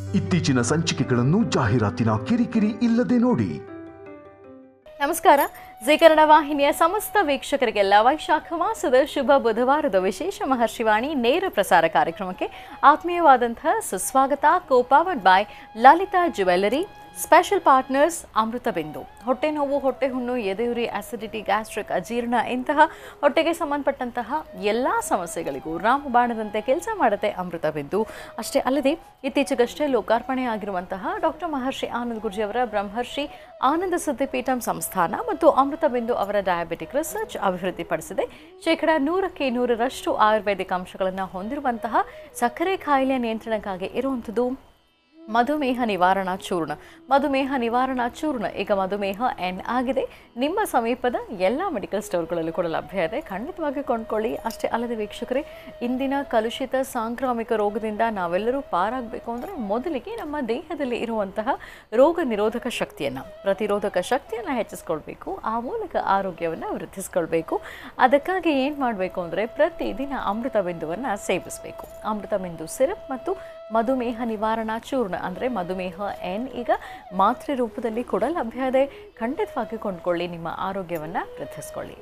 ಇತ್ತೀಚಿನ ಸಂಚಿಕೆಗಳನ್ನು ಜಾಹೀರಾತಿನ ಕಿರಿಕಿರಿ ಇಲ್ಲದೆ ನೋಡಿ ನಮಸ್ಕಾರ ಜಿ ಕನ್ನಡ ವಾಹಿನಿಯ ಸಮಸ್ತ ವೀಕ್ಷಕರಿಗೆಲ್ಲ ವೈಶಾಖ ಮಾಸದ ಶುಭ ಬುಧವಾರದ ವಿಶೇಷ ಮಹರ್ಷಿವಾಣಿ ನೇರ ಪ್ರಸಾರ ಕಾರ್ಯಕ್ರಮಕ್ಕೆ ಆತ್ಮೀಯವಾದಂತಹ ಸುಸ್ವಾಗತ co powered by Lalitha jewellery special partners Amrutha Bindu ಹೊಟ್ಟೆ ನೋವು ಹೊಟ್ಟೆ ಹುಣ್ಣು ಎದೆಯುರಿ ಆಸಿಡಿಟಿ ಗ್ಯಾಸ್ಟ್ರಿಕ್ ಅಜೀರ್ಣ ಇಂತಹ ಹೊಟ್ಟೆಗೆ ಸಂಬಂಧಪಟ್ಟಂತಹ ಎಲ್ಲ ಸಮಸ್ಯೆಗಳಿಗೂ ರಾಮಬಾಣದಂತೆ ಕೆಲಸ ಮಾಡುತ್ತೆ ಅಮೃತ ಬಿಂದು ಅಷ್ಟೇ ಅಲ್ಲದೆ ಇತ್ತೀಚೆಗಷ್ಟೇ ಲೋಕಾರ್ಪಣೆ ಆಗಿರುವಂತಹ ಡಾಕ್ಟರ್ ಮಹರ್ಷಿ ಆನಂದ್ ಗುರ್ಜಿಯವರ ಬ್ರಹ್ಮರ್ಷಿ ಆನಂದ ಸಿದ್ಧಿಪೀಠಂ ಸಂಸ್ಥಾನ ಮತ್ತು ಅಮೃತ ಬಿಂದು ಅವರ ಡಯಾಬಿಟಿಕ್ ರಿಸರ್ಚ್ ಅಭಿವೃದ್ಧಿಪಡಿಸಿದೆ ಶೇಕಡ ನೂರಕ್ಕೆ ನೂರರಷ್ಟು ಆಯುರ್ವೇದಿಕ್ ಅಂಶಗಳನ್ನು ಹೊಂದಿರುವಂತಹ ಸಕ್ಕರೆ ಕಾಯಿಲೆ ನಿಯಂತ್ರಣಕ್ಕಾಗಿ ಇರುವಂಥದ್ದು ಮಧುಮೇಹ ನಿವಾರಣಾ ಚೂರ್ಣ ಮಧುಮೇಹ ನಿವಾರಣಾ ಚೂರ್ಣ ಈಗ ಮಧುಮೇಹ ಎನ್ ಆಗಿದೆ ನಿಮ್ಮ ಸಮೀಪದ ಎಲ್ಲ ಮೆಡಿಕಲ್ ಸ್ಟೋರ್ಗಳಲ್ಲೂ ಕೂಡ ಲಭ್ಯ ಇದೆ ಖಂಡಿತವಾಗಿ ಕೊಂಡ್ಕೊಳ್ಳಿ ಅಷ್ಟೇ ಅಲ್ಲದೆ ವೀಕ್ಷಕರೇ ಇಂದಿನ ಕಲುಷಿತ ಸಾಂಕ್ರಾಮಿಕ ರೋಗದಿಂದ ನಾವೆಲ್ಲರೂ ಪಾರಾಗಬೇಕು ಅಂದರೆ ಮೊದಲಿಗೆ ನಮ್ಮ ದೇಹದಲ್ಲಿ ಇರುವಂತಹ ರೋಗ ನಿರೋಧಕ ಶಕ್ತಿಯನ್ನು ಪ್ರತಿರೋಧಕ ಶಕ್ತಿಯನ್ನು ಹೆಚ್ಚಿಸ್ಕೊಳ್ಬೇಕು ಆ ಮೂಲಕ ಆರೋಗ್ಯವನ್ನು ವೃದ್ಧಿಸ್ಕೊಳ್ಬೇಕು ಅದಕ್ಕಾಗಿ ಏನು ಮಾಡಬೇಕು ಅಂದರೆ ಪ್ರತಿದಿನ ಅಮೃತ ಬಿಂದುವನ್ನು ಸೇವಿಸಬೇಕು ಅಮೃತ ಬಿಂದು ಸಿರಪ್ ಮತ್ತು ಮಧುಮೇಹ ನಿವಾರಣಾ ಚೂರ್ಣ ಅಂದರೆ ಮಧುಮೇಹ ಎನ್ ಈಗ ಮಾತ್ರೆ ರೂಪದಲ್ಲಿ ಕೂಡ ಲಭ್ಯ ಇದೆ ಖಂಡಿತವಾಗಿ ಕೊಂಡ್ಕೊಳ್ಳಿ ನಿಮ್ಮ ಆರೋಗ್ಯವನ್ನು ವೃದ್ಧಿಸ್ಕೊಳ್ಳಿ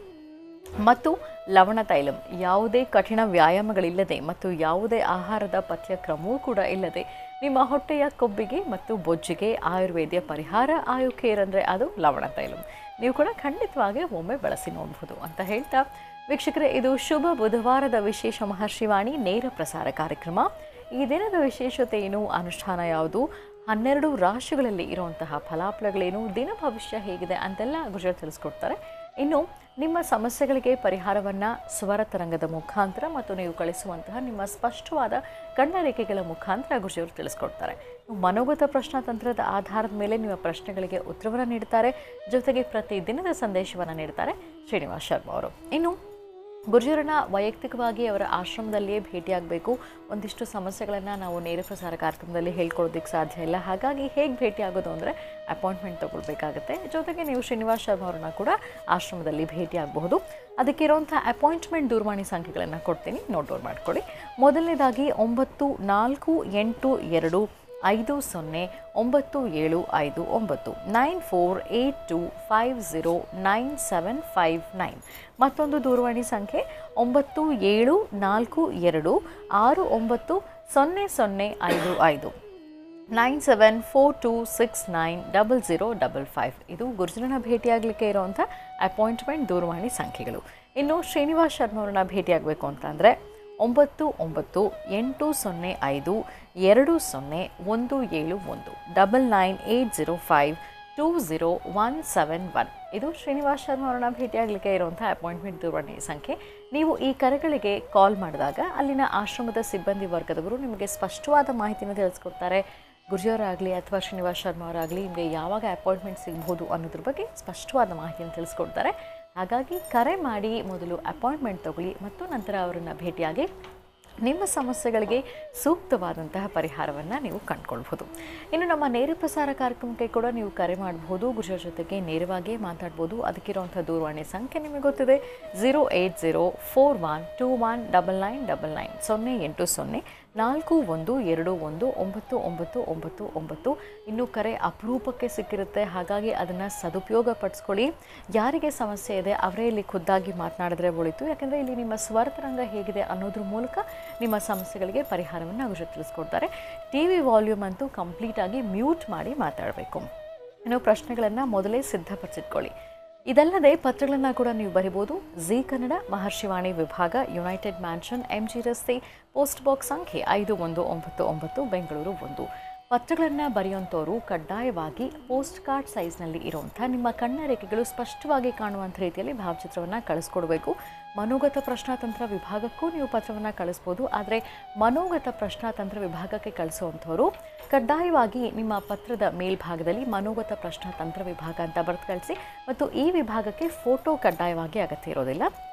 ಮತ್ತು ಲವಣ ತೈಲಂ ಯಾವುದೇ ಕಠಿಣ ವ್ಯಾಯಾಮಗಳಿಲ್ಲದೆ ಮತ್ತು ಯಾವುದೇ ಆಹಾರದ ಪಥ್ಯಕ್ರಮವೂ ಕೂಡ ಇಲ್ಲದೆ ನಿಮ್ಮ ಹೊಟ್ಟೆಯ ಕೊಬ್ಬಿಗೆ ಮತ್ತು ಬೊಜ್ಜಿಗೆ ಆಯುರ್ವೇದ್ಯ ಪರಿಹಾರ ಆಯು ಕೇರ್ ಅಂದರೆ ಅದು ಲವಣ ತೈಲಂ ನೀವು ಕೂಡ ಖಂಡಿತವಾಗಿ ಒಮ್ಮೆ ಬಳಸಿ ನೋಡಬಹುದು ಅಂತ ಹೇಳ್ತಾ ವೀಕ್ಷಕರೇ ಇದು ಶುಭ ಬುಧವಾರದ ವಿಶೇಷ ಮಹರ್ಷಿವಾಣಿ ನೇರ ಪ್ರಸಾರ ಕಾರ್ಯಕ್ರಮ ಈ ದಿನದ ವಿಶೇಷತೆ ಏನು ಅನುಷ್ಠಾನ ಯಾವುದು ಹನ್ನೆರಡು ರಾಶಿಗಳಲ್ಲಿ ಇರುವಂತಹ ಫಲಾಫಲಗಳೇನು ದಿನ ಭವಿಷ್ಯ ಹೇಗಿದೆ ಅಂತೆಲ್ಲ ಗುಜರಾತ್ ತಿಳಿಸ್ಕೊಡ್ತಾರೆ ಇನ್ನು ನಿಮ್ಮ ಸಮಸ್ಯೆಗಳಿಗೆ ಪರಿಹಾರವನ್ನು ಸ್ವರ ತರಂಗದ ಮುಖಾಂತರ ಮತ್ತು ನೀವು ಕಳಿಸುವಂತಹ ನಿಮ್ಮ ಸ್ಪಷ್ಟವಾದ ಕಣ್ಣರೇಖೆಗಳ ಮುಖಾಂತರ ಗುರುಜಿಯವರು ತಿಳಿಸ್ಕೊಡ್ತಾರೆ ಮನೋಗತ ಪ್ರಶ್ನಾತಂತ್ರದ ಆಧಾರದ ಮೇಲೆ ನಿಮ್ಮ ಪ್ರಶ್ನೆಗಳಿಗೆ ಉತ್ತರವನ್ನು ನೀಡ್ತಾರೆ ಜೊತೆಗೆ ಪ್ರತಿ ದಿನದ ಸಂದೇಶವನ್ನು ನೀಡ್ತಾರೆ ಶ್ರೀನಿವಾಸ್ ಶರ್ಮಾ ಅವರು ಇನ್ನು ಗುರುಜರನ್ನ ವೈಯಕ್ತಿಕವಾಗಿ ಅವರ ಆಶ್ರಮದಲ್ಲಿಯೇ ಭೇಟಿಯಾಗಬೇಕು ಒಂದಿಷ್ಟು ಸಮಸ್ಯೆಗಳನ್ನು ನಾವು ನೇರ ಪ್ರಸಾರ ಕಾರ್ಯಕ್ರಮದಲ್ಲಿ ಹೇಳ್ಕೊಳ್ಳೋದಕ್ಕೆ ಸಾಧ್ಯ ಇಲ್ಲ ಹಾಗಾಗಿ ಹೇಗೆ ಭೇಟಿ ಆಗೋದು ಅಂದರೆ ಅಪಾಯಿಂಟ್ಮೆಂಟ್ ತೊಗೊಳ್ಬೇಕಾಗತ್ತೆ ಜೊತೆಗೆ ನೀವು ಶ್ರೀನಿವಾಸ್ ಶರ್ಮಾ ಅವ್ರನ್ನ ಕೂಡ ಆಶ್ರಮದಲ್ಲಿ ಭೇಟಿ ಆಗಬಹುದು ಅದಕ್ಕಿರುವಂಥ ಅಪಾಯಿಂಟ್ಮೆಂಟ್ ದೂರವಾಣಿ ಸಂಖ್ಯೆಗಳನ್ನು ಕೊಡ್ತೀನಿ ನೋಟ್ ಡೌನ್ ಮಾಡ್ಕೊಳ್ಳಿ ಮೊದಲನೇದಾಗಿ ಒಂಬತ್ತು ನಾಲ್ಕು ಎಂಟು ಎರಡು ಐದು ಸೊನ್ನೆ ಒಂಬತ್ತು ಏಳು ಐದು ಒಂಬತ್ತು nine four eight two five zero nine seven five nine ಮತ್ತೊಂದು ದೂರವಾಣಿ ಸಂಖ್ಯೆ ಒಂಬತ್ತು ಏಳು ನಾಲ್ಕು ಎರಡು ಆರು ಒಂಬತ್ತು ಸೊನ್ನೆ ಸೊನ್ನೆ ಐದು ಐದು nine seven four two six nine double zero double five ಇದು ಗುರುಜನನ ಭೇಟಿಯಾಗಲಿಕ್ಕೆ ಇರುವಂಥ ಅಪಾಯಿಂಟ್ಮೆಂಟ್ ದೂರವಾಣಿ ಸಂಖ್ಯೆಗಳು ಇನ್ನು ಶ್ರೀನಿವಾಸ್ ಶರ್ಮಾ ಅವ್ರನ್ನ ಭೇಟಿಯಾಗಬೇಕು ಅಂತಂದರೆ ಒಂಬತ್ತು ಒಂಬತ್ತು ಎಂಟು ಸೊನ್ನೆ ಐದು ಎರಡು ಸೊನ್ನೆ ಒಂದು ಏಳು ಒಂದು double nine eight zero five two zero one seven one ಇದು ಶ್ರೀನಿವಾಸ್ ಶರ್ಮಾ ಅವರನ್ನ ಭೇಟಿಯಾಗಲಿಕ್ಕೆ ಇರುವಂಥ ಅಪಾಯಿಂಟ್ಮೆಂಟ್ ದೂರವಾಣಿ ಸಂಖ್ಯೆ ನೀವು ಈ ಕರೆಗಳಿಗೆ ಕಾಲ್ ಮಾಡಿದಾಗ ಅಲ್ಲಿನ ಆಶ್ರಮದ ಸಿಬ್ಬಂದಿ ವರ್ಗದವರು ನಿಮಗೆ ಸ್ಪಷ್ಟವಾದ ಮಾಹಿತಿನ ತಿಳಿಸ್ಕೊಡ್ತಾರೆ ಗುರುಜಿಯವರಾಗಲಿ ಅಥವಾ ಶ್ರೀನಿವಾಸ್ ಶರ್ಮಾ ಅವರಾಗಲಿ ನಿಮಗೆ ಯಾವಾಗ ಅಪಾಯಿಂಟ್ಮೆಂಟ್ ಸಿಗ್ಬೋದು ಅನ್ನೋದ್ರ ಬಗ್ಗೆ ಸ್ಪಷ್ಟವಾದ ಮಾಹಿತಿಯನ್ನು ತಿಳಿಸ್ಕೊಡ್ತಾರೆ ಹಾಗಾಗಿ ಕರೆ ಮಾಡಿ ಮೊದಲು ಅಪಾಯಿಂಟ್ಮೆಂಟ್ ತಗೊಳ್ಳಿ ಮತ್ತು ನಂತರ ಅವರನ್ನು ಭೇಟಿಯಾಗಿ ನಿಮ್ಮ ಸಮಸ್ಯೆಗಳಿಗೆ ಸೂಕ್ತವಾದಂತಹ ಪರಿಹಾರವನ್ನು ನೀವು ಕಂಡುಕೊಳ್ಬೋದು ಇನ್ನು ನಮ್ಮ ನೇರ ಪ್ರಸಾರ ಕಾರ್ಯಕ್ರಮಕ್ಕೆ ಕೂಡ ನೀವು ಕರೆ ಮಾಡಬಹುದು ಗುರುಜರ ಜೊತೆಗೆ ನೇರವಾಗಿ ಮಾತಾಡ್ಬೋದು ಅದಕ್ಕಿರುವಂಥ ದೂರವಾಣಿ ಸಂಖ್ಯೆ ನಿಮಗೆ ಗೊತ್ತಿದೆ zero eight zero four one two one double nine double nine ಸೊನ್ನೆ ಎಂಟು ಸೊನ್ನೆ ನಾಲ್ಕು ಒಂದು ಎರಡು ಒಂದು ಒಂಬತ್ತು ಒಂಬತ್ತು ಒಂಬತ್ತು ಒಂಬತ್ತು ಇನ್ನು ಕರೆ ಅಪರೂಪಕ್ಕೆ ಸಿಕ್ಕಿರುತ್ತೆ ಹಾಗಾಗಿ ಅದನ್ನು ಸದುಪಯೋಗ ಪಡಿಸ್ಕೊಳ್ಳಿ ಯಾರಿಗೆ ಸಮಸ್ಯೆ ಇದೆ ಅವರೇ ಇಲ್ಲಿ ಖುದ್ದಾಗಿ ಮಾತನಾಡಿದ್ರೆ ಒಳಿತು ಯಾಕೆಂದರೆ ಇಲ್ಲಿ ನಿಮ್ಮ ಸ್ವರತರಂಗ ಹೇಗಿದೆ ಅನ್ನೋದ್ರ ಮೂಲಕ ನಿಮ್ಮ ಸಮಸ್ಯೆಗಳಿಗೆ ಪರಿಹಾರವನ್ನು ಅವರು ತಿಳಿಸ್ಕೊಡ್ತಾರೆ ಟಿ ವಿ ವಾಲ್ಯೂಮ್ ಅಂತೂ ಕಂಪ್ಲೀಟಾಗಿ ಮ್ಯೂಟ್ ಮಾಡಿ ಮಾತಾಡಬೇಕು ಇನ್ನು ಪ್ರಶ್ನೆಗಳನ್ನು ಮೊದಲೇ ಸಿದ್ಧಪಡಿಸಿಟ್ಕೊಳ್ಳಿ ಇದಲ್ಲದೆ ಪತ್ರಗಳನ್ನು ಕೂಡ ನೀವು ಬರಿಬೋದು ಜಿ ಕನ್ನಡ ಮಹರ್ಷಿವಾಣಿ ವಿಭಾಗ ಯುನೈಟೆಡ್ ಮ್ಯಾನ್ಷನ್ ಎಂ ಜಿ ರಸ್ತೆ ಪೋಸ್ಟ್ ಬಾಕ್ಸ್ ಸಂಖ್ಯೆ ಐದು ಒಂದು ಒಂಬತ್ತು ಒಂಬತ್ತು ಬೆಂಗಳೂರು ಒಂದು ಪತ್ರಗಳನ್ನು ಬರೆಯುವಂಥವ್ರು ಕಡ್ಡಾಯವಾಗಿ ಪೋಸ್ಟ್ ಕಾರ್ಡ್ ಸೈಜ್ನಲ್ಲಿ ಇರುವಂಥ ನಿಮ್ಮ ಕಣ್ಣ ರೇಖೆಗಳು ಸ್ಪಷ್ಟವಾಗಿ ಕಾಣುವಂಥ ರೀತಿಯಲ್ಲಿ ಭಾವಚಿತ್ರವನ್ನು ಕಳಿಸ್ಕೊಡ್ಬೇಕು ಮನೋಗತ ಪ್ರಶ್ನಾತಂತ್ರ ವಿಭಾಗಕ್ಕೂ ನೀವು ಪತ್ರವನ್ನು ಕಳಿಸ್ಬೋದು ಆದರೆ ಮನೋಗತ ಪ್ರಶ್ನಾತಂತ್ರ ವಿಭಾಗಕ್ಕೆ ಕಳಿಸುವಂಥವ್ರು ಕಡ್ಡಾಯವಾಗಿ ನಿಮ್ಮ ಪತ್ರದ ಮೇಲ್ಭಾಗದಲ್ಲಿ ಮನೋಗತ ಪ್ರಶ್ನಾತಂತ್ರ ವಿಭಾಗ ಅಂತ ಬರೆದು ಕಳಿಸಿ ಮತ್ತು ಈ ವಿಭಾಗಕ್ಕೆ ಫೋಟೋ ಕಡ್ಡಾಯವಾಗಿ ಅಗತ್ಯ ಇರೋದಿಲ್ಲ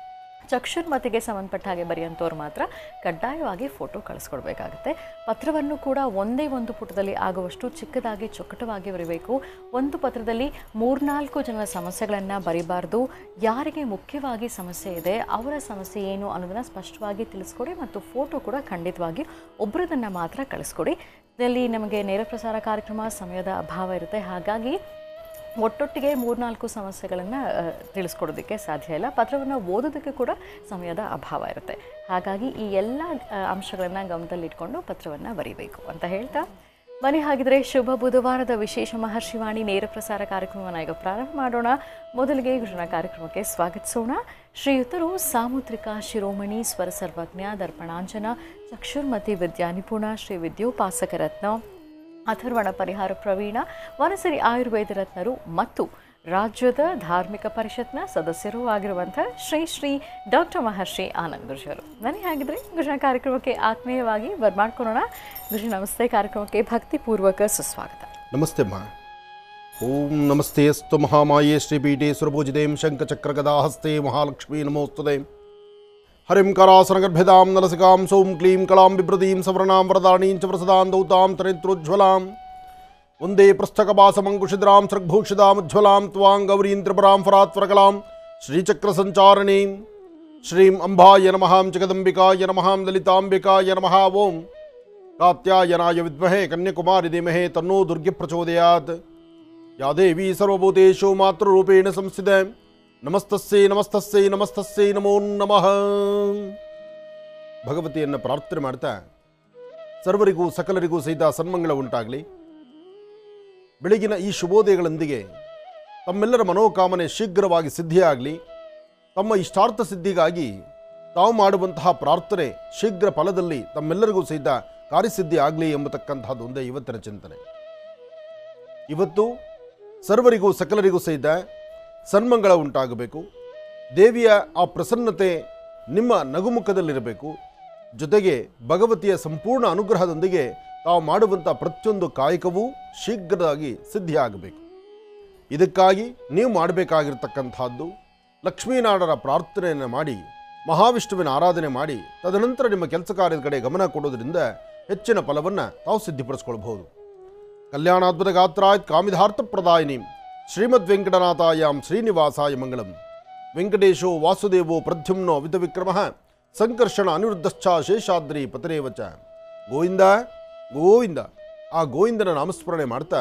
ಚಕ್ಷುರ್ಮತಿಗೆ ಸಂಬಂಧಪಟ್ಟ ಹಾಗೆ ಬರೆಯುವಂಥವ್ರು ಮಾತ್ರ ಕಡ್ಡಾಯವಾಗಿ ಫೋಟೋ ಕಳಿಸ್ಕೊಡ್ಬೇಕಾಗುತ್ತೆ ಪತ್ರವನ್ನು ಕೂಡ ಒಂದೇ ಒಂದು ಪುಟದಲ್ಲಿ ಆಗುವಷ್ಟು ಚಿಕ್ಕದಾಗಿ ಚೊಕ್ಕಟವಾಗಿ ಬರೀಬೇಕು ಒಂದು ಪತ್ರದಲ್ಲಿ ಮೂರ್ನಾಲ್ಕು ಜನರ ಸಮಸ್ಯೆಗಳನ್ನು ಬರಿಬಾರ್ದು ಯಾರಿಗೆ ಮುಖ್ಯವಾಗಿ ಸಮಸ್ಯೆ ಇದೆ ಅವರ ಸಮಸ್ಯೆ ಏನು ಅನ್ನೋದನ್ನು ಸ್ಪಷ್ಟವಾಗಿ ತಿಳಿಸ್ಕೊಡಿ ಮತ್ತು ಫೋಟೋ ಕೂಡ ಖಂಡಿತವಾಗಿ ಒಬ್ಬರದನ್ನು ಮಾತ್ರ ಕಳಿಸ್ಕೊಡಿ ಇದರಲ್ಲಿ ನಮಗೆ ನೇರ ಪ್ರಸಾರ ಕಾರ್ಯಕ್ರಮ ಸಮಯದ ಅಭಾವ ಇರುತ್ತೆ ಹಾಗಾಗಿ ಒಟ್ಟೊಟ್ಟಿಗೆ ಮೂರ್ನಾಲ್ಕು ಸಮಸ್ಯೆಗಳನ್ನು ತಿಳಿಸ್ಕೊಡೋದಕ್ಕೆ ಸಾಧ್ಯ ಇಲ್ಲ ಪತ್ರವನ್ನು ಓದೋದಕ್ಕೆ ಕೂಡ ಸಮಯದ ಅಭಾವ ಇರುತ್ತೆ ಹಾಗಾಗಿ ಈ ಎಲ್ಲ ಅಂಶಗಳನ್ನು ಗಮನದಲ್ಲಿಟ್ಕೊಂಡು ಪತ್ರವನ್ನು ಬರೀಬೇಕು ಅಂತ ಹೇಳ್ತಾ ಬನ್ನಿ ಹಾಗಿದ್ರೆ ಶುಭ ಬುಧವಾರದ ವಿಶೇಷ ಮಹರ್ಷಿವಾಣಿ ನೇರ ಪ್ರಸಾರ ಕಾರ್ಯಕ್ರಮವನ್ನು ಈಗ ಪ್ರಾರಂಭ ಮಾಡೋಣ ಮೊದಲಿಗೆ ಗುರುನ ಕಾರ್ಯಕ್ರಮಕ್ಕೆ ಸ್ವಾಗತಿಸೋಣ ಶ್ರೀಯುತರು ಸಾಮುದ್ರಿಕ ಶಿರೋಮಣಿ ಸ್ವರ ಸರ್ವಜ್ಞ ದರ್ಪಣಾಂಜನ ಚಕ್ಷುರ್ಮತಿ ವಿದ್ಯಾನಿಪುಣ ಶ್ರೀ ವಿದ್ಯೋಪಾಸಕ ರತ್ನ ಅಥರ್ವಣ ಪರಿಹಾರ ಪ್ರವೀಣ ವನಸಿರಿ ಆಯುರ್ವೇದ ರತ್ನರು ಮತ್ತು ರಾಜ್ಯದ ಧಾರ್ಮಿಕ ಪರಿಷತ್ನ ಸದಸ್ಯರೂ ಆಗಿರುವಂಥ ಶ್ರೀ ಶ್ರೀ ಡಾಕ್ಟರ್ ಮಹರ್ಷಿ ಆನಂದ್ ಗುರುಜರು ಬನ್ನಿ ಹಾಗಿದ್ರೆ ಗುರುಜನ ಕಾರ್ಯಕ್ರಮಕ್ಕೆ ಆತ್ಮೀಯವಾಗಿ ಬರ್ಮಾಡ್ಕೊಳ್ಳೋಣ ಗುರುಜಿ ನಮಸ್ತೆ ಕಾರ್ಯಕ್ರಮಕ್ಕೆ ಭಕ್ತಿಪೂರ್ವಕ ಸುಸ್ವಾಗತ ನಮಸ್ತೆ ಅಮ್ಮ ಓಂ ನಮಸ್ತೆ ಅಸ್ತು ಮಹಾಮಾಯೇ ಶ್ರೀಪೀಠೆ ಸುರಭುಜಿದೇಂ ಶಂಖಚಕ್ರಗದಾಹಸ್ತೆ ಮಹಾಲಕ್ಷ್ಮೀ ನಮೋಸ್ತುತೆ ಹರಿಂ ಕರಾಸನಗರ್ಭ್ಯದಾಂ ನಲಸಿಕಾಂ ಸೌಂ ಕ್ಲೀಂ ಕಳಾಂ ಬಿಭ್ರತೀಂ ಸವರ್ಣಾಂ ವರದಾಣೀಂ ಚ ಪ್ರಸದಾಂ ದೌತಾಂ ತರಿತ್ರೋಜ್ವಲಾಂ ಒಂದೇ ಪೃಷ್ಠಕಪಾಸಮಂಕುಶಿದ್ರಾಂ ಸೃಗ್ಭೂಷಿದಾಮುಜ್ವಲಾಂ ತ್ವಾಂ ಗೌರೀಂ ತ್ರಿಪುರಾಂ ಫರಾತ್ವರಕಲಾಂ ಶ್ರೀಚಕ್ರಸಂಚಾರಿಣೀಂ ಶ್ರೀಂ ಅಂಬಾಯ ನಮಃ ಜಗದಂಬಿಕಾಯ ನಮಃ ಲಲಿತಾಂಬಿಕಾಯ ನಮಃ ಓಂ ಕಾತ್ಯಾಯನಾಯ ವಿದ್ಮಹೇ ಕನ್ಯಾಕುಮಾರಿ ಧೀಮಹೇ ತನ್ನೋ ದುರ್ಗೆ ಪ್ರಚೋದಯಾತ್ ಯಾ ದೇವಿ ಸರ್ವಭೂತೇಷು ಮಾತೃರೂಪೇಣ ಸಂಸ್ಥಿತ ನಮಸ್ತಸ್ಸೈ ನಮಸ್ತಸ್ಸೈ ನಮಸ್ತಸ್ಸೈ ನಮೋ ನಮಃ ಭಗವತಿಯನ್ನು ಪ್ರಾರ್ಥನೆ ಮಾಡ್ತಾ ಸರ್ವರಿಗೂ ಸಕಲರಿಗೂ ಸಹಿತ ಸನ್ಮಂಗಳ ಉಂಟಾಗಲಿ ಬೆಳಗಿನ ಈ ಶುಭೋದಯಗಳೊಂದಿಗೆ ತಮ್ಮೆಲ್ಲರ ಮನೋಕಾಮನೆ ಶೀಘ್ರವಾಗಿ ಸಿದ್ಧಿಯಾಗಲಿ ತಮ್ಮ ಇಷ್ಟಾರ್ಥ ಸಿದ್ಧಿಗಾಗಿ ತಾವು ಮಾಡುವಂತಹ ಪ್ರಾರ್ಥನೆ ಶೀಘ್ರ ಫಲದಲ್ಲಿ ತಮ್ಮೆಲ್ಲರಿಗೂ ಸಹಿತ ಕಾರ್ಯಸಿದ್ಧಿ ಆಗಲಿ ಎಂಬತಕ್ಕಂತಹದ್ದು ಒಂದೇ ಇವತ್ತಿನ ಚಿಂತನೆ ಇವತ್ತು ಸರ್ವರಿಗೂ ಸಕಲರಿಗೂ ಸಹಿತ ಸನ್ಮಂಗಳ ಉಂಟಾಗಬೇಕು ದೇವಿಯ ಆ ಪ್ರಸನ್ನತೆ ನಿಮ್ಮ ನಗುಮುಖದಲ್ಲಿರಬೇಕು ಜೊತೆಗೆ ಭಗವತಿಯ ಸಂಪೂರ್ಣ ಅನುಗ್ರಹದೊಂದಿಗೆ ತಾವು ಮಾಡುವಂಥ ಪ್ರತಿಯೊಂದು ಕಾಯಕವೂ ಶೀಘ್ರವಾಗಿ ಸಿದ್ಧಿಯಾಗಬೇಕು ಇದಕ್ಕಾಗಿ ನೀವು ಮಾಡಬೇಕಾಗಿರ್ತಕ್ಕಂಥದ್ದು ಲಕ್ಷ್ಮೀನಾಡರ ಪ್ರಾರ್ಥನೆಯನ್ನು ಮಾಡಿ ಮಹಾವಿಷ್ಣುವಿನ ಆರಾಧನೆ ಮಾಡಿ ತದನಂತರ ನಿಮ್ಮ ಕೆಲಸ ಕಾರ್ಯದ ಕಡೆ ಗಮನ ಕೊಡೋದ್ರಿಂದ ಹೆಚ್ಚಿನ ಫಲವನ್ನು ತಾವು ಸಿದ್ಧಿಪಡಿಸ್ಕೊಳ್ಬಹುದು ಕಲ್ಯಾಣಾದ್ಭುತ ಗಾತ್ರಾಯ್ ಕಾಮಿಧಾರ್ಥ ಪ್ರದಾಯಿನಿ ಶ್ರೀಮದ್ ವೆಂಕಟನಾಥಾಯಾಂ ಶ್ರೀನಿವಾಸಾಯ ಮಂಗಳಂ ವೆಂಕಟೇಶೋ ವಾಸುದೇವೋ ಪ್ರದ್ಯುಮ್ನೋ ವಿಧ ವಿಕ್ರಮ ಸಂಕರ್ಷಣ ಅನಿರುದ್ಧಶ್ಚ ಶೇಷಾದ್ರಿ ಪತರೇವಚ ಗೋವಿಂದ ಗೋವಿಂದ ಆ ಗೋವಿಂದನ ನಾಮಸ್ಮರಣೆ ಮಾಡ್ತಾ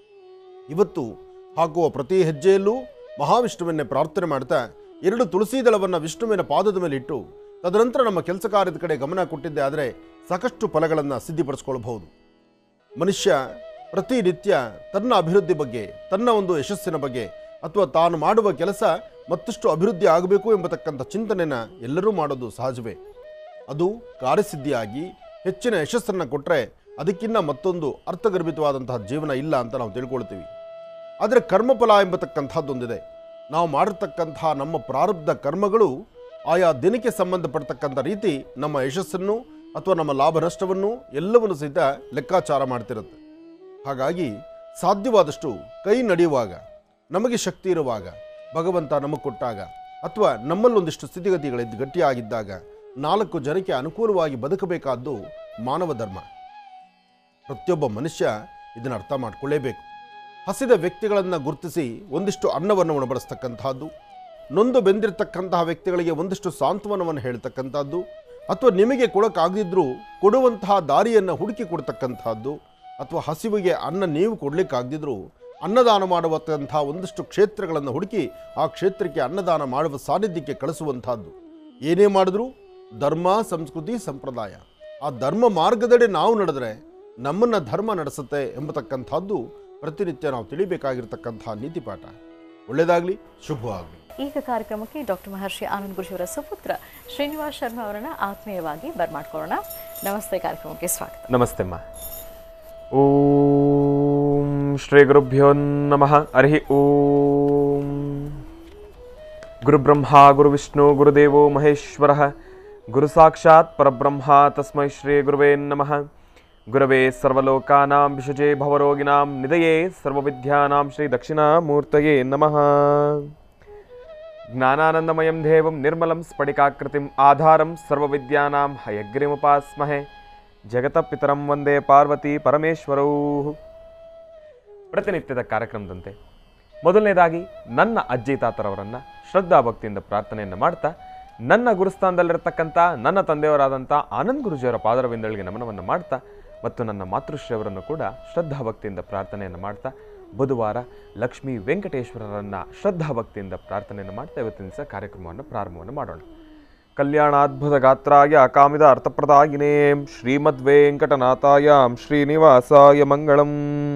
ಇವತ್ತು ಹಾಕುವ ಪ್ರತಿ ಹೆಜ್ಜೆಯಲ್ಲೂ ಮಹಾವಿಷ್ಣುವನ್ನೇ ಪ್ರಾರ್ಥನೆ ಮಾಡ್ತಾ ಎರಡು ತುಳಸಿ ದಳವನ್ನು ವಿಷ್ಣುವಿನ ಪಾದದ ಮೇಲೆ ಇಟ್ಟು ತದನಂತರ ನಮ್ಮ ಕೆಲಸ ಕಾರ್ಯದ ಕಡೆ ಗಮನ ಕೊಟ್ಟಿದ್ದೆ ಆದರೆ ಸಾಕಷ್ಟು ಫಲಗಳನ್ನು ಸಿದ್ಧಿಪಡಿಸ್ಕೊಳ್ಬಹುದು ಮನುಷ್ಯ ಪ್ರತಿನಿತ್ಯ ತನ್ನ ಅಭಿವೃದ್ಧಿ ಬಗ್ಗೆ ತನ್ನ ಒಂದು ಯಶಸ್ಸಿನ ಬಗ್ಗೆ ಅಥವಾ ತಾನು ಮಾಡುವ ಕೆಲಸ ಮತ್ತಷ್ಟು ಅಭಿವೃದ್ಧಿ ಆಗಬೇಕು ಎಂಬತಕ್ಕಂಥ ಚಿಂತನೆನ ಎಲ್ಲರೂ ಮಾಡೋದು ಸಹಜವೇ ಅದು ಕಾರ್ಯಸಿದ್ಧಿಯಾಗಿ ಹೆಚ್ಚಿನ ಯಶಸ್ಸನ್ನು ಕೊಟ್ಟರೆ ಅದಕ್ಕಿಂತ ಮತ್ತೊಂದು ಅರ್ಥಗರ್ಭಿತವಾದಂತಹ ಜೀವನ ಇಲ್ಲ ಅಂತ ನಾವು ತಿಳ್ಕೊಳ್ತೀವಿ ಆದರೆ ಕರ್ಮಫಲ ಎಂಬತಕ್ಕಂಥದ್ದೊಂದಿದೆ ನಾವು ಮಾಡಿರ್ತಕ್ಕಂತಹ ನಮ್ಮ ಪ್ರಾರಬ್ಧ ಕರ್ಮಗಳು ಆಯಾ ದಿನಕ್ಕೆ ಸಂಬಂಧಪಡ್ತಕ್ಕಂಥ ರೀತಿ ನಮ್ಮ ಯಶಸ್ಸನ್ನು ಅಥವಾ ನಮ್ಮ ಲಾಭ ನಷ್ಟವನ್ನು ಎಲ್ಲವನ್ನು ಸಹಿತ ಲೆಕ್ಕಾಚಾರ ಮಾಡ್ತಿರುತ್ತೆ ಹಾಗಾಗಿ ಸಾಧ್ಯವಾದಷ್ಟು ಕೈ ನಡೆಯುವಾಗ ನಮಗೆ ಶಕ್ತಿ ಇರುವಾಗ ಭಗವಂತ ನಮಗೆ ಕೊಟ್ಟಾಗ ಅಥವಾ ನಮ್ಮಲ್ಲೊಂದಿಷ್ಟು ಸ್ಥಿತಿಗತಿಗಳಿದ್ದು ಗಟ್ಟಿಯಾಗಿದ್ದಾಗ ನಾಲ್ಕು ಜನಕ್ಕೆ ಅನುಕೂಲವಾಗಿ ಬದುಕಬೇಕಾದ್ದು ಮಾನವ ಧರ್ಮ ಪ್ರತಿಯೊಬ್ಬ ಮನುಷ್ಯ ಇದನ್ನು ಅರ್ಥ ಮಾಡಿಕೊಳ್ಳೇಬೇಕು ಹಸಿದ ವ್ಯಕ್ತಿಗಳನ್ನು ಗುರುತಿಸಿ ಒಂದಿಷ್ಟು ಅನ್ನವನ್ನು ಉಣಬಡಿಸ್ತಕ್ಕಂತಹದ್ದು ನೊಂದು ಬೆಂದಿರತಕ್ಕಂತಹ ವ್ಯಕ್ತಿಗಳಿಗೆ ಒಂದಿಷ್ಟು ಸಾಂತ್ವನವನ್ನು ಹೇಳ್ತಕ್ಕಂಥದ್ದು ಅಥವಾ ನಿಮಗೆ ಕೊಡೋಕ್ಕಾಗದಿದ್ರೂ ಕೊಡುವಂತಹ ದಾರಿಯನ್ನು ಹುಡುಕಿ ಕೊಡ್ತಕ್ಕಂಥದ್ದು ಅಥವಾ ಹಸಿವಿಗೆ ಅನ್ನ ನೀವು ಕೊಡಲಿಕ್ಕಾಗದಿದ್ರೂ ಅನ್ನದಾನ ಮಾಡುವಂತಹ ಒಂದಿಷ್ಟು ಕ್ಷೇತ್ರಗಳನ್ನು ಹುಡುಕಿ ಆ ಕ್ಷೇತ್ರಕ್ಕೆ ಅನ್ನದಾನ ಮಾಡುವ ಸಾನ್ನಿಧ್ಯಕ್ಕೆ ಕಳಿಸುವಂತಹದ್ದು ಏನೇ ಮಾಡಿದ್ರೂ ಧರ್ಮ ಸಂಸ್ಕೃತಿ ಸಂಪ್ರದಾಯ ಆ ಧರ್ಮ ಮಾರ್ಗದಡಿ ನಾವು ನಡೆದರೆ ನಮ್ಮನ್ನು ಧರ್ಮ ನಡೆಸುತ್ತೆ ಎಂಬತಕ್ಕಂಥದ್ದು ಪ್ರತಿನಿತ್ಯ ನಾವು ತಿಳಿಬೇಕಾಗಿರ್ತಕ್ಕಂತಹ ನೀತಿಪಾಠ ಒಳ್ಳೆಯದಾಗಲಿ ಶುಭವಾಗಲಿ ಈಗ ಕಾರ್ಯಕ್ರಮಕ್ಕೆ ಡಾಕ್ಟರ್ ಮಹರ್ಷಿ ಆನಂದ್ ಗುರುಜಿಯವರ ಸುಪುತ್ರ ಶ್ರೀನಿವಾಸ್ ಶರ್ಮಾ ಅವರನ್ನ ಆತ್ಮೀಯವಾಗಿ ಬರ್ಮಾಡ್ಕೊಳ್ಳೋಣ ನಮಸ್ತೆ ಕಾರ್ಯಕ್ರಮಕ್ಕೆ ಸ್ವಾಗತ ನಮಸ್ತೆ ಅಮ್ಮ ಓಂ ಶ್ರೀ ಗುರುಭ್ಯೋ ನಮಃ ಹರಿ ಓಂ ಗುರುಬ್ರಹ್ಮ ಗುರುವಿಷ್ಣು ಗುರುದೇವೋ ಮಹೇಶ್ವರ ಗುರು ಸಾಕ್ಷಾತ್ ಪರಬ್ರಹ್ಮ ತಸ್ಮೈ ಶ್ರೀ ಗುರುವೇ ನಮಃ ಗುರವೇ ಸರ್ವಲೋಕಾನಾಂ ವಿಷಜೇ ಭವರೋಗಿಣಾಂ ನಿಧಯೇ ಸರ್ವವಿದ್ಯಾನಾಂ ಶ್ರೀ ದಕ್ಷಿಣಾಮೂರ್ತಯೇ ನಮಃ ಜ್ಞಾನಾನಂದಮಯಂ ದೇವಂ ನಿರ್ಮಲಂ ಸ್ಫಟಿಕಾಕೃತಿಂ ಆಧಾರಂ ಸರ್ವವಿದ್ಯಾನಾಂ ಹಯಗ್ರಿಮುಪಾಸ್ಮಹೆ ಜಗತ ಪಿತರಂ ವಂದೇ ಪಾರ್ವತಿ ಪರಮೇಶ್ವರೌ ಪ್ರತಿನಿತ್ಯದ ಕಾರ್ಯಕ್ರಮದಂತೆ ಮೊದಲನೇದಾಗಿ ನನ್ನ ಅಜ್ಜಿ ತಾತರವರನ್ನ ಶ್ರದ್ಧಾ ಭಕ್ತಿಯಿಂದ ಪ್ರಾರ್ಥನೆಯನ್ನು ಮಾಡ್ತಾ ನನ್ನ ಗುರುಸ್ಥಾನದಲ್ಲಿರ್ತಕ್ಕಂಥ ನನ್ನ ತಂದೆಯವರಾದಂಥ ಆನಂದ್ ಗುರುಜಿಯವರ ಪಾದರವಿಂದಳಿಗೆ ನಮನವನ್ನು ಮಾಡ್ತಾ ಮತ್ತು ನನ್ನ ಮಾತೃಶ್ರೀಯವರನ್ನು ಕೂಡ ಶ್ರದ್ಧಾ ಭಕ್ತಿಯಿಂದ ಪ್ರಾರ್ಥನೆಯನ್ನು ಮಾಡ್ತಾ ಬುಧವಾರ ಲಕ್ಷ್ಮೀ ವೆಂಕಟೇಶ್ವರರನ್ನ ಶ್ರದ್ಧಾ ಭಕ್ತಿಯಿಂದ ಪ್ರಾರ್ಥನೆಯನ್ನು ಮಾಡ್ತಾ ಇವತ್ತಿನ ದಿವಸ ಕಾರ್ಯಕ್ರಮವನ್ನು ಪ್ರಾರಂಭವನ್ನು ಮಾಡೋಣ ಕಲ್ಯಾಣಾದ್ಭುತ ಗಾತ್ರಾಯ ಕಾಮಿದ ಅರ್ಥಪ್ರದಾಯಿನೇ ಶ್ರೀಮದ್ ವೆಂಕಟನಾಥಾಯಾಂ ಶ್ರೀನಿವಾಸಾಯ ಮಂಗಳಂ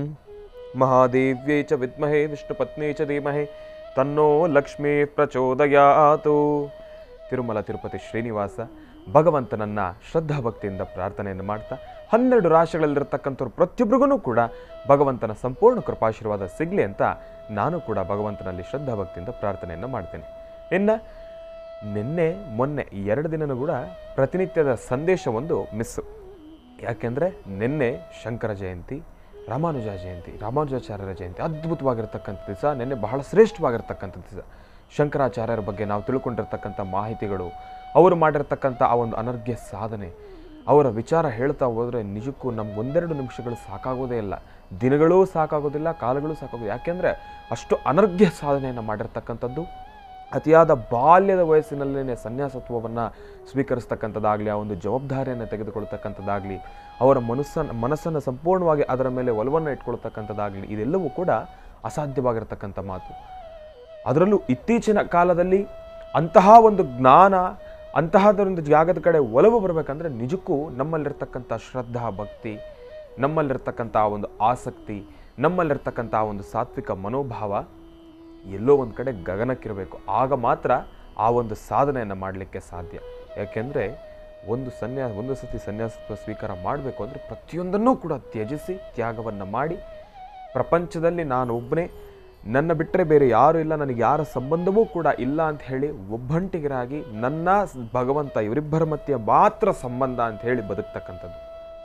ಮಹಾದೇವ್ಯೈ ಚ ವಿದ್ಮಹೇ ವಿಷ್ಣುಪತ್ನೇ ಚ ಧೀಮಹೇ ತನ್ನೋ ಲಕ್ಷ್ಮೀ ಪ್ರಚೋದಯಾತು ತಿರುಮಲ ತಿರುಪತಿ ಶ್ರೀನಿವಾಸ ಭಗವಂತನನ್ನ ಶ್ರದ್ಧಾ ಭಕ್ತಿಯಿಂದ ಪ್ರಾರ್ಥನೆಯನ್ನು ಮಾಡ್ತಾ ಹನ್ನೆರಡು ರಾಶಿಗಳಲ್ಲಿರ್ತಕ್ಕಂಥವ್ರು ಪ್ರತಿಯೊಬ್ಬರಿಗೂ ಕೂಡ ಭಗವಂತನ ಸಂಪೂರ್ಣ ಕೃಪಾಶೀರ್ವಾದ ಸಿಗಲಿ ಅಂತ ನಾನು ಕೂಡ ಭಗವಂತನಲ್ಲಿ ಶ್ರದ್ಧಾ ಭಕ್ತಿಯಿಂದ ಪ್ರಾರ್ಥನೆಯನ್ನು ಮಾಡ್ತೇನೆ ಇನ್ನು ನಿನ್ನೆ ಮೊನ್ನೆ ಈ ಎರಡು ದಿನನೂ ಕೂಡ ಪ್ರತಿನಿತ್ಯದ ಸಂದೇಶ ಒಂದು ಮಿಸ್ಸು ಯಾಕೆಂದರೆ ನಿನ್ನೆ ಶಂಕರ ಜಯಂತಿ ರಾಮಾನುಜ ಜಯಂತಿ ರಾಮಾನುಜಾಚಾರ್ಯರ ಜಯಂತಿ ಅದ್ಭುತವಾಗಿರ್ತಕ್ಕಂಥ ದಿವಸ ನಿನ್ನೆ ಬಹಳ ಶ್ರೇಷ್ಠವಾಗಿರ್ತಕ್ಕಂಥ ದಿವಸ ಶಂಕರಾಚಾರ್ಯರ ಬಗ್ಗೆ ನಾವು ತಿಳ್ಕೊಂಡಿರ್ತಕ್ಕಂಥ ಮಾಹಿತಿಗಳು ಅವರು ಮಾಡಿರ್ತಕ್ಕಂಥ ಆ ಒಂದು ಅನರ್ಘ್ಯ ಸಾಧನೆ ಅವರ ವಿಚಾರ ಹೇಳ್ತಾ ಹೋದರೆ ನಿಜಕ್ಕೂ ನಮ್ಗೆ ಒಂದೆರಡು ನಿಮಿಷಗಳು ಸಾಕಾಗೋದೇ ಇಲ್ಲ ದಿನಗಳೂ ಸಾಕಾಗೋದಿಲ್ಲ ಕಾಲಗಳು ಸಾಕಾಗೋದು ಯಾಕೆಂದರೆ ಅಷ್ಟು ಅನರ್ಘ್ಯ ಸಾಧನೆಯನ್ನು ಮಾಡಿರ್ತಕ್ಕಂಥದ್ದು ಅತಿಯಾದ ಬಾಲ್ಯದ ವಯಸ್ಸಿನಲ್ಲೇ ಸನ್ಯಾಸತ್ವವನ್ನು ಸ್ವೀಕರಿಸ್ತಕ್ಕಂಥದ್ದಾಗಲಿ ಆ ಒಂದು ಜವಾಬ್ದಾರಿಯನ್ನು ತೆಗೆದುಕೊಳ್ತಕ್ಕಂಥದ್ದಾಗಲಿ ಅವರ ಮನಸ್ಸನ್ನು ಮನಸ್ಸನ್ನು ಸಂಪೂರ್ಣವಾಗಿ ಅದರ ಮೇಲೆ ಒಲವನ್ನು ಇಟ್ಕೊಳ್ತಕ್ಕಂಥದ್ದಾಗಲಿ ಇದೆಲ್ಲವೂ ಕೂಡ ಅಸಾಧ್ಯವಾಗಿರ್ತಕ್ಕಂಥ ಮಾತು ಅದರಲ್ಲೂ ಇತ್ತೀಚಿನ ಕಾಲದಲ್ಲಿ ಅಂತಹ ಒಂದು ಜ್ಞಾನ ಅಂತಹದೊಂದು ಜಾಗದ ಕಡೆ ಒಲವು ಬರಬೇಕಂದ್ರೆ ನಿಜಕ್ಕೂ ನಮ್ಮಲ್ಲಿರ್ತಕ್ಕಂಥ ಶ್ರದ್ಧಾ ಭಕ್ತಿ ನಮ್ಮಲ್ಲಿರ್ತಕ್ಕಂಥ ಆ ಒಂದು ಆಸಕ್ತಿ ನಮ್ಮಲ್ಲಿರ್ತಕ್ಕಂಥ ಆ ಒಂದು ಸಾತ್ವಿಕ ಮನೋಭಾವ ಎಲ್ಲೋ ಒಂದು ಕಡೆ ಗಗನಕ್ಕಿರಬೇಕು ಆಗ ಮಾತ್ರ ಆ ಒಂದು ಸಾಧನೆಯನ್ನು ಮಾಡಲಿಕ್ಕೆ ಸಾಧ್ಯ ಯಾಕೆಂದರೆ ಒಂದು ಸನ್ಯಾಸ ಒಂದು ಸತಿ ಸನ್ಯಾಸತ್ವ ಸ್ವೀಕಾರ ಮಾಡಬೇಕು ಅಂದರೆ ಪ್ರತಿಯೊಂದನ್ನೂ ಕೂಡ ತ್ಯಜಿಸಿ ತ್ಯಾಗವನ್ನು ಮಾಡಿ ಪ್ರಪಂಚದಲ್ಲಿ ನಾನು ಒಬ್ಬನೇ ನನ್ನ ಬಿಟ್ಟರೆ ಬೇರೆ ಯಾರೂ ಇಲ್ಲ ನನಗೆ ಯಾರ ಸಂಬಂಧವೂ ಕೂಡ ಇಲ್ಲ ಅಂತ ಹೇಳಿ ಒಬ್ಬಂಟಿಗರಾಗಿ ನನ್ನ ಭಗವಂತ ಇವರಿಬ್ಬರ ಮಧ್ಯೆ ಮಾತ್ರ ಸಂಬಂಧ ಅಂತ ಹೇಳಿ ಬದುಕ್ತಕ್ಕಂಥದ್ದು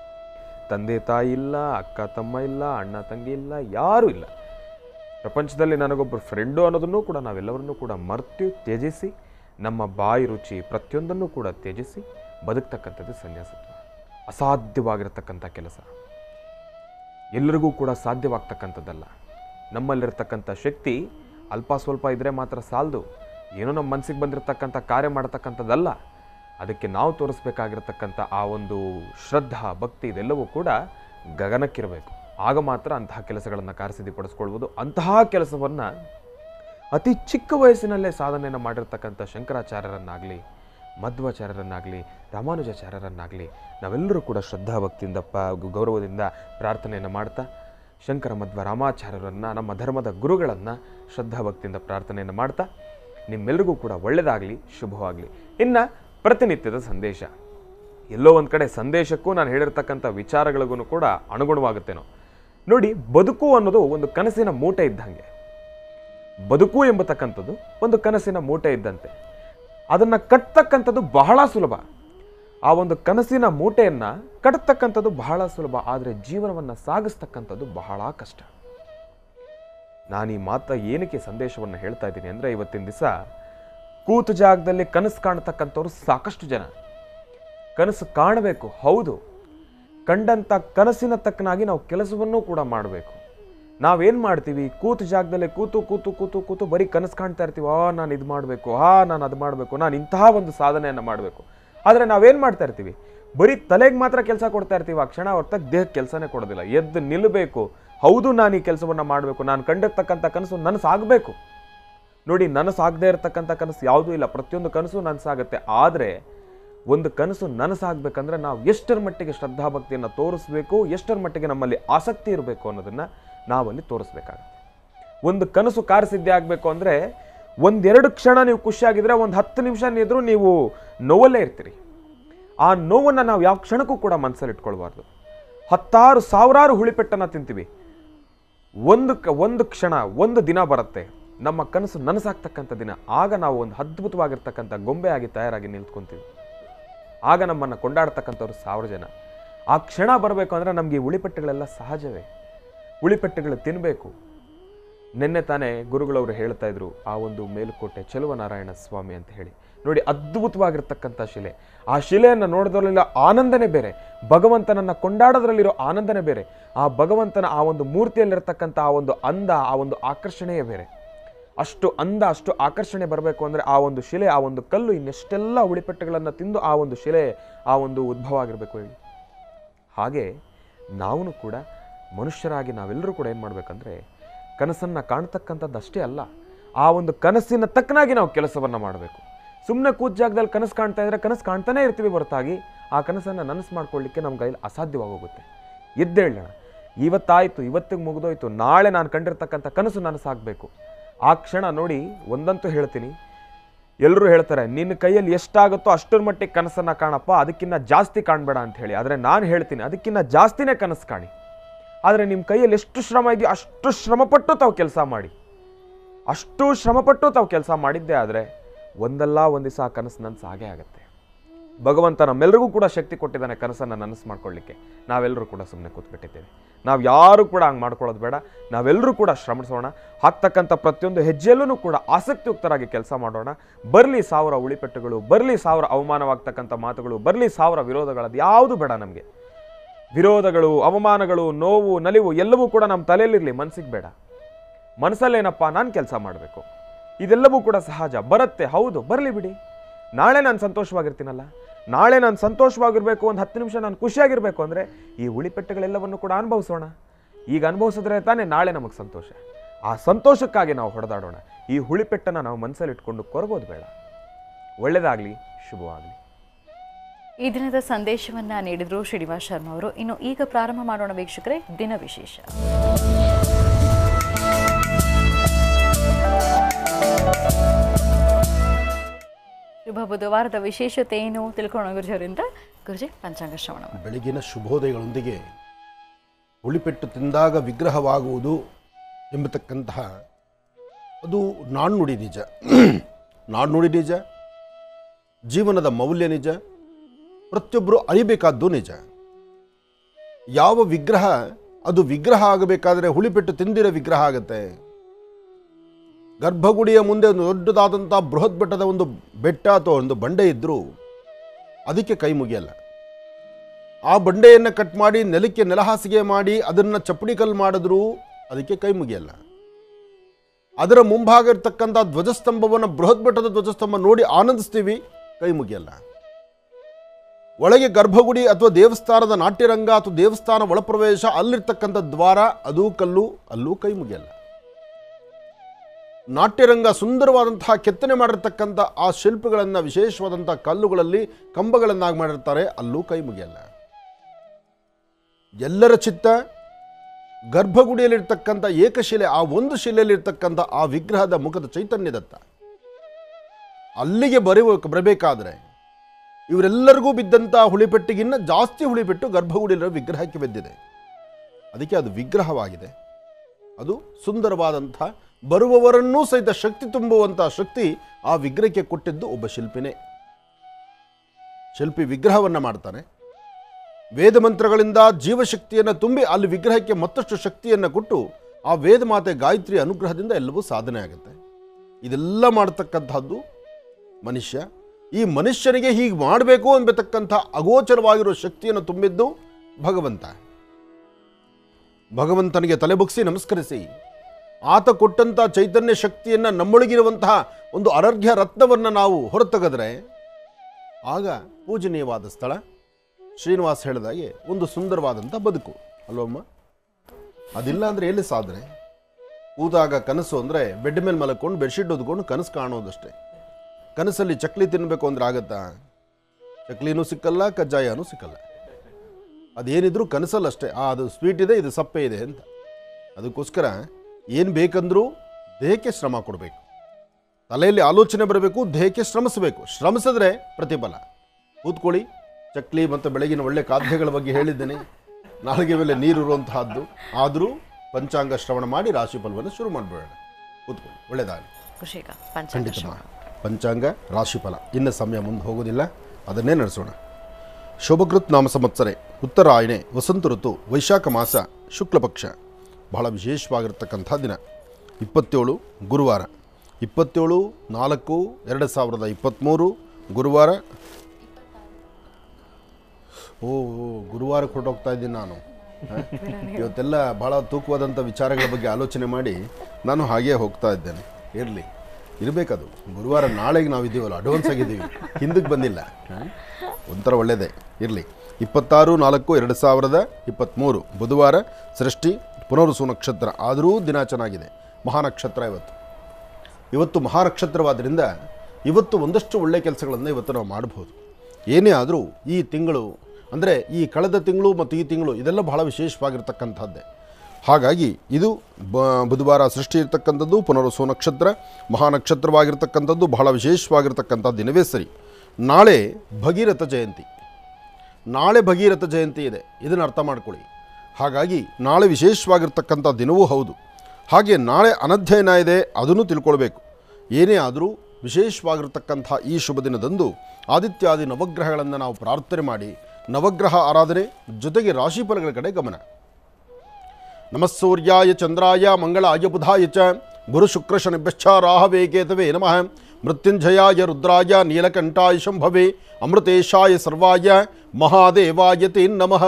ತಂದೆ ತಾಯಿ ಇಲ್ಲ ಅಕ್ಕ ತಮ್ಮ ಇಲ್ಲ ಅಣ್ಣ ತಂಗಿ ಇಲ್ಲ ಯಾರೂ ಇಲ್ಲ ಪ್ರಪಂಚದಲ್ಲಿ ನನಗೊಬ್ಬರು ಫ್ರೆಂಡು ಅನ್ನೋದನ್ನು ಕೂಡ ನಾವೆಲ್ಲವರನ್ನೂ ಕೂಡ ಮರ್ತು ತ್ಯಜಿಸಿ ನಮ್ಮ ಬಾಯಿ ರುಚಿ ಪ್ರತಿಯೊಂದನ್ನು ಕೂಡ ತ್ಯಜಿಸಿ ಬದುಕ್ತಕ್ಕಂಥದ್ದು ಸನ್ಯಾಸತ್ವ ಅಸಾಧ್ಯವಾಗಿರತಕ್ಕಂಥ ಕೆಲಸ ಎಲ್ಲರಿಗೂ ಕೂಡ ಸಾಧ್ಯವಾಗ್ತಕ್ಕಂಥದ್ದಲ್ಲ ನಮ್ಮಲ್ಲಿರ್ತಕ್ಕಂಥ ಶಕ್ತಿ ಅಲ್ಪ ಸ್ವಲ್ಪ ಇದ್ದರೆ ಮಾತ್ರ ಸಾಲದು ಏನೋ ನಮ್ಮ ಮನಸ್ಸಿಗೆ ಬಂದಿರತಕ್ಕಂಥ ಕಾರ್ಯ ಮಾಡತಕ್ಕಂಥದ್ದಲ್ಲ ಅದಕ್ಕೆ ನಾವು ತೋರಿಸ್ಬೇಕಾಗಿರ್ತಕ್ಕಂಥ ಆ ಒಂದು ಶ್ರದ್ಧಾ ಭಕ್ತಿ ಇದೆಲ್ಲವೂ ಕೂಡ ಗಗನಕ್ಕಿರಬೇಕು ಆಗ ಮಾತ್ರ ಅಂತಹ ಕೆಲಸಗಳನ್ನು ಕಾರ್ಯಸಿದ್ಧಿಪಡಿಸ್ಕೊಳ್ಬೋದು ಅಂತಹ ಕೆಲಸವನ್ನು ಅತಿ ಚಿಕ್ಕ ವಯಸ್ಸಿನಲ್ಲೇ ಸಾಧನೆಯನ್ನು ಮಾಡಿರ್ತಕ್ಕಂಥ ಶಂಕರಾಚಾರ್ಯರನ್ನಾಗಲಿ ಮಧ್ವಾಚಾರ್ಯರನ್ನಾಗಲಿ ರಾಮಾನುಜಾಚಾರ್ಯರನ್ನಾಗಲಿ ನಾವೆಲ್ಲರೂ ಕೂಡ ಶ್ರದ್ಧಾ ಭಕ್ತಿಯಿಂದ ಪ ಗೌರವದಿಂದ ಪ್ರಾರ್ಥನೆಯನ್ನು ಮಾಡ್ತಾ ಶಂಕರ ಮಧ್ವ ರಾಮಾಚಾರ್ಯರನ್ನು ನಮ್ಮ ಧರ್ಮದ ಗುರುಗಳನ್ನು ಶ್ರದ್ಧಾ ಭಕ್ತಿಯಿಂದ ಪ್ರಾರ್ಥನೆಯನ್ನು ಮಾಡ್ತಾ ನಿಮ್ಮೆಲ್ಲರಿಗೂ ಕೂಡ ಒಳ್ಳೆಯದಾಗಲಿ ಶುಭವಾಗಲಿ ಇನ್ನು ಪ್ರತಿನಿತ್ಯದ ಸಂದೇಶ ಎಲ್ಲೋ ಒಂದು ಕಡೆ ಸಂದೇಶಕ್ಕೂ ನಾನು ಹೇಳಿರ್ತಕ್ಕಂಥ ವಿಚಾರಗಳಿಗೂ ಕೂಡ ಅನುಗುಣವಾಗುತ್ತೇನೋ ನೋಡಿ ಬದುಕು ಅನ್ನೋದು ಒಂದು ಕನಸಿನ ಮೂಟೆ ಇದ್ದಂಗೆ ಬದುಕು ಎಂಬತಕ್ಕಂಥದ್ದು ಒಂದು ಕನಸಿನ ಮೂಟೆ ಇದ್ದಂತೆ ಅದನ್ನು ಕಟ್ತಕ್ಕಂಥದ್ದು ಬಹಳ ಸುಲಭ ಆ ಒಂದು ಕನಸಿನ ಮೂಟೆಯನ್ನು ಕಟ್ತಕ್ಕಂಥದ್ದು ಬಹಳ ಸುಲಭ ಆದರೆ ಜೀವನವನ್ನು ಸಾಗಿಸ್ತಕ್ಕಂಥದ್ದು ಬಹಳ ಕಷ್ಟ ನಾನು ಈ ಮಾತ ಏನಕ್ಕೆ ಸಂದೇಶವನ್ನು ಹೇಳ್ತಾ ಇದ್ದೀನಿ ಅಂದರೆ ಇವತ್ತಿನ ದಿವಸ ಕೂತು ಜಾಗದಲ್ಲಿ ಕನಸು ಕಾಣ್ತಕ್ಕಂಥವ್ರು ಸಾಕಷ್ಟು ಜನ ಕನಸು ಕಾಣಬೇಕು ಹೌದು ಕಂಡಂಥ ಕನಸಿನ ತಕ್ಕನಾಗಿ ನಾವು ಕೆಲಸವನ್ನೂ ಕೂಡ ಮಾಡಬೇಕು ನಾವೇನು ಮಾಡ್ತೀವಿ ಕೂತು ಜಾಗದಲ್ಲೇ ಕೂತು ಕೂತು ಕೂತು ಕೂತು ಬರೀ ಕನಸು ಕಾಣ್ತಾ ಇರ್ತೀವಿ ಆ ನಾನು ಇದು ಮಾಡಬೇಕು ಆ ನಾನು ಅದು ಮಾಡಬೇಕು ನಾನು ಇಂತಹ ಒಂದು ಸಾಧನೆಯನ್ನು ಮಾಡಬೇಕು ಆದರೆ ನಾವೇನು ಮಾಡ್ತಾ ಇರ್ತೀವಿ ಬರೀ ತಲೆಗೆ ಮಾತ್ರ ಕೆಲಸ ಕೊಡ್ತಾ ಇರ್ತೀವಿ ಆ ಕ್ಷಣ ಹೊರತಾಗಿ ದೇಹಕ್ಕೆ ಕೆಲಸನೇ ಕೊಡೋದಿಲ್ಲ ಎದ್ದು ನಿಲ್ಲಬೇಕು ಹೌದು ನಾನು ಈ ಕೆಲಸವನ್ನು ಮಾಡಬೇಕು ನಾನು ಕಂಡಿರ್ತಕ್ಕಂಥ ಕನಸು ನನಸಾಗಬೇಕು ನೋಡಿ ನನಸಾಗದೇ ಇರತಕ್ಕಂಥ ಕನಸು ಯಾವುದೂ ಇಲ್ಲ ಪ್ರತಿಯೊಂದು ಕನಸು ನನಸಾಗುತ್ತೆ ಆದರೆ ಒಂದು ಕನಸು ನನಸಾಗಬೇಕಂದ್ರೆ ನಾವು ಎಷ್ಟರ ಮಟ್ಟಿಗೆ ಶ್ರದ್ಧಾಭಕ್ತಿಯನ್ನು ತೋರಿಸ್ಬೇಕು ಎಷ್ಟರ ಮಟ್ಟಿಗೆ ನಮ್ಮಲ್ಲಿ ಆಸಕ್ತಿ ಇರಬೇಕು ಅನ್ನೋದನ್ನು ನಾವಲ್ಲಿ ತೋರಿಸ್ಬೇಕಾಗುತ್ತೆ ಒಂದು ಕನಸು ಕಾರ್ಯಸಿದ್ಧಿ ಆಗಬೇಕು ಅಂದರೆ ಒಂದೆರಡು ಕ್ಷಣ ನೀವು ಖುಷಿಯಾಗಿದ್ರೆ ಒಂದು ಹತ್ತು ನಿಮಿಷ ನಿದ್ರು ನೀವು ನೋವಲ್ಲೇ ಇರ್ತೀರಿ ಆ ನೋವನ್ನು ನಾವು ಯಾವ ಕ್ಷಣಕ್ಕೂ ಕೂಡ ಮನಸ್ಸಲ್ಲಿ ಇಟ್ಕೊಳ್ಬಾರ್ದು ಹತ್ತಾರು ಸಾವಿರಾರು ಹುಳಿಪೆಟ್ಟನ್ನು ತಿಂತೀವಿ ಒಂದು ಕ ಒಂದು ಕ್ಷಣ ಒಂದು ದಿನ ಬರುತ್ತೆ ನಮ್ಮ ಕನಸು ನನಸಾಗ್ತಕ್ಕಂಥ ದಿನ ಆಗ ನಾವು ಒಂದು ಅದ್ಭುತವಾಗಿರ್ತಕ್ಕಂಥ ಗೊಂಬೆಯಾಗಿ ತಯಾರಾಗಿ ನಿಂತ್ಕೊಂತೀವಿ ಆಗ ನಮ್ಮನ್ನು ಕೊಂಡಾಡ್ತಕ್ಕಂಥವ್ರು ಸಾವಿರ ಜನ ಆ ಕ್ಷಣ ಬರಬೇಕು ಅಂದರೆ ನಮಗೆ ಈ ಉಳಿಪೆಟ್ಟುಗಳೆಲ್ಲ ಸಹಜವೇ ಉಳಿಪೆಟ್ಟುಗಳು ತಿನ್ನಬೇಕು ನಿನ್ನೆ ತಾನೇ ಗುರುಗಳವರು ಹೇಳ್ತಾ ಇದ್ರು ಆ ಒಂದು ಮೇಲುಕೋಟೆ ಚೆಲುವನಾರಾಯಣ ಸ್ವಾಮಿ ಅಂತ ಹೇಳಿ ನೋಡಿ ಅದ್ಭುತವಾಗಿರ್ತಕ್ಕಂಥ ಶಿಲೆ ಆ ಶಿಲೆಯನ್ನು ನೋಡೋದ್ರಲ್ಲಿರೋ ಆನಂದನೇ ಬೇರೆ ಭಗವಂತನನ್ನ ಕೊಂಡಾಡೋದ್ರಲ್ಲಿರೋ ಆನಂದನೇ ಬೇರೆ ಆ ಭಗವಂತನ ಆ ಒಂದು ಮೂರ್ತಿಯಲ್ಲಿರ್ತಕ್ಕಂಥ ಆ ಒಂದು ಅಂದ ಆ ಒಂದು ಆಕರ್ಷಣೆಯೇ ಬೇರೆ ಅಷ್ಟು ಅಂದ ಅಷ್ಟು ಆಕರ್ಷಣೆ ಬರಬೇಕು ಅಂದರೆ ಆ ಒಂದು ಶಿಲೆ ಆ ಒಂದು ಕಲ್ಲು ಇನ್ನೆಷ್ಟೆಲ್ಲ ಉಳಿಪೆಟ್ಟುಗಳನ್ನು ತಿಂದು ಆ ಒಂದು ಶಿಲೆ ಆ ಒಂದು ಉದ್ಭವ ಆಗಿರಬೇಕು ಹೇಳಿ ಹಾಗೆ ನಾವು ಕೂಡ ಮನುಷ್ಯರಾಗಿ ನಾವೆಲ್ಲರೂ ಕೂಡ ಏನು ಮಾಡಬೇಕಂದ್ರೆ ಕನಸನ್ನು ಕಾಣ್ತಕ್ಕಂಥದ್ದು ಅಷ್ಟೇ ಅಲ್ಲ ಆ ಒಂದು ಕನಸಿನ ತಕ್ಕನಾಗಿ ನಾವು ಕೆಲಸವನ್ನು ಮಾಡಬೇಕು ಸುಮ್ಮನೆ ಕೂತ್ ಜಾಗದಲ್ಲಿ ಕನಸು ಕಾಣ್ತಾ ಇದ್ರೆ ಕನಸು ಕಾಣ್ತಾನೆ ಇರ್ತೀವಿ ಹೊರತಾಗಿ ಆ ಕನಸನ್ನು ನನಸು ಮಾಡ್ಕೊಳ್ಳಿಕ್ಕೆ ನಮ್ಮ ಕೈಲಿ ಅಸಾಧ್ಯವಾಗೋಗುತ್ತೆ ಎದ್ದೇಳೋಣ ಇವತ್ತಾಯಿತು ಇವತ್ತಿಗೆ ಮುಗಿದೋಯ್ತು ನಾಳೆ ನಾನು ಕಂಡಿರ್ತಕ್ಕಂಥ ಕನಸು ನನಸಾಗಬೇಕು ಆ ಕ್ಷಣ ನೋಡಿ ಒಂದಂತೂ ಹೇಳ್ತೀನಿ ಎಲ್ಲರೂ ಹೇಳ್ತಾರೆ ನಿನ್ನ ಕೈಯಲ್ಲಿ ಎಷ್ಟಾಗುತ್ತೋ ಅಷ್ಟರ ಮಟ್ಟಿಗೆ ಕನಸನ್ನು ಕಾಣಪ್ಪ ಅದಕ್ಕಿಂತ ಜಾಸ್ತಿ ಕಾಣಬೇಡ ಅಂತ ಹೇಳಿ ಆದರೆ ನಾನು ಹೇಳ್ತೀನಿ ಅದಕ್ಕಿಂತ ಜಾಸ್ತಿನೇ ಕನಸು ಕಾಣಿ ಆದರೆ ನಿಮ್ಮ ಕೈಯಲ್ಲಿ ಎಷ್ಟು ಶ್ರಮ ಇದೆಯೋ ಅಷ್ಟು ಶ್ರಮಪಟ್ಟು ತಾವು ಕೆಲಸ ಮಾಡಿ ಅಷ್ಟು ಶ್ರಮಪಟ್ಟು ತಾವು ಕೆಲಸ ಮಾಡಿದ್ದೇ ಆದರೆ ಒಂದಲ್ಲ ಒಂದು ದಿವಸ ಆ ಕನಸು ನನಸು ಹಾಗೇ ಆಗುತ್ತೆ ಭಗವಂತ ನಮ್ಮೆಲ್ಲರಿಗೂ ಕೂಡ ಶಕ್ತಿ ಕೊಟ್ಟಿದ್ದಾನೆ ಕನಸನ್ನು ನನಸು ಮಾಡ್ಕೊಳ್ಳಿಕ್ಕೆ ನಾವೆಲ್ಲರೂ ಕೂಡ ಸುಮ್ಮನೆ ಕೂತ್ಬಿಟ್ಟಿದ್ದೇವೆ ನಾವು ಯಾರು ಕೂಡ ಹಂಗೆ ಮಾಡ್ಕೊಳ್ಳೋದು ಬೇಡ ನಾವೆಲ್ಲರೂ ಕೂಡ ಶ್ರಮಿಸೋಣ ಹಾಕ್ತಕ್ಕಂಥ ಪ್ರತಿಯೊಂದು ಹೆಜ್ಜೆಯಲ್ಲೂ ಕೂಡ ಆಸಕ್ತಿಯುಕ್ತರಾಗಿ ಕೆಲಸ ಮಾಡೋಣ ಬರಲಿ ಸಾವಿರ ಉಳಿಪೆಟ್ಟುಗಳು ಬರಲಿ ಸಾವಿರ ಅವಮಾನವಾಗ್ತಕ್ಕಂಥ ಮಾತುಗಳು ಬರಲಿ ಸಾವಿರ ವಿರೋಧಗಳದ್ದು ಯಾವುದು ಬೇಡ ನಮಗೆ ವಿರೋಧಗಳು ಅವಮಾನಗಳು ನೋವು ನಲಿವು ಎಲ್ಲವೂ ಕೂಡ ನಮ್ಮ ತಲೆಯಲ್ಲಿರಲಿ ಮನಸ್ಸಿಗೆ ಬೇಡ ಮನಸ್ಸಲ್ಲೇನಪ್ಪ ನಾನು ಕೆಲಸ ಮಾಡಬೇಕು ಇದೆಲ್ಲವೂ ಕೂಡ ಸಹಜ ಬರುತ್ತೆ ಹೌದು ಬರಲಿ ಬಿಡಿ ನಾಳೆ ನಾನು ಸಂತೋಷವಾಗಿರ್ತೀನಲ್ಲ ನಾಳೆ ನಾನು ಸಂತೋಷವಾಗಿರಬೇಕು ಒಂದು ಹತ್ತು ನಿಮಿಷ ನಾನು ಖುಷಿಯಾಗಿರಬೇಕು ಅಂದರೆ ಈ ಉಳಿಪೆಟ್ಟುಗಳೆಲ್ಲವನ್ನು ಕೂಡ ಅನುಭವಿಸೋಣ ಈಗ ಅನುಭವಿಸಿದ್ರೆ ತಾನೇ ನಾಳೆ ನಮಗೆ ಸಂತೋಷ ಆ ಸಂತೋಷಕ್ಕಾಗಿ ನಾವು ಹೊಡೆದಾಡೋಣ ಈ ಹುಳಿಪೆಟ್ಟನ್ನು ನಾವು ಮನಸ್ಸಲ್ಲಿ ಇಟ್ಕೊಂಡು ಕೊರಗೋದು ಬೇಡ ಒಳ್ಳೆಯದಾಗಲಿ ಶುಭವಾಗಲಿ ಈ ದಿನದ ಸಂದೇಶವನ್ನ ನೀಡಿದ್ರು ಶ್ರೀನಿವಾಸ್ ಶರ್ಮಾ ಅವರು ಇನ್ನು ಈಗ ಪ್ರಾರಂಭ ಮಾಡೋಣ ವೀಕ್ಷಕರೇ ದಿನ ವಿಶೇಷ ಶುಭ ಬುಧವಾರದ ವಿಶೇಷತೆ ಏನು ತಿಳ್ಕೊಳ್ಳೋಣ ಗುರುಜಿಯವರಿಂದ ಗುರುಜಿ ಪಂಚಾಂಗ ಶ್ರವಣ ಮಾಡಿ. ಬೆಳಗಿನ ಶುಭೋದಯಗಳೊಂದಿಗೆ ಉಳಿಪೆಟ್ಟು ತಿಂದಾಗ ವಿಗ್ರಹವಾಗುವುದು ಎಂಬತಕ್ಕಂತಹ ಅದು ನಾಣ್ಣುಡಿ ನಿಜ ನಾಣ್ಣುಡಿ ನಿಜ ಜೀವನದ ಮೌಲ್ಯ ನಿಜ ಪ್ರತಿಯೊಬ್ಬರು ಅರಿಬೇಕಾದ್ದು ನಿಜ ಯಾವ ವಿಗ್ರಹ ಅದು ವಿಗ್ರಹ ಆಗಬೇಕಾದ್ರೆ ಹುಳಿಪೆಟ್ಟು ತಿಂದಿರೋ ವಿಗ್ರಹ ಆಗುತ್ತೆ ಗರ್ಭಗುಡಿಯ ಮುಂದೆ ಒಂದು ದೊಡ್ಡದಾದಂಥ ಬೃಹತ್ ಬೆಟ್ಟದ ಒಂದು ಬೆಟ್ಟ ಅಥವಾ ಒಂದು ಬಂಡೆ ಇದ್ದರೂ ಅದಕ್ಕೆ ಕೈ ಮುಗಿಯಲ್ಲ ಆ ಬಂಡೆಯನ್ನು ಕಟ್ ಮಾಡಿ ನೆಲಕ್ಕೆ ನೆಲಹಾಸಿಗೆ ಮಾಡಿ ಅದನ್ನು ಚಪ್ಪಡಿ ಕಲ್ಲು ಮಾಡಿದ್ರೂ ಅದಕ್ಕೆ ಕೈ ಮುಗಿಯಲ್ಲ ಅದರ ಮುಂಭಾಗ ಇರ್ತಕ್ಕಂಥ ಧ್ವಜಸ್ತಂಭವನ್ನು ಬೃಹತ್ ಬೆಟ್ಟದ ಧ್ವಜಸ್ತಂಭ ನೋಡಿ ಆನಂದಿಸ್ತೀವಿ ಕೈ ಮುಗಿಯಲ್ಲ ಒಳಗೆ ಗರ್ಭಗುಡಿ ಅಥವಾ ದೇವಸ್ಥಾನದ ನಾಟ್ಯರಂಗ ಅಥವಾ ದೇವಸ್ಥಾನ ಒಳಪ್ರವೇಶ ಅಲ್ಲಿರ್ತಕ್ಕಂಥ ದ್ವಾರ ಅದು ಕಲ್ಲು ಅಲ್ಲೂ ಕೈ ಮುಗಿಯಲ್ಲ ನಾಟ್ಯರಂಗ ಸುಂದರವಾದಂತಹ ಕೆತ್ತನೆ ಮಾಡಿರ್ತಕ್ಕಂಥ ಆ ಶಿಲ್ಪಗಳನ್ನು ವಿಶೇಷವಾದಂಥ ಕಲ್ಲುಗಳಲ್ಲಿ ಕಂಬಗಳನ್ನಾಗಿ ಮಾಡಿರ್ತಾರೆ ಅಲ್ಲೂ ಕೈ ಮುಗಿಯಲ್ಲ ಎಲ್ಲರ ಚಿತ್ತ ಗರ್ಭಗುಡಿಯಲ್ಲಿರ್ತಕ್ಕಂಥ ಏಕಶಿಲೆ ಆ ಒಂದು ಶಿಲೆಯಲ್ಲಿರ್ತಕ್ಕಂಥ ಆ ವಿಗ್ರಹದ ಮುಖದ ಚೈತನ್ಯದತ್ತ ಅಲ್ಲಿಗೆ ಬರುವ ಬರಬೇಕಾದ್ರೆ ಇವರೆಲ್ಲರಿಗೂ ಬಿದ್ದಂಥ ಹುಳಿಪೆಟ್ಟಿಗಿನ್ನ ಜಾಸ್ತಿ ಹುಳಿಪೆಟ್ಟು ಗರ್ಭಗುಡಿಯಲ್ಲಿರೋ ವಿಗ್ರಹಕ್ಕೆ ಬಿದ್ದಿದೆ ಅದಕ್ಕೆ ಅದು ವಿಗ್ರಹವಾಗಿದೆ ಅದು ಸುಂದರವಾದಂಥ ಬರುವವರನ್ನೂ ಸಹಿತ ಶಕ್ತಿ ತುಂಬುವಂಥ ಶಕ್ತಿ ಆ ವಿಗ್ರಹಕ್ಕೆ ಕೊಟ್ಟಿದ್ದು ಒಬ್ಬ ಶಿಲ್ಪಿನೇ ಶಿಲ್ಪಿ ವಿಗ್ರಹವನ್ನು ಮಾಡ್ತಾನೆ ವೇದ ಮಂತ್ರಗಳಿಂದ ಜೀವಶಕ್ತಿಯನ್ನು ತುಂಬಿ ಅಲ್ಲಿ ವಿಗ್ರಹಕ್ಕೆ ಮತ್ತಷ್ಟು ಶಕ್ತಿಯನ್ನು ಕೊಟ್ಟು ಆ ವೇದ ಮಾತೆ ಗಾಯತ್ರಿ ಅನುಗ್ರಹದಿಂದ ಎಲ್ಲವೂ ಸಾಧನೆ ಆಗುತ್ತೆ ಇದೆಲ್ಲ ಮಾಡತಕ್ಕಂಥದ್ದು ಮನುಷ್ಯ ಈ ಮನುಷ್ಯನಿಗೆ ಹೀಗೆ ಮಾಡಬೇಕು ಅನ್ಬೇತಕ್ಕಂಥ ಅಗೋಚರವಾಗಿರೋ ಶಕ್ತಿಯನ್ನು ತುಂಬಿದ್ದು ಭಗವಂತ ಭಗವಂತನಿಗೆ ತಲೆಬುಗ್ಸಿ ನಮಸ್ಕರಿಸಿ ಆತ ಕೊಟ್ಟಂಥ ಚೈತನ್ಯ ಶಕ್ತಿಯನ್ನು ನಮ್ಮೊಳಗಿರುವಂತಹ ಒಂದು ಅನರ್ಘ್ಯ ರತ್ನವನ್ನು ನಾವು ಹೊರತೆಗೆದ್ರೆ ಆಗ ಪೂಜನೀಯವಾದ ಸ್ಥಳ ಶ್ರೀನಿವಾಸ್ ಹೇಳಿದಾಗೆ ಒಂದು ಸುಂದರವಾದಂಥ ಬದುಕು ಅಲ್ವಮ್ಮ ಅದಿಲ್ಲ ಅಂದರೆ ಎಲ್ಲಿ ಸಾಧನೆ ಕೂದಾಗ ಕನಸು ಅಂದರೆ ಬೆಡ್ ಮೇಲೆ ಮಲ್ಕೊಂಡು ಬೆಡ್ಶೀಟ್ ಹೊದ್ಕೊಂಡು ಕನಸು ಕಾಣೋದಷ್ಟೇ ಕನಸಲ್ಲಿ ಚಕ್ಲಿ ತಿನ್ನಬೇಕು ಅಂದ್ರೆ ಆಗತ್ತಾ ಚಕ್ಲಿನೂ ಸಿಕ್ಕಲ್ಲ ಕಜ್ಜಾಯನೂ ಸಿಕ್ಕಲ್ಲ ಅದೇನಿದ್ರು ಕನಸಲ್ಲಷ್ಟೇ ಆ ಅದು ಸ್ವೀಟ್ ಇದೆ ಇದು ಸಪ್ಪೆ ಇದೆ ಅಂತ ಅದಕ್ಕೋಸ್ಕರ ಏನು ಬೇಕಂದ್ರೂ ದೇಹಕ್ಕೆ ಶ್ರಮ ಕೊಡಬೇಕು ತಲೆಯಲ್ಲಿ ಆಲೋಚನೆ ಬರಬೇಕು ದೇಹಕ್ಕೆ ಶ್ರಮಿಸಬೇಕು ಶ್ರಮಿಸಿದ್ರೆ ಪ್ರತಿಫಲ ಕೂತ್ಕೊಳ್ಳಿ ಚಕ್ಲಿ ಮತ್ತು ಬೆಳಗಿನ ಒಳ್ಳೆ ಖಾದ್ಯಗಳ ಬಗ್ಗೆ ಹೇಳಿದ್ದೇನೆ ನಾಳಿಗೆ ಮೇಲೆ ನೀರಿರುವಂತಹದ್ದು ಆದರೂ ಪಂಚಾಂಗ ಶ್ರವಣ ಮಾಡಿ ರಾಶಿ ಫಲವನ್ನು ಶುರು ಮಾಡಿಬಿಡೋಣ ಕೂತ್ಕೊಳ್ಳಿ ಒಳ್ಳೆಯದಾಗಲಿ ಖುಷಿಗ ಪಂಚಾಂಗ ಖಂಡಿತಮ್ಮ ಶ್ರವಣ ಪಂಚಾಂಗ ರಾಶಿಫಲ ಇನ್ನು ಸಮಯ ಮುಂದೆ ಹೋಗೋದಿಲ್ಲ ಅದನ್ನೇ ನಡೆಸೋಣ ಶೋಭಕೃತ್ ನಾಮ ಸಂವತ್ಸರೆ ಉತ್ತರಾಯಣೆ ವಸಂತ ಋತು ವೈಶಾಖ ಮಾಸ ಶುಕ್ಲ ಪಕ್ಷ ಬಹಳ ವಿಶೇಷವಾಗಿರ್ತಕ್ಕಂಥ ದಿನ ಇಪ್ಪತ್ತೇಳು ಗುರುವಾರ ಇಪ್ಪತ್ತೇಳು ನಾಲ್ಕು ಎರಡು ಸಾವಿರದ ಇಪ್ಪತ್ತ್ಮೂರು ಗುರುವಾರ ಓ ಓ, ಗುರುವಾರಕ್ಕೆ ಹೊರಟೋಗ್ತಾ ಇದ್ದೀನಿ ನಾನು ಹ? ಇವತ್ತೆಲ್ಲ ಭಾಳ ತೂಕವಾದಂಥ ವಿಚಾರಗಳ ಬಗ್ಗೆ ಆಲೋಚನೆ ಮಾಡಿ ನಾನು ಹಾಗೇ ಹೋಗ್ತಾ ಇದ್ದೇನೆ ಇರಲಿ ಇರಬೇಕದು ಗುರುವಾರ ನಾಳೆಗೆ ನಾವು ಇದ್ದೀವಲ್ಲ ಅಡ್ವಾನ್ಸ್ ಆಗಿದ್ದೀವಿ ಹಿಂದಕ್ಕೆ ಬಂದಿಲ್ಲ ಹ? ಒಂಥರ ಒಳ್ಳೆಯದೇ ಇರಲಿ ಇಪ್ಪತ್ತಾರು ನಾಲ್ಕು ಎರಡು ಸಾವಿರದ ಇಪ್ಪತ್ತ್ಮೂರು ಬುಧವಾರ ಸೃಷ್ಟಿ ಪುನರ್ವಸು ನಕ್ಷತ್ರ ಆದರೂ ದಿನ ಚೆನ್ನಾಗಿದೆ ಮಹಾನಕ್ಷತ್ರ ಇವತ್ತು ಇವತ್ತು ಮಹಾನಕ್ಷತ್ರವಾದ್ದರಿಂದ ಇವತ್ತು ಒಂದಷ್ಟು ಒಳ್ಳೆಯ ಕೆಲಸಗಳನ್ನು ಇವತ್ತು ನಾವು ಮಾಡಬಹುದು ಏನೇ ಆದರೂ ಈ ತಿಂಗಳು ಅಂದರೆ ಈ ಕಳೆದ ತಿಂಗಳು ಮತ್ತು ಈ ತಿಂಗಳು ಇದೆಲ್ಲ ಬಹಳ ವಿಶೇಷವಾಗಿರ್ತಕ್ಕಂಥದ್ದೇ ಹಾಗಾಗಿ ಇದು ಬ ಬುಧವಾರ ಸೃಷ್ಟಿ ಇರ್ತಕ್ಕಂಥದ್ದು ಪುನರ್ವಸು ನಕ್ಷತ್ರ ಮಹಾನಕ್ಷತ್ರವಾಗಿರ್ತಕ್ಕಂಥದ್ದು ಬಹಳ ವಿಶೇಷವಾಗಿರ್ತಕ್ಕಂಥ ದಿನವೇ ಸರಿ ನಾಳೆ ಭಗೀರಥ ಜಯಂತಿ ನಾಳೆ ಭಗೀರಥ ಜಯಂತಿ ಇದೆ ಇದನ್ನು ಅರ್ಥ ಮಾಡ್ಕೊಳ್ಳಿ ಹಾಗಾಗಿ ನಾಳೆ ವಿಶೇಷವಾಗಿರ್ತಕ್ಕಂಥ ದಿನವೂ ಹೌದು ಹಾಗೆ ನಾಳೆ ಅನಧ್ಯಯನ ಇದೆ ಅದನ್ನು ತಿಳ್ಕೊಳ್ಬೇಕು ಏನೇ ಆದರೂ ವಿಶೇಷವಾಗಿರ್ತಕ್ಕಂಥ ಈ ಶುಭ ದಿನದಂದು ಆದಿತ್ಯಾದಿ ನವಗ್ರಹಗಳನ್ನು ನಾವು ಪ್ರಾರ್ಥನೆ ಮಾಡಿ ನವಗ್ರಹ ಆರಾಧನೆ ಜೊತೆಗೆ ರಾಶಿಫಲಗಳ ಕಡೆ ಗಮನ ನಮಸ್ಸೂರ್ಯಾಯ ಚಂದ್ರಾಯ ಮಂಗಳಾಯ ಬುಧಾಯ ಚ ಗುರು ಶುಕ್ರ ಶನಿಭ್ಯಶ್ಚ ರಾಹವೇ ಕೇತವೇ ನಮಃ ಮೃತ್ಯುಂಜಯಾಯ ರುದ್ರಾಯ ನೀಲಕಂಠಾಯ ಶಂಭವೇ ಅಮೃತೇಶಾಯ ಸರ್ವಾಯ ಮಹಾದೇವಾಯ ತೇ ನಮಃ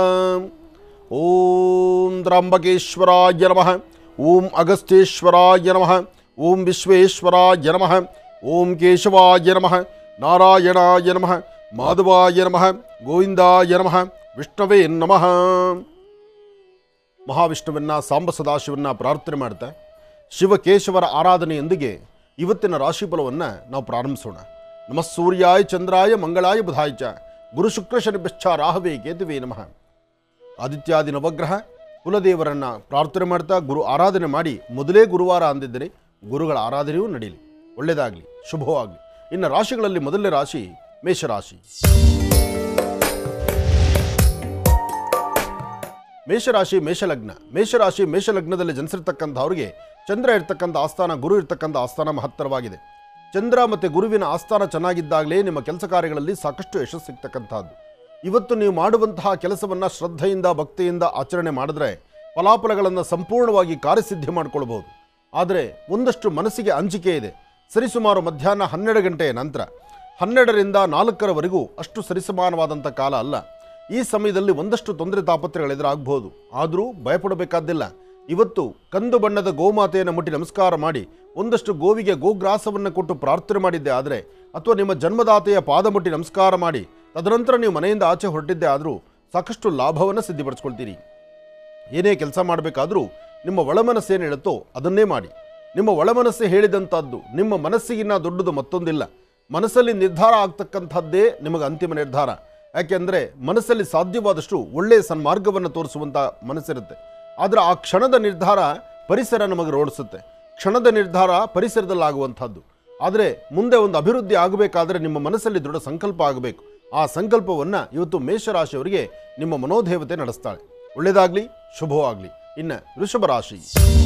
ಓಂ ತ್ರಂಬಕೇಶ್ವರಾಯ ನಮಃ ಓಂ ಅಗಸ್ತ್ಯೇಶ್ವರಾಯ ನಮಃ ಓಂ ವಿಶ್ವೇಶ್ವರಾಯ ನಮಃ ಓಂ ಕೇಶವಾಯ ನಮಃ ನಾರಾಯಣಾಯ ನಮಃ ಮಾಧವಾಯ ನಮಃ ಗೋವಿಂದಾಯ ನಮಃ ವಿಷ್ಣವೇ ನಮಃ ಮಹಾವಿಷ್ಣುವನ್ನ ಸಾಂಬ ಸದಾಶಿವನ್ನ ಪ್ರಾರ್ಥನೆ ಮಾಡ್ತಾ ಶಿವಕೇಶವರ ಆರಾಧನೆಯೊಂದಿಗೆ ಇವತ್ತಿನ ರಾಶಿಫಲವನ್ನು ನಾವು ಪ್ರಾರಂಭಿಸೋಣ ನಮಃ ಸೂರ್ಯಾಯ ಚಂದ್ರಾಯ ಮಂಗಳಾಯ ಬುಧಾಯ ಚ ಗುರು ಶುಕ್ರ ಶನಿಭ್ಯಶ್ಚ ರಾಹವೇ ಕೇತುವೇ ನಮಃ ಆದಿತ್ಯಾದಿ ನವಗ್ರಹ ಕುಲದೇವರನ್ನ ಪ್ರಾರ್ಥನೆ ಮಾಡ್ತಾ ಗುರು ಆರಾಧನೆ ಮಾಡಿ ಮೊದಲೇ ಗುರುವಾರ ಅಂದಿದ್ದರೆ ಗುರುಗಳ ಆರಾಧನೆಯೂ ನಡೀಲಿ ಒಳ್ಳೆಯದಾಗಲಿ ಶುಭವಾಗಲಿ ಇನ್ನು ರಾಶಿಗಳಲ್ಲಿ ಮೊದಲನೇ ರಾಶಿ ಮೇಷರಾಶಿ ಮೇಷರಾಶಿ ಮೇಷಲಗ್ನ ಮೇಷರಾಶಿ ಮೇಷಲಗ್ನದಲ್ಲಿ ಜನಿಸಿರ್ತಕ್ಕಂಥವ್ರಿಗೆ ಚಂದ್ರ ಇರ್ತಕ್ಕಂಥ ಆಸ್ಥಾನ ಗುರು ಇರ್ತಕ್ಕಂಥ ಆಸ್ಥಾನ ಮಹತ್ತರವಾಗಿದೆ ಚಂದ್ರ ಮತ್ತು ಗುರುವಿನ ಆಸ್ಥಾನ ಚೆನ್ನಾಗಿದ್ದಾಗಲೇ ನಿಮ್ಮ ಕೆಲಸ ಕಾರ್ಯಗಳಲ್ಲಿ ಸಾಕಷ್ಟು ಯಶಸ್ಸು ಸಿಗ್ತಕ್ಕಂಥದ್ದು ಇವತ್ತು ನೀವು ಮಾಡುವಂತಹ ಕೆಲಸವನ್ನು ಶ್ರದ್ಧೆಯಿಂದ ಭಕ್ತಿಯಿಂದ ಆಚರಣೆ ಮಾಡಿದ್ರೆ ಫಲಾಫಲಗಳನ್ನು ಸಂಪೂರ್ಣವಾಗಿ ಕಾರ್ಯಸಿದ್ಧಿ ಮಾಡಿಕೊಳ್ಬಹುದು ಆದರೆ ಒಂದಷ್ಟು ಮನಸ್ಸಿಗೆ ಅಂಜಿಕೆ ಇದೆ ಸರಿಸುಮಾರು ಮಧ್ಯಾಹ್ನ ಹನ್ನೆರಡು ಗಂಟೆಯ ನಂತರ ಹನ್ನೆರಡರಿಂದ ನಾಲ್ಕರವರೆಗೂ ಅಷ್ಟು ಸರಿಸಮಾನವಾದಂಥ ಕಾಲ ಅಲ್ಲ ಈ ಸಮಯದಲ್ಲಿ ಒಂದಷ್ಟು ತೊಂದರೆ ತಾಪತ್ರೆಗಳು ಎದುರಾಗಬಹುದು ಆದರೂ ಭಯಪಡಬೇಕಾದ್ದಿಲ್ಲ ಇವತ್ತು ಕಂದು ಬಣ್ಣದ ಗೋಮಾತೆಯನ್ನು ಮುಟ್ಟಿ ನಮಸ್ಕಾರ ಮಾಡಿ ಒಂದಷ್ಟು ಗೋವಿಗೆ ಗೋಗ್ರಾಸವನ್ನು ಕೊಟ್ಟು ಪ್ರಾರ್ಥನೆ ಮಾಡಿದ್ದೆ ಆದರೆ ಅಥವಾ ನಿಮ್ಮ ಜನ್ಮದಾತೆಯ ಪಾದ ಮುಟ್ಟಿ ನಮಸ್ಕಾರ ಮಾಡಿ ತದನಂತರ ನೀವು ಮನೆಯಿಂದ ಆಚೆ ಹೊರಟಿದ್ದೆ ಆದರೂ ಸಾಕಷ್ಟು ಲಾಭವನ್ನು ಸಿದ್ಧಿಪಡಿಸ್ಕೊಳ್ತೀರಿ ಏನೇ ಕೆಲಸ ಮಾಡಬೇಕಾದ್ರೂ ನಿಮ್ಮ ಒಳಮನಸ್ಸು ಏನು ಹೇಳುತ್ತೋ ಅದನ್ನೇ ಮಾಡಿ ನಿಮ್ಮ ಒಳಮನಸ್ಸು ಹೇಳಿದಂಥದ್ದು ನಿಮ್ಮ ಮನಸ್ಸಿಗಿನ್ನ ದೊಡ್ಡದು ಮತ್ತೊಂದಿಲ್ಲ ಮನಸ್ಸಲ್ಲಿ ನಿರ್ಧಾರ ಆಗ್ತಕ್ಕಂಥದ್ದೇ ನಿಮಗೆ ಅಂತಿಮ ನಿರ್ಧಾರ ಯಾಕೆಂದರೆ ಮನಸ್ಸಲ್ಲಿ ಸಾಧ್ಯವಾದಷ್ಟು ಒಳ್ಳೆಯ ಸನ್ಮಾರ್ಗವನ್ನು ತೋರಿಸುವಂಥ ಮನಸ್ಸಿರುತ್ತೆ ಆದರೆ ಆ ಕ್ಷಣದ ನಿರ್ಧಾರ ಪರಿಸರ ನಮಗೆ ರೋಡಿಸುತ್ತೆ ಕ್ಷಣದ ನಿರ್ಧಾರ ಪರಿಸರದಲ್ಲಾಗುವಂಥದ್ದು ಆದರೆ ಮುಂದೆ ಒಂದು ಅಭಿವೃದ್ಧಿ ಆಗಬೇಕಾದ್ರೆ ನಿಮ್ಮ ಮನಸ್ಸಲ್ಲಿ ದೃಢ ಸಂಕಲ್ಪ ಆಗಬೇಕು ಆ ಸಂಕಲ್ಪವನ್ನು ಇವತ್ತು ಮೇಷರಾಶಿಯವರಿಗೆ ನಿಮ್ಮ ಮನೋದೇವತೆ ನಡೆಸ್ತಾಳೆ ಒಳ್ಳೆಯದಾಗಲಿ ಶುಭವಾಗಲಿ ಇನ್ನು ವೃಷಭ ರಾಶಿ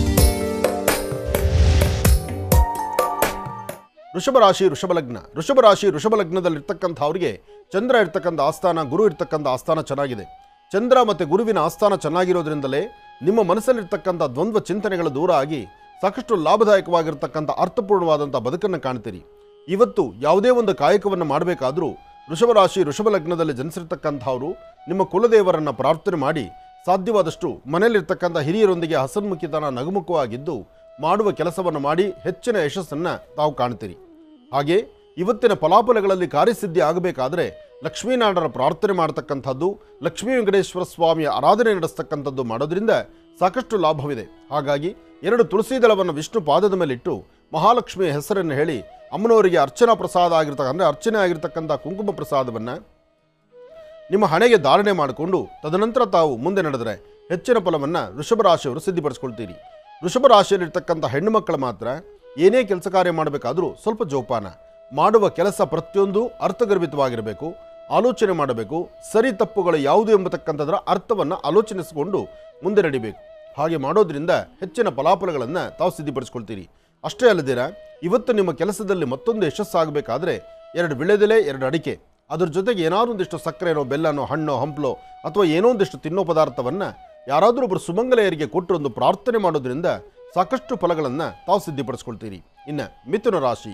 ವೃಷಭ ರಾಶಿ ವೃಷಭ ಲಗ್ನ ವೃಷಭ ರಾಶಿ ವೃಷಭ ಲಗ್ನದಲ್ಲಿರ್ತಕ್ಕಂಥವ್ರಿಗೆ ಚಂದ್ರ ಇರ್ತಕ್ಕಂಥ ಆಸ್ಥಾನ ಗುರು ಇರ್ತಕ್ಕಂಥ ಆಸ್ಥಾನ ಚೆನ್ನಾಗಿದೆ ಚಂದ್ರ ಮತ್ತು ಗುರುವಿನ ಆಸ್ಥಾನ ಚೆನ್ನಾಗಿರೋದ್ರಿಂದಲೇ ನಿಮ್ಮ ಮನಸ್ಸಲ್ಲಿರ್ತಕ್ಕಂಥ ದ್ವಂದ್ವ ಚಿಂತನೆಗಳು ದೂರ ಆಗಿ ಸಾಕಷ್ಟು ಲಾಭದಾಯಕವಾಗಿರ್ತಕ್ಕಂಥ ಅರ್ಥಪೂರ್ಣವಾದಂಥ ಬದುಕನ್ನು ಕಾಣ್ತೀರಿ ಇವತ್ತು ಯಾವುದೇ ಒಂದು ಕಾಯಕವನ್ನು ಮಾಡಬೇಕಾದ್ರೂ ವೃಷಭ ರಾಶಿ ವೃಷಭ ಲಗ್ನದಲ್ಲಿ ಜನಿಸಿರ್ತಕ್ಕಂಥವರು ನಿಮ್ಮ ಕುಲದೇವರನ್ನು ಪ್ರಾರ್ಥನೆ ಮಾಡಿ ಸಾಧ್ಯವಾದಷ್ಟು ಮನೆಯಲ್ಲಿರ್ತಕ್ಕಂಥ ಹಿರಿಯರೊಂದಿಗೆ ಹಸನ್ಮುಖಿತನ ನಗುಮುಖವಾಗಿದ್ದು ಮಾಡುವ ಕೆಲಸವನ್ನು ಮಾಡಿ ಹೆಚ್ಚಿನ ಯಶಸ್ಸನ್ನು ತಾವು ಕಾಣ್ತೀರಿ ಹಾಗೆ ಇವತ್ತಿನ ಫಲಾಫಲಗಳಲ್ಲಿ ಕಾರ್ಯಸಿದ್ಧಿ ಆಗಬೇಕಾದ್ರೆ ಲಕ್ಷ್ಮೀನಾರಾಯಣರ ಪ್ರಾರ್ಥನೆ ಮಾಡತಕ್ಕಂಥದ್ದು ಲಕ್ಷ್ಮೀ ವೆಂಕಟೇಶ್ವರ ಸ್ವಾಮಿಯ ಆರಾಧನೆ ನಡೆಸ್ತಕ್ಕಂಥದ್ದು ಮಾಡೋದ್ರಿಂದ ಸಾಕಷ್ಟು ಲಾಭವಿದೆ ಹಾಗಾಗಿ ಎರಡು ತುಳಸಿ ದಳವನ್ನು ವಿಷ್ಣು ಪಾದದ ಮೇಲಿಟ್ಟು ಮಹಾಲಕ್ಷ್ಮಿಯ ಹೆಸರನ್ನು ಹೇಳಿ ಅಮ್ಮನವರಿಗೆ ಅರ್ಚನಾ ಪ್ರಸಾದ ಆಗಿರ್ತಕ್ಕ ಅಂದರೆ ಅರ್ಚನೆ ಆಗಿರ್ತಕ್ಕಂಥ ಕುಂಕುಮ ಪ್ರಸಾದವನ್ನು ನಿಮ್ಮ ಹಣೆಗೆ ಧಾರಣೆ ಮಾಡಿಕೊಂಡು ತದನಂತರ ತಾವು ಮುಂದೆ ನಡೆದರೆ ಹೆಚ್ಚಿನ ಫಲವನ್ನು ವೃಷಭ ರಾಶಿಯವರು ಸಿದ್ಧಿಪಡಿಸ್ಕೊಳ್ತೀರಿ ವೃಷಭ ರಾಶಿಯಲ್ಲಿರ್ತಕ್ಕಂಥ ಹೆಣ್ಣು ಮಕ್ಕಳು ಮಾತ್ರ ಏನೇ ಕೆಲಸ ಕಾರ್ಯ ಮಾಡಬೇಕಾದ್ರೂ ಸ್ವಲ್ಪ ಜೋಪಾನ ಮಾಡುವ ಕೆಲಸ ಪ್ರತಿಯೊಂದು ಅರ್ಥಗರ್ಭಿತವಾಗಿರಬೇಕು ಆಲೋಚನೆ ಮಾಡಬೇಕು ಸರಿ ತಪ್ಪುಗಳು ಯಾವುದು ಎಂಬತಕ್ಕಂಥದ್ರ ಅರ್ಥವನ್ನು ಆಲೋಚನಿಸಿಕೊಂಡು ಮುಂದೆ ನಡಿಬೇಕು ಹಾಗೆ ಮಾಡೋದ್ರಿಂದ ಹೆಚ್ಚಿನ ಫಲಾಫಲಗಳನ್ನು ತಾವು ಸಿದ್ಧಿಪಡಿಸ್ಕೊಳ್ತೀರಿ ಅಷ್ಟೇ ಅಲ್ಲದಿರ ಇವತ್ತು ನಿಮ್ಮ ಕೆಲಸದಲ್ಲಿ ಮತ್ತೊಂದು ಯಶಸ್ಸಾಗಬೇಕಾದ್ರೆ ಎರಡು ವಿಳೆದೆಲೆ ಎರಡು ಅಡಿಕೆ ಅದ್ರ ಜೊತೆಗೆ ಏನಾದ್ರು ಒಂದಿಷ್ಟು ಸಕ್ಕರೆನೋ ಬೆಲ್ಲನೋ ಹಣ್ಣೋ ಹಂಪ್ಲೋ ಅಥವಾ ಏನೋ ಒಂದಿಷ್ಟು ತಿನ್ನೋ ಪದಾರ್ಥವನ್ನು ಯಾರಾದರೂ ಒಬ್ಬರು ಸುಮಂಗಲೆಯರಿಗೆ ಕೊಟ್ಟು ಒಂದು ಪ್ರಾರ್ಥನೆ ಮಾಡೋದ್ರಿಂದ ಸಾಕಷ್ಟು ಫಲಗಳನ್ನು ತಾವು ಸಿದ್ಧಿಪಡಿಸ್ಕೊಳ್ತೀರಿ ಇನ್ನು ಮಿಥುನ ರಾಶಿ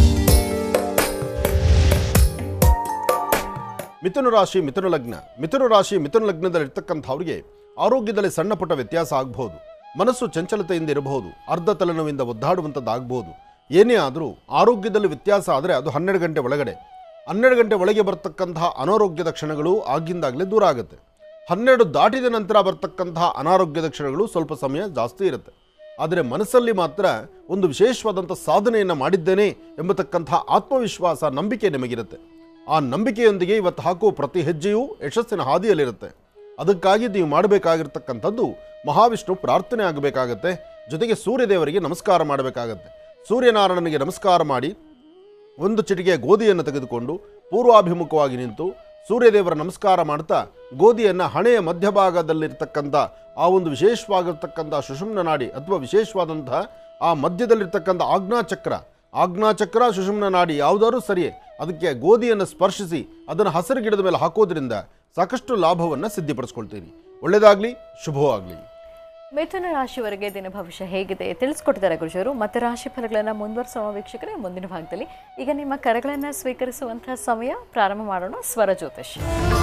ಮಿಥುನ ರಾಶಿ ಮಿಥುನ ಲಗ್ನ ಮಿಥುನ ರಾಶಿ ಮಿಥುನ ಲಗ್ನದಲ್ಲಿ ಇರ್ತಕ್ಕಂಥವ್ರಿಗೆ ಆರೋಗ್ಯದಲ್ಲಿ ಸಣ್ಣ ಪುಟ್ಟ ವ್ಯತ್ಯಾಸ ಆಗಬಹುದು ಮನಸ್ಸು ಚಂಚಲತೆಯಿಂದ ಇರಬಹುದು ಅರ್ಧ ತಲೆನೋವಿಂದ ಒದ್ದಾಡುವಂಥದ್ದಾಗಬಹುದು ಏನೇ ಆದರೂ ಆರೋಗ್ಯದಲ್ಲಿ ವ್ಯತ್ಯಾಸ ಆದರೆ ಅದು ಹನ್ನೆರಡು ಗಂಟೆ ಒಳಗಡೆ ಹನ್ನೆರಡು ಗಂಟೆ ಒಳಗೆ ಬರ್ತಕ್ಕಂತಹ ಅನಾರೋಗ್ಯದ ಕ್ಷಣಗಳು ಆಗಿಂದಾಗಲೇ ದೂರ ಆಗುತ್ತೆ ಹನ್ನೆರಡು ದಾಟಿದ ನಂತರ ಬರ್ತಕ್ಕಂತಹ ಅನಾರೋಗ್ಯದ ಕ್ಷಣಗಳು ಸ್ವಲ್ಪ ಸಮಯ ಜಾಸ್ತಿ ಇರುತ್ತೆ ಆದರೆ ಮನಸ್ಸಲ್ಲಿ ಮಾತ್ರ ಒಂದು ವಿಶೇಷವಾದಂಥ ಸಾಧನೆಯನ್ನು ಮಾಡಿದ್ದೇನೆ ಎಂಬತಕ್ಕಂತಹ ಆತ್ಮವಿಶ್ವಾಸ ನಂಬಿಕೆ ನಿಮಗಿರುತ್ತೆ ಆ ನಂಬಿಕೆಯೊಂದಿಗೆ ಇವತ್ತು ಹಾಕುವ ಪ್ರತಿ ಹೆಜ್ಜೆಯೂ ಯಶಸ್ಸಿನ ಹಾದಿಯಲ್ಲಿರುತ್ತೆ ಅದಕ್ಕಾಗಿ ನೀವು ಮಾಡಬೇಕಾಗಿರ್ತಕ್ಕಂಥದ್ದು ಮಹಾವಿಷ್ಣು ಪ್ರಾರ್ಥನೆ ಆಗಬೇಕಾಗತ್ತೆ ಜೊತೆಗೆ ಸೂರ್ಯದೇವರಿಗೆ ನಮಸ್ಕಾರ ಮಾಡಬೇಕಾಗತ್ತೆ ಸೂರ್ಯನಾರಾಯಣನಿಗೆ ನಮಸ್ಕಾರ ಮಾಡಿ ಒಂದು ಚಿಟಿಕೆ ಗೋಧಿಯನ್ನು ತೆಗೆದುಕೊಂಡು ಪೂರ್ವಾಭಿಮುಖವಾಗಿ ನಿಂತು ಸೂರ್ಯದೇವರ ನಮಸ್ಕಾರ ಮಾಡ್ತಾ ಗೋಧಿಯನ್ನು ಹಣೆಯ ಮಧ್ಯಭಾಗದಲ್ಲಿರ್ತಕ್ಕಂಥ ಆ ಒಂದು ವಿಶೇಷವಾಗಿರ್ತಕ್ಕಂಥ ಸುಷುಮ್ನ ನಾಡಿ ಅಥವಾ ವಿಶೇಷವಾದಂತಹ ಆ ಮಧ್ಯದಲ್ಲಿರ್ತಕ್ಕಂಥ ಆಜ್ಞಾಚಕ್ರ ಆಜ್ಞಾಚಕ್ರ ಸುಷುಮ್ನ ನಾಡಿ ಯಾವುದಾದ್ರೂ ಸರಿಯೇ ಅದಕ್ಕೆ ಗೋಧಿಯನ್ನು ಸ್ಪರ್ಶಿಸಿ ಅದನ್ನು ಹಸಿರು ಗಿಡದ ಮೇಲೆ ಹಾಕೋದ್ರಿಂದ ಸಾಕಷ್ಟು ಲಾಭವನ್ನು ಸಿದ್ಧಿಪಡಿಸ್ಕೊಳ್ತೀರಿ ಒಳ್ಳೆಯದಾಗಲಿ ಶುಭವಾಗಲಿ ಮಿಥುನ ರಾಶಿವರೆಗೆ ದಿನ ಭವಿಷ್ಯ ಹೇಗಿದೆ ತಿಳಿಸ್ಕೊಟ್ಟಿದ್ದಾರೆ ಗುರುಜರು ಮತ್ತೆ ರಾಶಿ ಫಲಗಳನ್ನು ಮುಂದುವರಿಸುವ ವೀಕ್ಷಕರೇ ಮುಂದಿನ ಭಾಗದಲ್ಲಿ ಈಗ ನಿಮ್ಮ ಕರೆಗಳನ್ನು ಸ್ವೀಕರಿಸುವಂತಹ ಸಮಯ ಪ್ರಾರಂಭ ಮಾಡೋಣ ಸ್ವರ ಜ್ಯೋತಿಷ್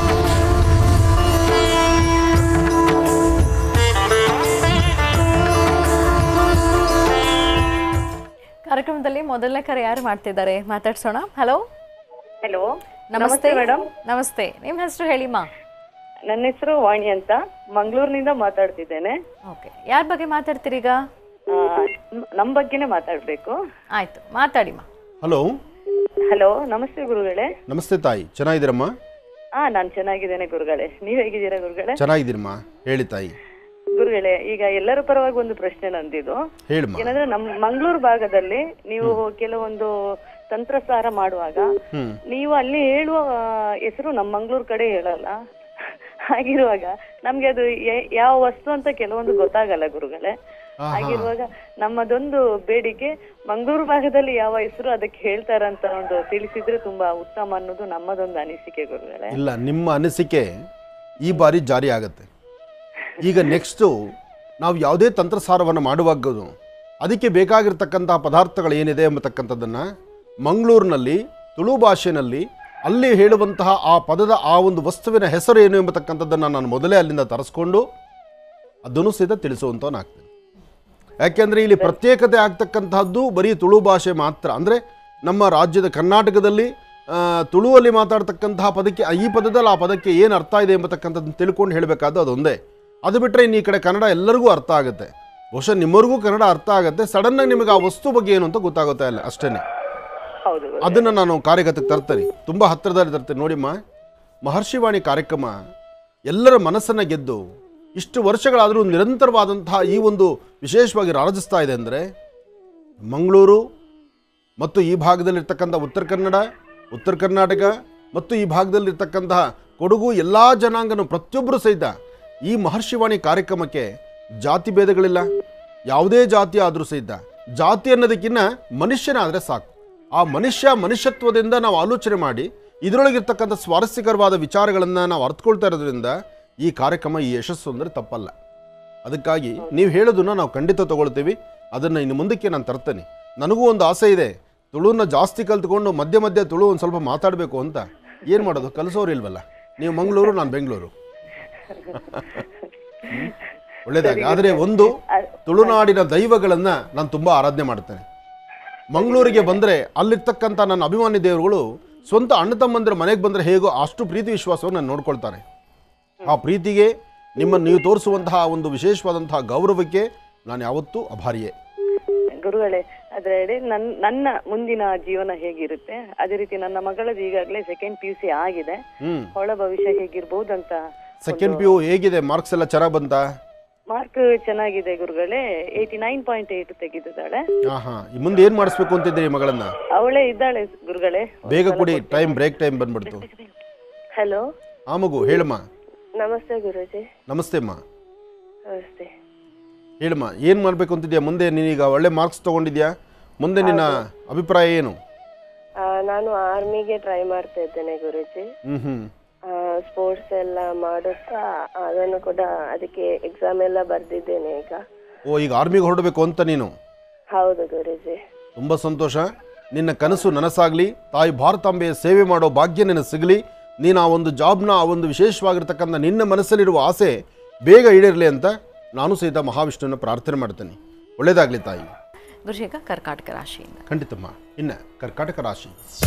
ಕಾರ್ಯಕ್ರಮದಲ್ಲಿ ಮೊದಲನೇ ಕರೆ ಯಾರು ಮಾಡ್ತಿದ್ದಾರೆ ಮಾತಾಡ್ಸೋಣ ಹಲೋ ಹಲೋ ನಮಸ್ತೆ ಮೇಡಮ್ ನಮಸ್ತೆ ನಿಮ್ಮ ಹೆಸರು ಹೇಳಿಮ್ಮ ನನ್ನ ಹೆಸರು ವಾಣಿ ಅಂತ ಮಂಗಳೂರಿನಿಂದ ಮಾತಾಡ್ತಿದ್ದೇನೆ ಓಕೆ ಯಾರ ಬಗ್ಗೆ ಮಾತಾಡ್ತೀರಿ ಈಗ ಆ, ನ್- ನಮ್ ಬಗ್ಗೆನೇ ಮಾತಾಡ್ಬೇಕು ಆಯ್ತು ಮಾತಾಡಿಮ್ಮ ಹಲೋ ಹಲೋ ನಮಸ್ತೆ ಗುರುಗಳೇ ನಮಸ್ತೆ ತಾಯಿ ಚೆನ್ನಾಗಿದ್ದೀರಮ್ಮ ಹಾ ನಾನ್ ಚೆನ್ನಾಗಿದ್ದೇನೆ ಗುರುಗಳೇ ನೀವ್ ಹೇಗಿದ್ದೀರಾ ಗುರುಗಳೇ ಚೆನ್ನಾಗಿದ್ದೀರಮ್ಮ ಹೇಳಿ ತಾಯಿ ಗುರುಗಳೇ ಈಗ ಎಲ್ಲರ ಪರವಾಗಿ ಒಂದು ಪ್ರಶ್ನೆ ನಂದಿದು ಹೇಳಿಮ್ಮ ಏನಂದ್ರೆ ನಮ್ ಮಂಗಳೂರು ಭಾಗದಲ್ಲಿ ನೀವು ಕೆಲವೊಂದು ತಂತ್ರಸಾರ ಮಾಡುವಾಗ ಹ್ಮ್. ನೀವು ಅಲ್ಲಿ ಹೇಳುವ ಹೆಸರು ನಮ್ಮ ಮಂಗಳೂರು ಕಡೆ ಹೇಳಲ್ಲ ಹಾಗಿರುವಾಗ ನಮ್ಗೆ ಅದು ಯ- ಯಾವ ವಸ್ತು ಅಂತ ಕೆಲವೊಂದು ಗೊತ್ತಾಗಲ್ಲ ಗುರುಗಳೇ ಹಾಗಿರುವಾಗ ನಮ್ಮದೊಂದು ಬೇಡಿಕೆ ಮಂಗಳೂರು ಭಾಗದಲ್ಲಿ ಯಾವ ಹೆಸರು ಅದಕ್ಕೆ ಹೇಳ್ತಾರಂತ ಒಂದು ತಿಳಿಸಿದ್ರೆ ತುಂಬಾ ಉತ್ತಮ ಅನ್ನೋದು ನಮ್ಮದೊಂದು ಅನಿಸಿಕೆ ಗುರುಗಳೇ ಇಲ್ಲ ನಿಮ್ಮ ಅನಿಸಿಕೆ ಈ ಬಾರಿ ಜಾರಿ ಆಗತ್ತೆ ಈಗ ನೆಕ್ಸ್ಟು ನಾವು ಯಾವುದೇ ತಂತ್ರಸಾರವನ್ನು ಮಾಡುವಾಗ ಅದಕ್ಕೆ ಬೇಕಾಗಿರ್ತಕ್ಕಂತಹ ಪದಾರ್ಥಗಳು ಏನಿದೆ ಎಂಬತಕ್ಕಂಥದ್ದನ್ನು ಮಂಗಳೂರಿನಲ್ಲಿ ತುಳು ಭಾಷೆಯಲ್ಲಿ ಅಲ್ಲಿ ಹೇಳುವಂತಹ ಆ ಪದದ ಆ ಒಂದು ವಸ್ತುವಿನ ಹೆಸರು ಏನು ಎಂಬತಕ್ಕಂಥದ್ದನ್ನು ನಾನು ಮೊದಲೇ ಅಲ್ಲಿಂದ ತರಿಸ್ಕೊಂಡು ಅದನ್ನು ಸಹಿತ ತಿಳಿಸುವಂಥವನಾಗ್ತೇನೆ ಯಾಕೆಂದರೆ ಇಲ್ಲಿ ಪ್ರತ್ಯೇಕತೆ ಆಗ್ತಕ್ಕಂತಹದ್ದು ಬರೀ ತುಳು ಭಾಷೆ ಮಾತ್ರ ಅಂದರೆ ನಮ್ಮ ರಾಜ್ಯದ ಕರ್ನಾಟಕದಲ್ಲಿ ಆ, ತುಳುವಲ್ಲಿ ಮಾತಾಡ್ತಕ್ಕಂತಹ ಪದಕ್ಕೆ ಈ ಪದದಲ್ಲಿ ಆ ಪದಕ್ಕೆ ಏನು ಅರ್ಥ ಇದೆ ಎಂಬತಕ್ಕಂಥದ್ದನ್ನು ತಿಳ್ಕೊಂಡು ಹೇಳಬೇಕಾದ್ದು ಅದೊಂದೇ ಅದು ಬಿಟ್ಟರೆ ಇನ್ನು ಈ ಕಡೆ ಕನ್ನಡ ಎಲ್ಲರಿಗೂ ಅರ್ಥ ಆಗುತ್ತೆ ಬಹುಶಃ ನಿಮ್ಮರಿಗೂ ಕನ್ನಡ ಅರ್ಥ ಆಗುತ್ತೆ ಸಡನ್ನಾಗಿ ನಿಮಗೆ ಆ ವಸ್ತು ಬಗ್ಗೆ ಏನು ಅಂತ ಗೊತ್ತಾಗುತ್ತೆ ಅಲ್ಲ ಅಷ್ಟೇ ಹೌದು ಗುರು. ಅದನ್ನು ನಾನು ಕಾರ್ಯಗತಕ್ಕೆ ತರ್ತೇನೆ ತುಂಬ ಹತ್ತಿರದಲ್ಲಿ ತರ್ತೇನೆ ನೋಡಿಮ್ಮ ಮಹರ್ಷಿವಾಣಿ ಕಾರ್ಯಕ್ರಮ ಎಲ್ಲರ ಮನಸ್ಸನ್ನು ಗೆದ್ದು ಇಷ್ಟು ವರ್ಷಗಳಾದರೂ ನಿರಂತರವಾದಂತಹ ಈ ಒಂದು ವಿಶೇಷವಾಗಿ ರಾಜಿಸ್ತಾ ಇದೆ ಅಂದರೆ ಮಂಗಳೂರು ಮತ್ತು ಈ ಭಾಗದಲ್ಲಿರ್ತಕ್ಕಂಥ ಉತ್ತರ ಕನ್ನಡ ಉತ್ತರ ಕರ್ನಾಟಕ ಮತ್ತು ಈ ಭಾಗದಲ್ಲಿರ್ತಕ್ಕಂತಹ ಕೊಡಗು ಎಲ್ಲ ಜನಾಂಗನು ಪ್ರತಿಯೊಬ್ಬರು ಸಹಿತ ಈ ಮಹರ್ಷಿವಾಣಿ ಕಾರ್ಯಕ್ರಮಕ್ಕೆ ಜಾತಿ ಭೇದಗಳಿಲ್ಲ ಯಾವುದೇ ಜಾತಿ ಆದರೂ ಸಹಿತ ಜಾತಿ ಅನ್ನೋದಕ್ಕಿಂತ ಮನುಷ್ಯನಾದರೆ ಸಾಕು ಆ ಮನುಷ್ಯ ಮನುಷ್ಯತ್ವದಿಂದ ನಾವು ಆಲೋಚನೆ ಮಾಡಿ ಇದರೊಳಗಿರ್ತಕ್ಕಂಥ ಸ್ವಾರಸ್ಯಕರವಾದ ವಿಚಾರಗಳನ್ನು ನಾವು ಅರ್ಥಕೊಳ್ತಾ ಇರೋದ್ರಿಂದ ಈ ಕಾರ್ಯಕ್ರಮ ಈ ಯಶಸ್ಸು ಅಂದರೆ ತಪ್ಪಲ್ಲ ಅದಕ್ಕಾಗಿ ನೀವು ಹೇಳೋದನ್ನ ನಾವು ಖಂಡಿತ ತಗೊಳ್ತೀವಿ ಅದನ್ನು ಇನ್ನು ಮುಂದಕ್ಕೆ ನಾನು ತರ್ತೇನೆ ನನಗೂ ಒಂದು ಆಸೆ ಇದೆ ತುಳುನ ಜಾಸ್ತಿ ಕಲ್ತ್ಕೊಂಡು ಮಧ್ಯೆ ಮಧ್ಯೆ ತುಳು ಒಂದು ಸ್ವಲ್ಪ ಮಾತಾಡಬೇಕು ಅಂತ ಏನು ಮಾಡೋದು ಕಲಿಸೋರು ಇಲ್ವಲ್ಲ ನೀವು ಮಂಗಳೂರು ನಾನು ಬೆಂಗಳೂರು ಒಳ್ಳೇದಾಗಿ ಆದರೆ ಒಂದು ತುಳುನಾಡಿನ ದೈವಗಳನ್ನು ನಾನು ತುಂಬ ಆರಾಧನೆ ಮಾಡ್ತೇನೆ ಮಂಗಳೂರಿಗೆ ಬಂದರೆ ಅಲ್ಲಿರ್ತಕ್ಕಂಥ ನನ್ನ ಅಭಿಮಾನಿ ದೇವರುಗಳು ಸ್ವಂತ ಅಣ್ಣ ತಮ್ಮಂದಿರ ಮನೆಗೆ ಬಂದರೆ ಹೇಗೋ ಅಷ್ಟು ಪ್ರೀತಿ ವಿಶ್ವಾಸವನ್ನು ನಾನು ನೋಡ್ಕೊಳ್ತಾರೆ ಆ ಪ್ರೀತಿಗೆ ನಿಮ್ಮನ್ನು ನೀವು ತೋರಿಸುವಂತಹ ಒಂದು ವಿಶೇಷವಾದಂತಹ ಗೌರವಕ್ಕೆ ನಾನು ಯಾವತ್ತೂ ಅಭಾರಿಯೇ ಗುರುಗಳೇ ಅದ್ರ ಎಡೆ ನನ್ ನನ್ನ ಮುಂದಿನ ಜೀವನ ಹೇಗಿರುತ್ತೆ ಅದೇ ರೀತಿ ನನ್ನ ಮಗಳದ್ದು ಈಗಾಗಲೇ ಸೆಕೆಂಡ್ ಪಿ ಯು ಸಿ ಆಗಿದೆ ಹ್ಞೂ ಅವಳ ಭವಿಷ್ಯ ಹೇಗಿರ್ಬೋದು ಅಂತ ಸೆಕೆಂಡ್ ಪಿ ಯು ಹೇಗಿದೆ ಮಾರ್ಕ್ಸ್ ಎಲ್ಲ ಚೆನ್ನಾಗಿ ಬಂತಾ ಮಾರ್ಕ್ ಚೆನ್ನಾಗಿದೆ ಗುರುಗಳೇ ಏಯ್ಟಿ ನೈನ್ ಪಾಯಿಂಟ್ ಏಟ್ ತೆಗೆದಿದ್ದಾಳೆ ಹಾಂ ಹಾಂ ಮುಂದೆ ಏನು ಮಾಡಿಸ್ಬೇಕು ಅಂತಿದ್ದೀರಿ ಮಗಳನ್ನ ಅವಳೇ ಇದ್ದಾಳೆ ಗುರುಗಳೇ ಬೇಗ ಕೊಡಿ ಟೈಮ್ ಬ್ರೇಕ್ ಟೈಮ್ ಬಂದ್ಬಿಡ್ತು ಹಲೋ ಆ ಮಗು ಹೇಳಮ್ಮ ನಮಸ್ತೆ ಗುರುಜಿ ನಮಸ್ತೆ ಅಮ್ಮ ನಮಸ್ತೆ ಹೇಳಮ್ಮ ಏನು ಮಾಡಬೇಕು ಅಂತಿದ್ಯಾ ಮುಂದೆ ನೀನೀಗ ಒಳ್ಳೆ ಮಾರ್ಕ್ಸ್ ತೊಗೊಂಡಿದ್ಯಾ ಮುಂದೆ ನಿನ್ನ ಅಭಿಪ್ರಾಯ ಏನು ಆ, ನಾನು ಆರ್ಮಿಗೆ ಟ್ರೈ ಮಾಡ್ತಾ ಇದ್ದೇನೆ ಗುರುಜಿ ಹ್ಞೂ ಹ್ಞೂ ಸ್ಪೋರ್ಟ್ಸ್ ಎಲ್ಲ ಮಾಡುತ್ತಾ ಅದನ್ನು ಕೂಡ ಅದಕ್ಕೆ ಎಕ್ಸಾಮ್ ಎಲ್ಲ ಬರ್ದಿದ್ದೇನೆ ಈಗ ಓ ಈಗ ಆರ್ಮಿಗೆ ಹೊರಡಬೇಕು ಅಂತ ನೀನು ಹೌದು ಗುರುಜಿ ತುಂಬ ಸಂತೋಷ ನಿನ್ನ ಕನಸು ನನಸಾಗಲಿ ತಾಯಿ ಭಾರತಾಂಬೆಯ ಸೇವೆ ಮಾಡೋ ಭಾಗ್ಯ ನಿನಗೆ ಸಿಗಲಿ ನೀನು ಆ ಒಂದು ಜಾಬ್ನ ಆ ಒಂದು ವಿಶೇಷವಾಗಿರ್ತಕ್ಕಂಥ ನಿನ್ನ ಮನಸ್ಸಲ್ಲಿರುವ ಆಸೆ ಬೇಗ ಈಡೇರಲಿ ಅಂತ ನಾನು ಸಹಿತ ಮಹಾವಿಷ್ಣುವಿನ ಪ್ರಾರ್ಥನೆ ಮಾಡ್ತೇನೆ ಒಳ್ಳೆಯದಾಗಲಿ ತಾಯಿ ಗುರುಜಿ ಈಗ ಕರ್ಕಾಟಕ ರಾಶಿಯಿಂದ ಖಂಡಿತಮ್ಮ ಇನ್ನು ಕರ್ಕಾಟಕ ರಾಶಿ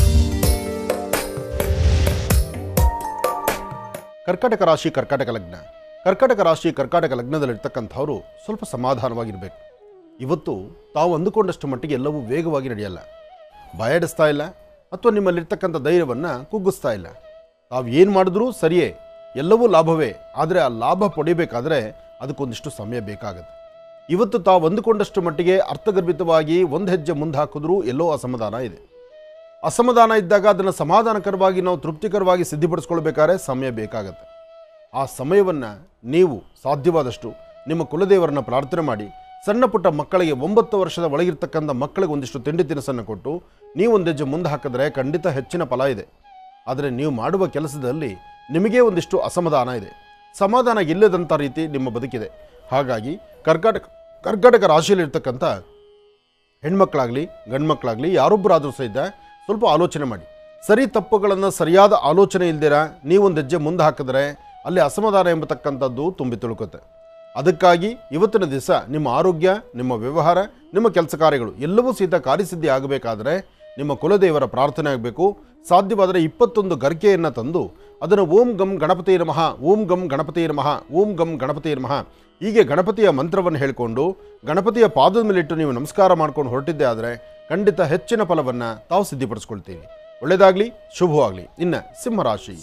ಕರ್ಕಾಟಕ ರಾಶಿ ಕರ್ಕಾಟಕ ಲಗ್ನ ಕರ್ಕಾಟಕ ರಾಶಿ ಕರ್ಕಾಟಕ ಲಗ್ನದಲ್ಲಿರ್ತಕ್ಕಂಥವರು ಸ್ವಲ್ಪ ಸಮಾಧಾನವಾಗಿರಬೇಕು ಇವತ್ತು ತಾವು ಅಂದುಕೊಂಡಷ್ಟು ಮಟ್ಟಿಗೆ ಎಲ್ಲವೂ ವೇಗವಾಗಿ ನಡೆಯಲ್ಲ ಬಾಯಾಡಿಸ್ತಾ ಇಲ್ಲ ಅಥವಾ ನಿಮ್ಮಲ್ಲಿರ್ತಕ್ಕಂಥ ಧೈರ್ಯವನ್ನು ಕುಗ್ಗಿಸ್ತಾ ಇಲ್ಲ ತಾವು ಏನು ಮಾಡಿದ್ರೂ ಸರಿಯೇ ಎಲ್ಲವೂ ಲಾಭವೇ ಆದರೆ ಆ ಲಾಭ ಪಡಿಬೇಕಾದ್ರೆ ಅದಕ್ಕೊಂದಿಷ್ಟು ಸಮಯ ಬೇಕಾಗುತ್ತೆ ಇವತ್ತು ತಾವು ಅಂದುಕೊಂಡಷ್ಟು ಮಟ್ಟಿಗೆ ಅರ್ಥಗರ್ಭಿತವಾಗಿ ಒಂದು ಹೆಜ್ಜೆ ಮುಂದೆ ಹಾಕಿದ್ರೂ ಎಲ್ಲೋ ಅಸಮಾಧಾನ ಇದೆ ಅಸಮಾಧಾನ ಇದ್ದಾಗ ಅದನ್ನು ಸಮಾಧಾನಕರವಾಗಿ ನಾವು ತೃಪ್ತಿಕರವಾಗಿ ಸಿದ್ಧಿಪಡಿಸ್ಕೊಳ್ಬೇಕಾದ್ರೆ ಸಮಯ ಬೇಕಾಗತ್ತೆ ಆ ಸಮಯವನ್ನು ನೀವು ಸಾಧ್ಯವಾದಷ್ಟು ನಿಮ್ಮ ಕುಲದೇವರನ್ನ ಪ್ರಾರ್ಥನೆ ಮಾಡಿ ಸಣ್ಣ ಪುಟ್ಟ ಮಕ್ಕಳಿಗೆ ಒಂಬತ್ತು ವರ್ಷದ ಒಳಗಿರ್ತಕ್ಕಂಥ ಮಕ್ಕಳಿಗೆ ಒಂದಿಷ್ಟು ತಿಂಡಿ ತಿನಿಸನ್ನು ಕೊಟ್ಟು ನೀವು ಒಂದು ಹೆಜ್ಜೆ ಮುಂದೆ ಹಾಕಿದ್ರೆ ಖಂಡಿತ ಹೆಚ್ಚಿನ ಫಲ ಇದೆ ಆದರೆ ನೀವು ಮಾಡುವ ಕೆಲಸದಲ್ಲಿ ನಿಮಗೇ ಒಂದಿಷ್ಟು ಅಸಮಾಧಾನ ಇದೆ ಸಮಾಧಾನ ಇಲ್ಲದಂಥ ರೀತಿ ನಿಮ್ಮ ಬದುಕಿದೆ ಹಾಗಾಗಿ ಕರ್ಕಾಟಕ ಕರ್ಕಾಟಕ ರಾಶಿಯಲ್ಲಿರ್ತಕ್ಕಂಥ ಹೆಣ್ಮಕ್ಳಾಗಲಿ ಗಂಡ್ಮಕ್ಳಾಗಲಿ ಯಾರೊಬ್ಬರಾದರೂ ಸಹಿತ ಸ್ವಲ್ಪ ಆಲೋಚನೆ ಮಾಡಿ ಸರಿ ತಪ್ಪುಗಳನ್ನು ಸರಿಯಾದ ಆಲೋಚನೆ ಇಲ್ದಿರ ನೀವೊಂದು ಹೆಜ್ಜೆ ಮುಂದೆ ಹಾಕಿದ್ರೆ ಅಲ್ಲಿ ಅಸಮಾಧಾನ ಎಂಬತಕ್ಕಂಥದ್ದು ತುಂಬಿ ತುಳುಕುತ್ತೆ ಅದಕ್ಕಾಗಿ ಇವತ್ತಿನ ದಿವಸ ನಿಮ್ಮ ಆರೋಗ್ಯ ನಿಮ್ಮ ವ್ಯವಹಾರ ನಿಮ್ಮ ಕೆಲಸ ಕಾರ್ಯಗಳು ಎಲ್ಲವೂ ಸಹಿತ ಕಾರ್ಯಸಿದ್ಧಿ ಆಗಬೇಕಾದ್ರೆ ನಿಮ್ಮ ಕುಲದೇವರ ಪ್ರಾರ್ಥನೆ ಆಗಬೇಕು ಸಾಧ್ಯವಾದರೆ ಇಪ್ಪತ್ತೊಂದು ಗರ್ಕೆಯನ್ನು ತಂದು ಅದನ್ನು ಓಂ ಗಂ ಗಣಪತಿ ನಮಃ ಓಂ ಗಂ ಗಣಪತಿ ನಮಃ ಓಂ ಗಂ ಗಣಪತಿ ನಮಃ ಹೀಗೆ ಗಣಪತಿಯ ಮಂತ್ರವನ್ನು ಹೇಳಿಕೊಂಡು ಗಣಪತಿಯ ಪಾದದ ಮೇಲಿಟ್ಟು ನೀವು ನಮಸ್ಕಾರ ಮಾಡ್ಕೊಂಡು ಹೊರಟಿದ್ದೆ ಆದರೆ ಖಂಡಿತ ಹೆಚ್ಚಿನ ಫಲವನ್ನು ತಾವು ಸಿದ್ಧಿಪಡಿಸ್ಕೊಳ್ತೀವಿ ಒಳ್ಳೆಯದಾಗಲಿ ಶುಭವಾಗಲಿ ಇನ್ನು ಸಿಂಹರಾಶಿ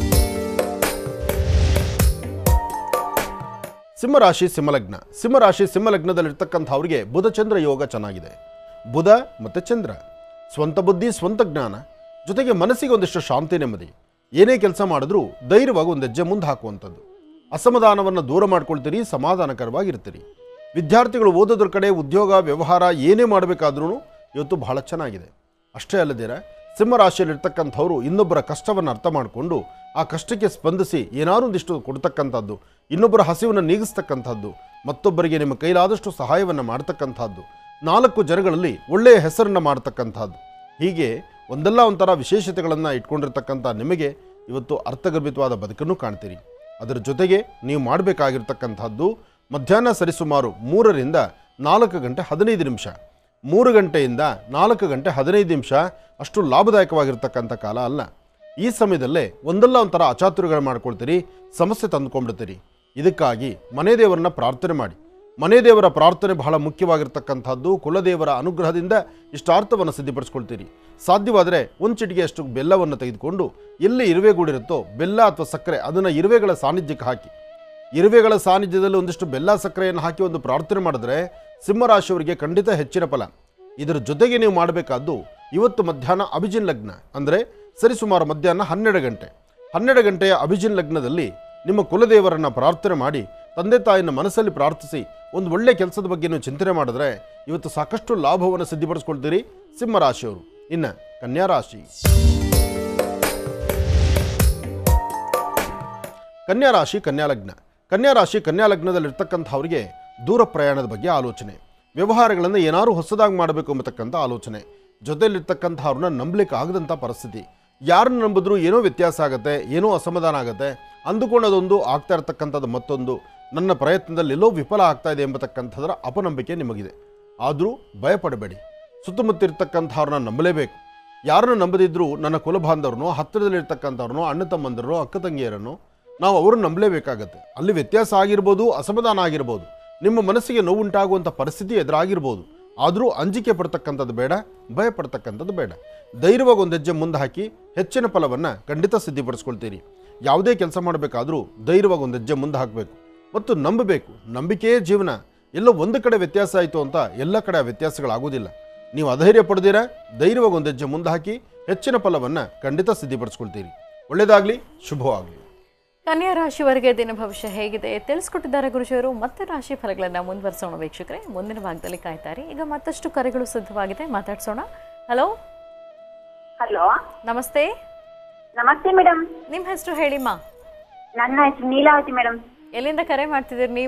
ಸಿಂಹರಾಶಿ ಸಿಂಹಲಗ್ನ ಸಿಂಹರಾಶಿ ಸಿಂಹಲಗ್ನದಲ್ಲಿರ್ತಕ್ಕಂಥವ್ರಿಗೆ ಬುಧಚಂದ್ರ ಯೋಗ ಚೆನ್ನಾಗಿದೆ ಬುಧ ಮತ್ತು ಚಂದ್ರ ಸ್ವಂತ ಬುದ್ಧಿ ಸ್ವಂತ ಜ್ಞಾನ ಜೊತೆಗೆ ಮನಸ್ಸಿಗೆ ಒಂದಿಷ್ಟು ಶಾಂತಿ ನೆಮ್ಮದಿ ಏನೇ ಕೆಲಸ ಮಾಡಿದ್ರೂ ಧೈರ್ಯವಾಗಿ ಒಂದು ಹೆಜ್ಜೆ ಮುಂದೆ ಹಾಕುವಂಥದ್ದು ಅಸಮಾಧಾನವನ್ನು ದೂರ ಮಾಡ್ಕೊಳ್ತೀರಿ ಸಮಾಧಾನಕರವಾಗಿರ್ತೀರಿ ವಿದ್ಯಾರ್ಥಿಗಳು ಓದೋದ್ರ ಕಡೆ ಉದ್ಯೋಗ ವ್ಯವಹಾರ ಏನೇ ಮಾಡಬೇಕಾದ್ರೂ ಇವತ್ತು ಬಹಳ ಚೆನ್ನಾಗಿದೆ ಅಷ್ಟೇ ಅಲ್ಲದಿರ ಸಿಂಹರಾಶಿಯಲ್ಲಿರ್ತಕ್ಕಂಥವ್ರು ಇನ್ನೊಬ್ಬರ ಕಷ್ಟವನ್ನು ಅರ್ಥ ಮಾಡಿಕೊಂಡು ಆ ಕಷ್ಟಕ್ಕೆ ಸ್ಪಂದಿಸಿ ಏನಾದ್ರು ಒಂದಿಷ್ಟು ಕೊಡ್ತಕ್ಕಂಥದ್ದು ಇನ್ನೊಬ್ಬರ ಹಸಿವನ್ನು ನೀಗಿಸ್ತಕ್ಕಂಥದ್ದು ಮತ್ತೊಬ್ಬರಿಗೆ ನಿಮ್ಮ ಕೈಲಾದಷ್ಟು ಸಹಾಯವನ್ನು ಮಾಡ್ತಕ್ಕಂಥದ್ದು ನಾಲ್ಕು ಜನಗಳಲ್ಲಿ ಒಳ್ಳೆಯ ಹೆಸರನ್ನು ಮಾಡ್ತಕ್ಕಂಥದ್ದು ಹೀಗೆ ಒಂದಲ್ಲ ಒಂಥರ ವಿಶೇಷತೆಗಳನ್ನು ಇಟ್ಕೊಂಡಿರ್ತಕ್ಕಂಥ ನಿಮಗೆ ಇವತ್ತು ಅರ್ಥಗರ್ಭಿತವಾದ ಬದುಕನ್ನು ಕಾಣ್ತೀರಿ ಅದರ ಜೊತೆಗೆ ನೀವು ಮಾಡಬೇಕಾಗಿರ್ತಕ್ಕಂಥದ್ದು ಮಧ್ಯಾಹ್ನ ಸರಿಸುಮಾರು ಮೂರರಿಂದ ನಾಲ್ಕು ಗಂಟೆ ಹದಿನೈದು ನಿಮಿಷ ಮೂರು ಗಂಟೆಯಿಂದ ನಾಲ್ಕು ಗಂಟೆ ಹದಿನೈದು ನಿಮಿಷ ಅಷ್ಟು ಲಾಭದಾಯಕವಾಗಿರ್ತಕ್ಕಂಥ ಕಾಲ ಅಲ್ಲ ಈ ಸಮಯದಲ್ಲೇ ಒಂದಲ್ಲ ಒಂಥರ ಅಚಾತುರ್ಯಗಳು ಮಾಡ್ಕೊಳ್ತೀರಿ ಸಮಸ್ಯೆ ತಂದುಕೊಂಡ್ಬಿಡ್ತೀರಿ ಇದಕ್ಕಾಗಿ ಮನೆ ದೇವರನ್ನ ಪ್ರಾರ್ಥನೆ ಮಾಡಿ ಮನೆ ದೇವರ ಪ್ರಾರ್ಥನೆ ಬಹಳ ಮುಖ್ಯವಾಗಿರ್ತಕ್ಕಂಥದ್ದು ಕುಲದೇವರ ಅನುಗ್ರಹದಿಂದ ಇಷ್ಟಾರ್ಥವನ್ನು ಸಿದ್ಧಿಪಡಿಸ್ಕೊಳ್ತೀರಿ ಸಾಧ್ಯವಾದರೆ ಒಂದು ಚಿಟಿಗೆಯಷ್ಟು ಬೆಲ್ಲವನ್ನು ತೆಗೆದುಕೊಂಡು ಎಲ್ಲಿ ಇರುವೆ ಗೂಡಿರುತ್ತೋ ಬೆಲ್ಲ ಅಥವಾ ಸಕ್ಕರೆ ಅದನ್ನು ಇರುವೆಗಳ ಸಾನ್ನಿಧ್ಯಕ್ಕೆ ಹಾಕಿ ಇರುವೆಗಳ ಸಾನ್ನಿಧ್ಯದಲ್ಲಿ ಒಂದಿಷ್ಟು ಬೆಲ್ಲ ಸಕ್ಕರೆಯನ್ನು ಹಾಕಿ ಒಂದು ಪ್ರಾರ್ಥನೆ ಮಾಡಿದ್ರೆ ಸಿಂಹರಾಶಿಯವರಿಗೆ ಖಂಡಿತ ಹೆಚ್ಚಿನ ಫಲ ಇದರ ಜೊತೆಗೆ ನೀವು ಮಾಡಬೇಕಾದ್ದು ಇವತ್ತು ಮಧ್ಯಾಹ್ನ ಅಭಿಜಿನ್ ಲಗ್ನ ಅಂದರೆ ಸರಿಸುಮಾರು ಮಧ್ಯಾಹ್ನ ಹನ್ನೆರಡು ಗಂಟೆ ಹನ್ನೆರಡು ಗಂಟೆಯ ಅಭಿಜಿನ್ ಲಗ್ನದಲ್ಲಿ ನಿಮ್ಮ ಕುಲದೇವರನ್ನು ಪ್ರಾರ್ಥನೆ ಮಾಡಿ ತಂದೆ ತಾಯಿನ ಮನಸ್ಸಲ್ಲಿ ಪ್ರಾರ್ಥಿಸಿ ಒಂದು ಒಳ್ಳೆ ಕೆಲಸದ ಬಗ್ಗೆ ನೀವು ಚಿಂತನೆ ಮಾಡಿದ್ರೆ ಇವತ್ತು ಸಾಕಷ್ಟು ಲಾಭವನ್ನು ಸಿದ್ಧಿಪಡಿಸ್ಕೊಳ್ತೀರಿ ಸಿಂಹರಾಶಿಯವರು ಇನ್ನು ಕನ್ಯಾ ರಾಶಿ ಕನ್ಯಾ ರಾಶಿ ಕನ್ಯಾ ಲಗ್ನ ಕನ್ಯಾ ರಾಶಿ ಕನ್ಯಾ ಲಗ್ನದಲ್ಲಿರ್ತಕ್ಕಂಥವ್ರಿಗೆ ದೂರ ಪ್ರಯಾಣದ ಬಗ್ಗೆ ಆಲೋಚನೆ ವ್ಯವಹಾರಗಳನ್ನು ಏನಾದರೂ ಹೊಸದಾಗಿ ಮಾಡಬೇಕು ಎಂಬತಕ್ಕಂಥ ಆಲೋಚನೆ ಜೊತೆಯಲ್ಲಿರ್ತಕ್ಕಂಥವ್ರನ್ನ ನಂಬಲಿಕ್ಕೆ ಆಗದಂಥ ಪರಿಸ್ಥಿತಿ ಯಾರನ್ನ ನಂಬಿದ್ರೂ ಏನೋ ವ್ಯತ್ಯಾಸ ಆಗುತ್ತೆ ಏನೋ ಅಸಮಾಧಾನ ಆಗುತ್ತೆ ಅಂದುಕೊಂಡದೊಂದು ಆಗ್ತಾ ಇರತಕ್ಕಂಥದ್ದು ಮತ್ತೊಂದು ನನ್ನ ಪ್ರಯತ್ನದಲ್ಲಿ ಎಲ್ಲೋ ವಿಫಲ ಆಗ್ತಾ ಇದೆ ಎಂಬತಕ್ಕಂಥದ್ರ ಅಪನಂಬಿಕೆ ನಿಮಗಿದೆ ಆದರೂ ಭಯಪಡಬೇಡಿ ಸುತ್ತಮುತ್ತ ಇರ್ತಕ್ಕಂಥವ್ರನ್ನ ನಂಬಲೇಬೇಕು ಯಾರನ್ನು ನಂಬದಿದ್ರೂ ನನ್ನ ಕುಲಬಾಂಧವ್ರನ್ನೋ ಹತ್ತಿರದಲ್ಲಿರ್ತಕ್ಕಂಥವ್ರನ್ನೋ ಅಣ್ಣ ತಮ್ಮಂದಿರನೋ ಅಕ್ಕ ತಂಗಿಯರನ್ನು ನಾವು ಅವ್ರನ್ನ ನಂಬಲೇಬೇಕಾಗತ್ತೆ ಅಲ್ಲಿ ವ್ಯತ್ಯಾಸ ಆಗಿರ್ಬೋದು ಅಸಮಾಧಾನ ಆಗಿರ್ಬೋದು ನಿಮ್ಮ ಮನಸ್ಸಿಗೆ ನೋವುಂಟಾಗುವಂಥ ಪರಿಸ್ಥಿತಿ ಎದುರಾಗಿರ್ಬೋದು ಆದರೂ ಅಂಜಿಕೆ ಪಡ್ತಕ್ಕಂಥದ್ದು ಬೇಡ ಭಯ ಪಡ್ತಕ್ಕಂಥದ್ದು ಬೇಡ ಧೈರ್ಯವಾಗಿ ಒಂದು ಹೆಜ್ಜೆ ಮುಂದೆ ಹಾಕಿ ಹೆಚ್ಚಿನ ಫಲವನ್ನು ಖಂಡಿತ ಸಿದ್ಧಿಪಡಿಸ್ಕೊಳ್ತೀರಿ ಯಾವುದೇ ಕೆಲಸ ಮಾಡಬೇಕಾದ್ರೂ ಧೈರ್ಯವಾಗಿ ಒಂದು ಹೆಜ್ಜೆ ಮುಂದೆ ಹಾಕಬೇಕು ಮತ್ತು ನಂಬಬೇಕು ನಂಬಿಕೆಯೇ ಜೀವನ ಎಲ್ಲೋ ಒಂದು ಕಡೆ ವ್ಯತ್ಯಾಸ ಆಯಿತು ಅಂತ ಎಲ್ಲ ಕಡೆ ಆ ವ್ಯತ್ಯಾಸಗಳಾಗೋದಿಲ್ಲ ನೀವು ಅಧೈರ್ಯ ಪಡೆದಿರ ಧೈರ್ಯವಾಗಿ ಒಂದು ಹೆಜ್ಜೆ ಮುಂದೆ ಹಾಕಿ ಹೆಚ್ಚಿನ ಫಲವನ್ನು ಖಂಡಿತ ಸಿದ್ಧಿಪಡಿಸ್ಕೊಳ್ತೀರಿ ಒಳ್ಳೆಯದಾಗಲಿ ಶುಭವಾಗಲಿ ಕನ್ಯಾ ರಾಶಿವರೆಗೆ ದಿನ ಭವಿಷ್ಯ ಹೇಗಿದೆ ತಿಳಿಸ್ಕೊಟ್ಟಿದ್ದಾರೆ ಗುರುಜಿಯವರು ಮತ್ತೆ ರಾಶಿ ಫಲಗಳನ್ನು ಮುಂದುವರಿಸೋಣ ವೀಕ್ಷಕರೇ ಮುಂದಿನ ಭಾಗದಲ್ಲಿ ಕಾಯ್ತಾರೆ ಈಗ ಮತ್ತಷ್ಟು ಕರೆಗಳು ಸಿದ್ಧವಾಗಿದೆ ಮಾತಾಡ್ಸೋಣ ಹಲೋ ಹಲೋ ನಮಸ್ತೆ ನಮಸ್ತೆ ಮೇಡಮ್ ನಿಮ್ಮ ಹೆಸರು ಹೇಳಿಮ್ಮ ನನ್ನ ಹೆಸರು ನೀಲಾವತಿ ಮೇಡಮ್ ಎಲ್ಲಿಂದ ಕರೆ ಮಾಡ್ತಿದ್ದೀರಿ ನೀವು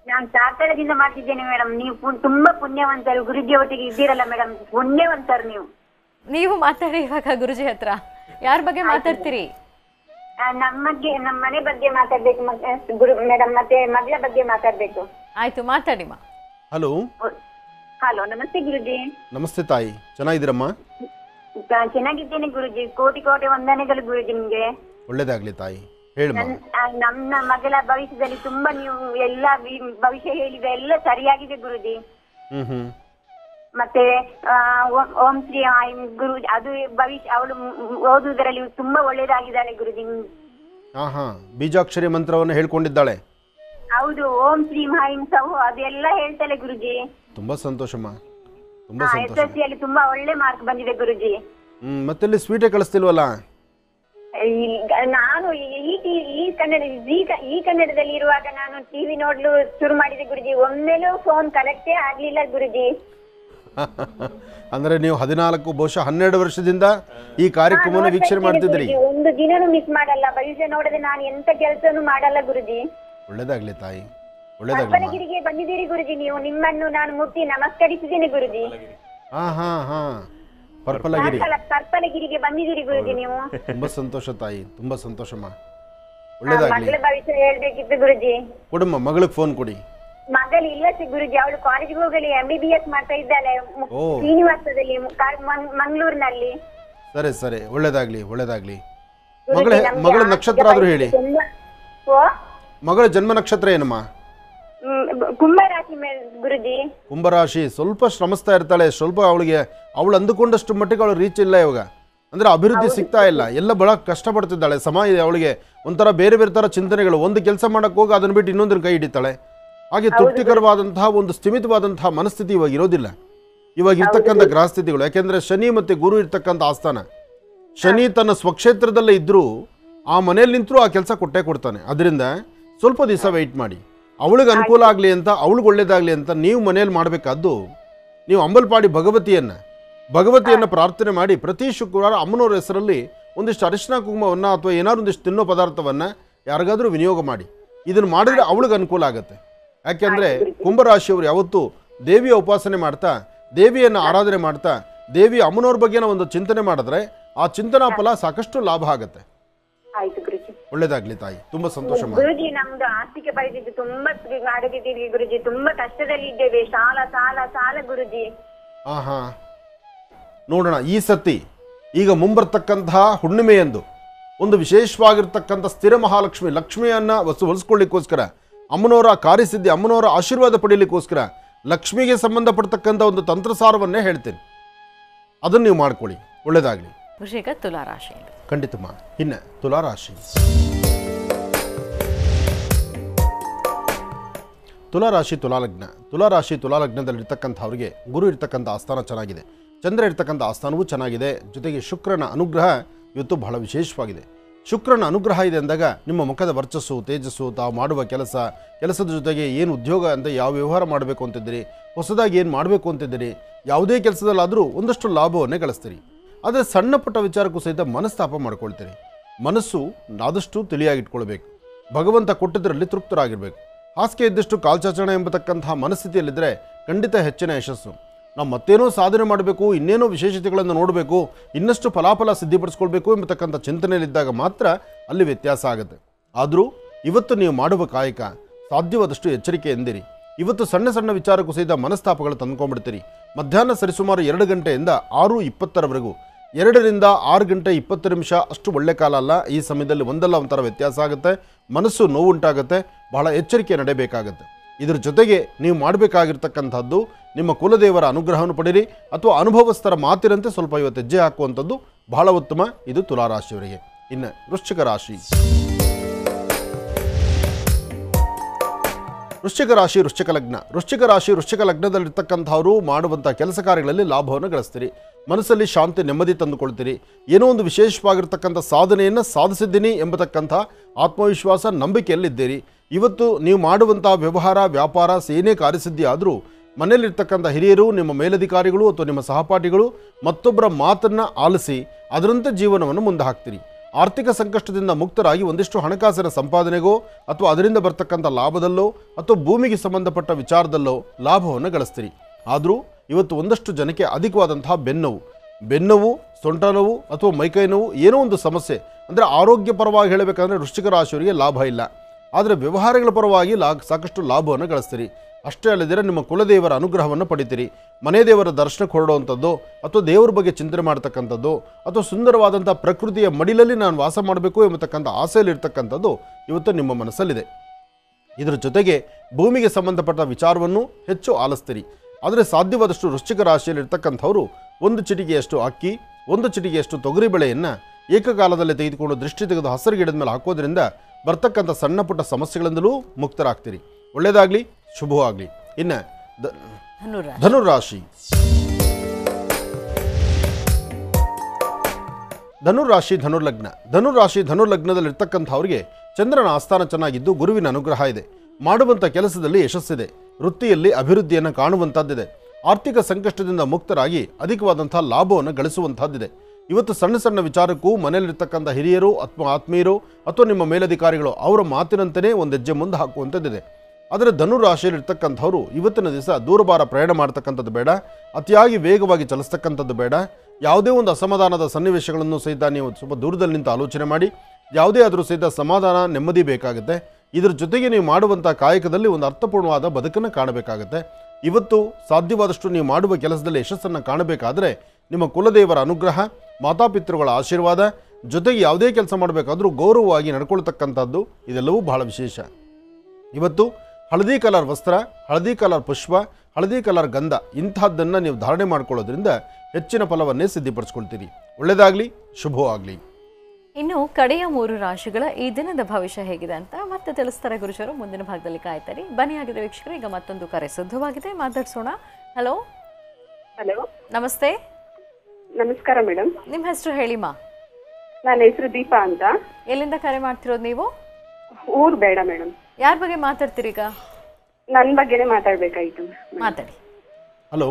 ನಾನು ಸಾರ್ಥಕದಿಂದ ಮಾಡ್ತಿದ್ದೇನೆ ಮೇಡಮ್ ನೀವು ಪು- ತುಂಬಾ ಪುಣ್ಯವಂತರು ಗುರುಜಿ ಒಟ್ಟಿಗೆ ಇದ್ದೀರಲ್ಲ ಮೇಡಮ್ ಪುಣ್ಯವಂತರು ನೀವು ನೀವು ಮಾತಾಡಿ ಇವಾಗ ಗುರುಜಿ ಹತ್ರ ಯಾರ ಬಗ್ಗೆ ಮಾತಾಡ್ತೀರಿ ಆ, ನಮ್ಮ ಬಗ್ಗೆ ನಮ್ಮ ಮನೆ ಬಗ್ಗೆ ಮಾತಾಡ್ಬೇಕು ಮತ್ತೆ ಗುರು ಮೇಡಮ್ ಮತ್ತೆ ಮಗಳ ಬಗ್ಗೆ ಮಾತಾಡ್ಬೇಕು ಆಯ್ತು ಮಾತಾಡಿ ಮಾ ಹಲೋ ಹಲೋ ನಮಸ್ತೆ ಗುರುಜಿ ನಮಸ್ತೆ ತಾಯಿ ಚೆನ್ನಾಗಿದ್ದೀರಮ್ಮ ಚ- ಚೆನ್ನಾಗಿದ್ದೇನೆ ಗುರುಜಿ ಕೋಟಿ ಕೋಟಿ ವಂದನೆಗಳು ಗುರುಜಿ ನಿಮ್ಗೆ ಒಳ್ಳೇದಾಗ್ಲಿ ತಾಯಿ ಹೇಳಮ್ಮ ನನ್- ಆ, ನನ್ನ ಮಗಳ ಭವಿಷ್ಯದಲ್ಲಿ ತುಂಬಾ ನೀವು ಎಲ್ಲ ವಿ- ಭವಿಷ್ಯ ಹೇಳಿದ ಎಲ್ಲ ಸರಿಯಾಗಿದೆ ಗುರುಜಿ ಹ್ಮ್ ಹ್ಮ್ ಮತ್ತೆ ಆ, ಓಂ- ಓಂ ಶ್ರೀ ಆಯ್ ಗುರು ಅದು ಭವಿಷ್ಯ ಅವಳು ಓದುವುದರಲ್ಲಿ ತುಂಬಾ ಒಳ್ಳೇದಾಗಿದ್ದಾಳೆ ಗುರುಜಿ ಹಾ ಹಾ ಬೀಜಾಕ್ಷರಿ ಮಂತ್ರವನ್ನು ಹೇಳ್ಕೊಂಡಿದ್ದಾಳೆ ಹೌದು ಓಂ ಶ್ರೀ ಮಾಹಿಂ ಸಹು ಅದೆಲ್ಲ ಹೇಳ್ತಾಳೆ ಗುರುಜಿ ತುಂಬಾ ಸಂತೋಷಮ್ಮ ತುಂಬಾ ಎಸ್ ಸಂತೋಷ ಎಸ್ ಸಿಯಲ್ಲಿ ತುಂಬಾ ಒಳ್ಳೆ ಮಾರ್ಕ್ ಬಂದಿದೆ ಗುರುಜಿ ಹ್ಮ್ ಮತ್ತೆಲ್ಲಿ ಸ್ವೀಟೇ ಕಳಿಸ್ತಿಲ್ವಲ್ಲ ಈಗ ನಾನು ಈ ಟಿ- ಈ ಕನ್ನಡ ಈ ಕ- ಈ ಕನ್ನಡದಲ್ಲಿ ಇರುವಾಗ ನಾನು ಟಿವಿ ನೋಡ್ಲು ಶುರು ಮಾಡಿದೆ ಗುರುಜಿ ಒಮ್ಮೆಲೂ ಫೋನ್ ಕನೆಕ್ಟೇ ಆಗ್ಲಿಲ್ಲ ಗುರುಜಿ ಅಂದ್ರೆ ನೀವು ಹದಿನಾಲ್ಕು ಬಹುಶಃ ಹನ್ನೆರಡು ವರ್ಷದಿಂದ ಈ ಕಾರ್ಯಕ್ರಮವನ್ನು ವೀಕ್ಷಣೆ ಮಾಡ್ತಿದ್ದೀರಿ ಗುರುಜಿ, ಒಂದು ದಿನನೂ ಮಿಸ್ ಮಾಡಲ್ಲ ಭವಿಷ್ಯ ನೋಡದೆ ನಾನು ಎಂತ ಕೆಲಸನೂ ಮಾಡಲ್ಲ ಗುರುಜಿ ಒಳ್ಳೇದಾಗ್ಲಿ ತಾಯಿ ಒಳ್ಳೇದಾಗ್ಲಿ ಕಪ್ಪಲಗಿರಿಗೆ ಬಂದಿದ್ದೀರಿ ಗುರುಜಿ ನೀವು ನಿಮ್ಮನ್ನು ನಾನು ಮುಟ್ಟಿ ನಮಸ್ಕರಿಸಿದ್ದೇನೆ ಗುರುಜಿ ಹಾ ಹಾ ಹಾ ಪರ್ಪಲಗಿರಿ ಕಾರ್ಕಳ ಕರ್ಪಲಗಿರಿಗೆ ಬಂದಿದ್ದೀರಿ ಗುರುಜಿ ನೀವು ತುಂಬಾ ಸಂತೋಷ ತಾಯಿ ತುಂಬಾ ಸಂತೋಷಮ್ಮ ಆ, ಒಳ್ಳೇದಾಗ್ಲಿ ಮಗಳ ಭವಿಷ್ಯ ಹೇಳ್ಬೇಕಿತ್ತು ಗುರುಜಿ ಕೊಡಮ್ಮ ಮಗಳಿಗೆ ಫೋನ್ ಕೊಡಿ ಮಗಳು ಇಲ್ಲ ಸಿ ಗುರುಜಿ ಅವಳು ಕಾಲೇಜ್ಗೆ ಹೋಗಲಿ ಎಂ ಬಿ ಬಿ ಎಸ್ ಮಾಡ್ತಾ ಇದ್ದಾಳೆ ಮು- ಓ. ಶ್ರೀನಿವಾಸದಲ್ಲಿ ಮು- ಕಾ- ಮಂಗ್- ಮಂಗಳೂರಿನಲ್ಲಿ ಸರಿ ಸರಿ ಒಳ್ಳೇದಾಗ್ಲಿ ಒಳ್ಳೇದಾಗ್ಲಿ ಗುರೂಜಿ, ಮಗಳ ನಮ್ಗೆ ಮಗಳ ಆರ್ಥಿಕ ನಕ್ಷತ್ರ ಆದ್ರೂ ಹೇಳಿ ತುಂಬಾ- ಓ ಮಗಳ ಜನ್ಮ ನಕ್ಷತ್ರ ಏನಮ್ಮ ಹ್ಮ್, ಬ- ಕುಂಭರಾಶಿ ಮೇಲೆ ಗುರುಜಿ ಕುಂಭರಾಶಿ ಸ್ವಲ್ಪ ಶ್ರಮಿಸ್ತಾ ಇರ್ತಾಳೆ ಸ್ವಲ್ಪ ಅವಳಿಗೆ ಅವಳು ಅಂದುಕೊಂಡಷ್ಟು ಮಟ್ಟಿಗೆ ಅವಳು ರೀಚ್ ಇಲ್ಲ ಇವಾಗ ಅಂದ್ರೆ ಅಭಿವೃದ್ಧಿ ಸಿಗ್ತಾ ಇಲ್ಲ ಎಲ್ಲ ಬಹಳ ಕಷ್ಟಪಡ್ತಿದ್ದಾಳೆ ಸಮಾಜ ಅವಳಿಗೆ ಒಂಥರ ಬೇರೆ ಬೇರೆ ಥರ ಚಿಂತನೆಗಳು ಒಂದು ಕೆಲಸ ಮಾಡಕ್ಕೆ ಹೋಗಿ ಅದನ್ನು ಬಿಟ್ಟು ಇನ್ನೊಂದರ ಕೈ ಹಿಡಿತಾಳೆ ಹಾಗೆ ತೃಪ್ತಿಕರವಾದಂತಹ ಒಂದು ಸ್ಥಿಮಿತವಾದಂತಹ ಮನಸ್ಥಿತಿ ಇವಾಗ ಇರೋದಿಲ್ಲ ಇವಾಗ ಇರ್ತಕ್ಕಂಥ ಗ್ರಹಸ್ಥಿತಿಗಳು ಯಾಕೆಂದ್ರೆ ಶನಿ ಮತ್ತೆ ಗುರು ಇರ್ತಕ್ಕಂಥ ಆಸ್ಥಾನ ಶನಿ ತನ್ನ ಸ್ವಕ್ಷೇತ್ರದಲ್ಲೇ ಇದ್ರೂ ಆ ಮನೇಲಿ ನಿಂತರೂ ಆ ಕೆಲಸ ಕೊಟ್ಟೇ ಕೊಡ್ತಾನೆ ಅದರಿಂದ ಸ್ವಲ್ಪ ದಿವಸ ವೆಯ್ಟ್ ಮಾಡಿ ಅವಳಿಗೆ ಅನುಕೂಲ ಆಗಲಿ ಅಂತ ಅವಳಿಗೆ ಒಳ್ಳೇದಾಗಲಿ ಅಂತ ನೀವು ಮನೇಲಿ ಮಾಡಬೇಕಾದ್ದು ನೀವು ಅಂಬಲ್ಪಾಡಿ ಭಗವತಿಯನ್ನು ಭಗವತಿಯನ್ನು ಪ್ರಾರ್ಥನೆ ಮಾಡಿ ಪ್ರತಿ ಶುಕ್ರವಾರ ಅಮ್ಮನವ್ರ ಹೆಸರಲ್ಲಿ ಒಂದಿಷ್ಟು ಅರಿಶಿನ ಕುಂಕುಮವನ್ನು ಅಥವಾ ಏನಾದ್ರು ಒಂದಿಷ್ಟು ತಿನ್ನೋ ಪದಾರ್ಥವನ್ನು ಯಾರಿಗಾದ್ರೂ ವಿನಿಯೋಗ ಮಾಡಿ ಇದನ್ನು ಮಾಡಿದ್ರೆ ಅವಳಿಗೆ ಅನುಕೂಲ ಆಗುತ್ತೆ ಯಾಕೆಂದರೆ ಕುಂಭರಾಶಿಯವರು ಯಾವತ್ತೂ ದೇವಿಯ ಉಪಾಸನೆ ಮಾಡ್ತಾ ದೇವಿಯನ್ನು ಆರಾಧನೆ ಮಾಡ್ತಾ ದೇವಿ ಅಮ್ಮನವ್ರ ಬಗ್ಗೆನ ಒಂದು ಚಿಂತನೆ ಮಾಡಿದ್ರೆ ಆ ಚಿಂತನಾ ಫಲ ಸಾಕಷ್ಟು ಲಾಭ ಆಗುತ್ತೆ ಆಯ್ತು ಗುರುಜಿ ಒಳ್ಳೇದಾಗ್ಲಿ ತಾಯಿ ತುಂಬಾ ಸಂತೋಷ ಮಾ ಗುರುಜಿ ನಮ್ದು ಆರ್ಥಿಕ ಪರಿಸ್ಥಿತಿ ತುಂಬಾ ಮಾಡದಿದ್ದೀವಿ ಗುರುಜಿ ತುಂಬಾ ಕಷ್ಟದಲ್ಲಿ ಇದ್ದೇವೆ ಸಾಲ ಸಾಲ ಸಾಲ ಗುರುಜಿ ಹಾ ಹಾ ನೋಡೋಣ ಈ ಸತಿ ಈಗ ಮುಂಬರ್ತಕ್ಕಂತಹ ಹುಣ್ಣಿಮೆಯಂದು ಒಂದು ವಿಶೇಷವಾಗಿರ್ತಕ್ಕಂಥ ಸ್ಥಿರ ಮಹಾಲಕ್ಷ್ಮಿ ಲಕ್ಷ್ಮಿಯನ್ನ ವಸು ಹೊಲಿಸ್ಕೊಳ್ಳಿಕ್ಕೋಸ್ಕರ ಅಮ್ಮನವರ ಕಾರ್ಯಸಿದ್ಧಿ ಅಮ್ಮನವರ ಆಶೀರ್ವಾದ ಪಡೀಲಿಕ್ಕೋಸ್ಕರ ಲಕ್ಷ್ಮಿಗೆ ಸಂಬಂಧಪಡ್ತಕ್ಕಂಥ ಒಂದು ತಂತ್ರಸಾರವನ್ನೇ ಹೇಳ್ತೀನಿ ಅದನ್ನು ನೀವು ಮಾಡ್ಕೊಳ್ಳಿ ಒಳ್ಳೇದಾಗಲಿ ವೃಷಿಕ ತುಲಾರಾಶಿಯಿಂದ ಖಂಡಿತಮ್ಮ ಇನ್ನು ತುಲಾರಾಶಿ ತುಲಾರಾಶಿ ತುಲಾಲಗ್ನ ತುಲಾರಾಶಿ ತುಲಾಲಗ್ನದಲ್ಲಿರ್ತಕ್ಕಂಥವ್ರಿಗೆ ಗುರು ಇರ್ತಕ್ಕಂಥ ಆಸ್ಥಾನ ಚೆನ್ನಾಗಿದೆ ಚಂದ್ರ ಇರ್ತಕ್ಕಂಥ ಆಸ್ಥಾನವೂ ಚೆನ್ನಾಗಿದೆ ಜೊತೆಗೆ ಶುಕ್ರನ ಅನುಗ್ರಹ ಇವತ್ತು ಬಹಳ ವಿಶೇಷವಾಗಿದೆ ಶುಕ್ರನ ಅನುಗ್ರಹ ಇದೆ ಅಂದಾಗ ನಿಮ್ಮ ಮುಖದ ವರ್ಚಸ್ಸು ತೇಜಸ್ಸು ತಾವು ಮಾಡುವ ಕೆಲಸ ಕೆಲಸದ ಜೊತೆಗೆ ಏನು ಉದ್ಯೋಗ ಅಂತ ಯಾವ ವ್ಯವಹಾರ ಮಾಡಬೇಕು ಅಂತಿದ್ದೀರಿ ಹೊಸದಾಗಿ ಏನು ಮಾಡಬೇಕು ಅಂತಿದ್ದೀರಿ ಯಾವುದೇ ಕೆಲಸದಲ್ಲಾದರೂ ಒಂದಷ್ಟು ಲಾಭವನ್ನೇ ಗಳಿಸ್ತೀರಿ ಆದರೆ ಸಣ್ಣ ಪುಟ್ಟ ವಿಚಾರಕ್ಕೂ ಸಹಿತ ಮನಸ್ತಾಪ ಮಾಡ್ಕೊಳ್ತೀರಿ ಮನಸ್ಸು ಆದಷ್ಟು ತಿಳಿಯಾಗಿಟ್ಕೊಳ್ಬೇಕು ಭಗವಂತ ಕೊಟ್ಟಿದ್ದರಲ್ಲಿ ತೃಪ್ತರಾಗಿರ್ಬೇಕು ಹಾಸಿಗೆ ಇದ್ದಷ್ಟು ಕಾಲ್ಚಾಚರಣ ಎಂಬತಕ್ಕಂತಹ ಮನಸ್ಥಿತಿಯಲ್ಲಿದ್ದರೆ ಖಂಡಿತ ಹೆಚ್ಚಿನ ಯಶಸ್ಸು ನಾವು ಮತ್ತೇನೋ ಸಾಧನೆ ಮಾಡಬೇಕು ಇನ್ನೇನೋ ವಿಶೇಷತೆಗಳನ್ನು ನೋಡಬೇಕು ಇನ್ನಷ್ಟು ಫಲಾಫಲ ಸಿದ್ಧಿಪಡಿಸ್ಕೊಳ್ಬೇಕು ಎಂಬತಕ್ಕಂಥ ಚಿಂತನೆಯಲ್ಲಿದ್ದಾಗ ಮಾತ್ರ ಅಲ್ಲಿ ವ್ಯತ್ಯಾಸ ಆಗುತ್ತೆ ಆದರೂ ಇವತ್ತು ನೀವು ಮಾಡುವ ಕಾಯಕ ಸಾಧ್ಯವಾದಷ್ಟು ಎಚ್ಚರಿಕೆ ಎಂದಿರಿ ಇವತ್ತು ಸಣ್ಣ ಸಣ್ಣ ವಿಚಾರಕ್ಕೂ ಸಹಿತ ಮನಸ್ತಾಪಗಳು ತಂದ್ಕೊಂಡ್ಬಿಡ್ತೀರಿ ಮಧ್ಯಾಹ್ನ ಸರಿಸುಮಾರು ಎರಡು ಗಂಟೆಯಿಂದ ಆರು ಇಪ್ಪತ್ತರವರೆಗೂ ಎರಡರಿಂದ ಆರು ಗಂಟೆ ಇಪ್ಪತ್ತು ನಿಮಿಷ ಅಷ್ಟು ಒಳ್ಳೆ ಕಾಲ ಅಲ್ಲ ಈ ಸಮಯದಲ್ಲಿ ಒಂದಲ್ಲ ಒಂಥರ ವ್ಯತ್ಯಾಸ ಆಗುತ್ತೆ ಮನಸ್ಸು ನೋವುಂಟಾಗುತ್ತೆ ಬಹಳ ಎಚ್ಚರಿಕೆ ನಡೆಯಬೇಕಾಗತ್ತೆ ಇದ್ರ ಜೊತೆಗೆ ನೀವು ಮಾಡಬೇಕಾಗಿರ್ತಕ್ಕಂಥದ್ದು ನಿಮ್ಮ ಕುಲದೇವರ ಅನುಗ್ರಹವನ್ನು ಪಡೀರಿ ಅಥವಾ ಅನುಭವಸ್ಥರ ಮಾತಿರಂತೆ ಸ್ವಲ್ಪ ಇವತ್ತು ಹೆಜ್ಜೆ ಹಾಕುವಂಥದ್ದು ಬಹಳ ಉತ್ತಮ ಇದು ತುಲಾರಾಶಿಯವರಿಗೆ ಇನ್ನು ವೃಶ್ಚಿಕ ರಾಶಿ ವೃಶ್ಚಿಕ ರಾಶಿ ವೃಶ್ಚಿಕ ಲಗ್ನ ವೃಶ್ಚಿಕ ರಾಶಿ ವೃಶ್ಚಿಕ ಲಗ್ನದಲ್ಲಿರ್ತಕ್ಕಂಥವರು ಮಾಡುವಂಥ ಕೆಲಸ ಕಾರ್ಯಗಳಲ್ಲಿ ಲಾಭವನ್ನು ಗಳಿಸ್ತೀರಿ ಮನಸ್ಸಲ್ಲಿ ಶಾಂತಿ ನೆಮ್ಮದಿ ತಂದುಕೊಳ್ತೀರಿ ಏನೋ ಒಂದು ವಿಶೇಷವಾಗಿರ್ತಕ್ಕಂಥ ಸಾಧನೆಯನ್ನು ಸಾಧಿಸಿದ್ದೀನಿ ಎಂಬತಕ್ಕಂಥ ಆತ್ಮವಿಶ್ವಾಸ ನಂಬಿಕೆಯಲ್ಲಿದ್ದೀರಿ ಇವತ್ತು ನೀವು ಮಾಡುವಂತಹ ವ್ಯವಹಾರ ವ್ಯಾಪಾರ ಸೇನೆ ಕಾರ್ಯಸಿದ್ಧಿ ಆದರೂ ಮನೆಯಲ್ಲಿರ್ತಕ್ಕಂಥ ಹಿರಿಯರು ನಿಮ್ಮ ಮೇಲಧಿಕಾರಿಗಳು ಅಥವಾ ನಿಮ್ಮ ಸಹಪಾಠಿಗಳು ಮತ್ತೊಬ್ಬರ ಮಾತನ್ನು ಆಲಿಸಿ ಅದರಂತೆ ಜೀವನವನ್ನು ಮುಂದೆ ಹಾಕ್ತೀರಿ ಆರ್ಥಿಕ ಸಂಕಷ್ಟದಿಂದ ಮುಕ್ತರಾಗಿ ಒಂದಿಷ್ಟು ಹಣಕಾಸಿನ ಸಂಪಾದನೆಗೋ ಅಥವಾ ಅದರಿಂದ ಬರ್ತಕ್ಕಂಥ ಲಾಭದಲ್ಲೋ ಅಥವಾ ಭೂಮಿಗೆ ಸಂಬಂಧಪಟ್ಟ ವಿಚಾರದಲ್ಲೋ ಲಾಭವನ್ನು ಗಳಿಸ್ತೀರಿ ಆದರೂ ಇವತ್ತು ಒಂದಷ್ಟು ಜನಕ್ಕೆ ಅಧಿಕವಾದಂತಹ ಬೆನ್ನೋವು ಬೆನ್ನೋವು ಸೊಂಟ ನೋವು ಅಥವಾ ಮೈಕೈ ನೋವು ಏನೋ ಒಂದು ಸಮಸ್ಯೆ ಅಂದರೆ ಆರೋಗ್ಯಪರವಾಗಿ ಹೇಳಬೇಕಂದ್ರೆ ವೃಶ್ಚಿಕ ರಾಶಿಯವರಿಗೆ ಲಾಭ ಇಲ್ಲ ಆದರೆ ವ್ಯವಹಾರಗಳ ಪರವಾಗಿ ಲಾ ಸಾಕಷ್ಟು ಲಾಭವನ್ನು ಗಳಿಸ್ತೀರಿ ಅಷ್ಟೇ ಅಲ್ಲದಿರ ನಿಮ್ಮ ಕುಲದೇವರ ಅನುಗ್ರಹವನ್ನು ಪಡಿತೀರಿ ಮನೆ ದೇವರ ದರ್ಶನಕ್ಕೆ ಹೊರಡುವಂಥದ್ದು ಅಥವಾ ದೇವರ ಬಗ್ಗೆ ಚಿಂತನೆ ಮಾಡ್ತಕ್ಕಂಥದ್ದು ಅಥವಾ ಸುಂದರವಾದಂಥ ಪ್ರಕೃತಿಯ ಮಡಿಲಲ್ಲಿ ನಾನು ವಾಸ ಮಾಡಬೇಕು ಎಂಬತಕ್ಕಂಥ ಆಸೆಯಲ್ಲಿರ್ತಕ್ಕಂಥದ್ದು ಇವತ್ತು ನಿಮ್ಮ ಮನಸ್ಸಲ್ಲಿದೆ ಇದರ ಜೊತೆಗೆ ಭೂಮಿಗೆ ಸಂಬಂಧಪಟ್ಟ ವಿಚಾರವನ್ನು ಹೆಚ್ಚು ಆಲಿಸ್ತೀರಿ ಆದರೆ ಸಾಧ್ಯವಾದಷ್ಟು ವೃಶ್ಚಿಕ ರಾಶಿಯಲ್ಲಿರ್ತಕ್ಕಂಥವರು ಒಂದು ಚಿಟಿಕೆಯಷ್ಟು ಅಕ್ಕಿ ಒಂದು ಚಿಟಿಕೆಯಷ್ಟು ತೊಗರಿ ಬೆಳೆಯನ್ನು ಏಕಕಾಲದಲ್ಲಿ ತೆಗೆದುಕೊಂಡು ದೃಷ್ಟಿ ತೆಗೆದು ಹಸಿರು ಗಿಡದ ಮೇಲೆ ಹಾಕೋದ್ರಿಂದ ಬರ್ತಕ್ಕಂಥ ಸಣ್ಣ ಪುಟ್ಟ ಸಮಸ್ಯೆಗಳಿಂದಲೂ ಮುಕ್ತರಾಗ್ತೀರಿ ಒಳ್ಳೆಯದಾಗಲಿ ಶುಭವಾಗಲಿ ಇನ್ನು ದ ಧನುರಾಶಿ ಧನುರಾಶಿ ಧನುರಾಶಿ ಧನುರ್ಲಗ್ನ ಧನುರಾಶಿ ಧನುರ್ಲಗ್ನದಲ್ಲಿರ್ತಕ್ಕಂಥವ್ರಿಗೆ ಚಂದ್ರನ ಆಸ್ಥಾನ ಚೆನ್ನಾಗಿದ್ದು ಗುರುವಿನ ಅನುಗ್ರಹ ಇದೆ ಮಾಡುವಂಥ ಕೆಲಸದಲ್ಲಿ ಯಶಸ್ಸಿದೆ ವೃತ್ತಿಯಲ್ಲಿ ಅಭಿವೃದ್ಧಿಯನ್ನು ಕಾಣುವಂಥದ್ದಿದೆ ಆರ್ಥಿಕ ಸಂಕಷ್ಟದಿಂದ ಮುಕ್ತರಾಗಿ ಅಧಿಕವಾದಂಥ ಲಾಭವನ್ನು ಗಳಿಸುವಂಥದ್ದಿದೆ ಇವತ್ತು ಸಣ್ಣ ಸಣ್ಣ ವಿಚಾರಕ್ಕೂ ಮನೆಯಲ್ಲಿರ್ತಕ್ಕಂಥ ಹಿರಿಯರು ಅಥವಾ ಆತ್ಮೀಯರು ಅಥವಾ ನಿಮ್ಮ ಮೇಲಧಿಕಾರಿಗಳು ಅವರ ಮಾತಿನಂತೆಯೇ ಒಂದು ಹೆಜ್ಜೆ ಮುಂದೆ ಹಾಕುವಂಥದ್ದಿದೆ ಆದರೆ ಧನು ರಾಶಿಯಲ್ಲಿರ್ತಕ್ಕಂಥವ್ರು ಇವತ್ತಿನ ದಿವಸ ದೂರಭಾರ ಪ್ರಯಾಣ ಮಾಡ್ತಕ್ಕಂಥದ್ದು ಬೇಡ ಅತಿಯಾಗಿ ವೇಗವಾಗಿ ಚಲಿಸ್ತಕ್ಕಂಥದ್ದು ಬೇಡ ಯಾವುದೇ ಒಂದು ಅಸಮಾಧಾನದ ಸನ್ನಿವೇಶಗಳನ್ನು ಸಹಿತ ನೀವು ಸ್ವಲ್ಪ ದೂರದಲ್ಲಿ ನಿಂತು ಆಲೋಚನೆ ಮಾಡಿ ಯಾವುದೇ ಆದರೂ ಸಹಿತ ಸಮಾಧಾನ ನೆಮ್ಮದಿ ಬೇಕಾಗುತ್ತೆ ಇದರ ಜೊತೆಗೆ ನೀವು ಮಾಡುವಂಥ ಕಾಯಕದಲ್ಲಿ ಒಂದು ಅರ್ಥಪೂರ್ಣವಾದ ಬದುಕನ್ನು ಕಾಣಬೇಕಾಗುತ್ತೆ ಇವತ್ತು ಸಾಧ್ಯವಾದಷ್ಟು ನೀವು ಮಾಡುವ ಕೆಲಸದಲ್ಲಿ ಯಶಸ್ಸನ್ನು ಕಾಣಬೇಕಾದರೆ ನಿಮ್ಮ ಕುಲದೇವರ ಅನುಗ್ರಹ ಮಾತಾಪಿತೃಗಳ ಆಶೀರ್ವಾದ ಜೊತೆಗೆ ಯಾವುದೇ ಕೆಲಸ ಮಾಡಬೇಕಾದ್ರೂ ಗೌರವವಾಗಿ ನಡ್ಕೊಳ್ತಕ್ಕಂಥದ್ದು ಇದೆಲ್ಲವೂ ಬಹಳ ವಿಶೇಷ ಇವತ್ತು ಹಳದಿ ಕಲರ್ ವಸ್ತ್ರ ಹಳದಿ ಕಲರ್ ಪುಷ್ಪ ಹಳದಿ ಕಲರ್ ಗಂಧ ಇಂತಹದ್ದನ್ನು ನೀವು ಧಾರಣೆ ಮಾಡ್ಕೊಳ್ಳೋದ್ರಿಂದ ಹೆಚ್ಚಿನ ಫಲವನ್ನೇ ಸಿದ್ಧಿಪಡಿಸ್ಕೊಳ್ತೀರಿ ಒಳ್ಳೆಯದಾಗಲಿ ಶುಭವಾಗಲಿ ಇನ್ನು ಕಡೆಯ ಮೂರು ರಾಶಿಗಳ ಈ ದಿನದ ಭವಿಷ್ಯ ಹೇಗಿದೆ ಅಂತ ಮತ್ತೆ ತಿಳಿಸ್ತಾರೆ ಗುರುಜರು ಮುಂದಿನ ಭಾಗದಲ್ಲಿ ಕಾಯ್ತಾರೆ ಬನ್ನಿ ಆಗಿದ್ರೆ ವೀಕ್ಷಕರು ಈಗ ಮತ್ತೊಂದು ಕರೆ ಸಿದ್ಧವಾಗಿದೆ ಮಾತಾಡ್ಸೋಣ ಹಲೋ ಹಲೋ ನಮಸ್ತೆ ನಮಸ್ಕಾರ ಮೇಡಮ್ ನಿಮ್ಮ ಹೆಸರು ಹೇಳಿಮಾ ನನ್ನ ಹೆಸರು ದೀಪಾ ಅಂತ ಎಲ್ಲಿಂದ ಕರೆ ಮಾಡ್ತಿರೋದು ನೀವು ಊರ್ ಬೇಡ ಮೇಡಮ್ ಯಾರ ಬಗ್ಗೆ ಮಾತಾಡ್ತೀರಿ ಈಗ ನನ್ನ ಬಗ್ಗೆನೇ ಮಾತಾಡ್ಬೇಕಾಯ್ತು ಮಾತಾಡಿ hello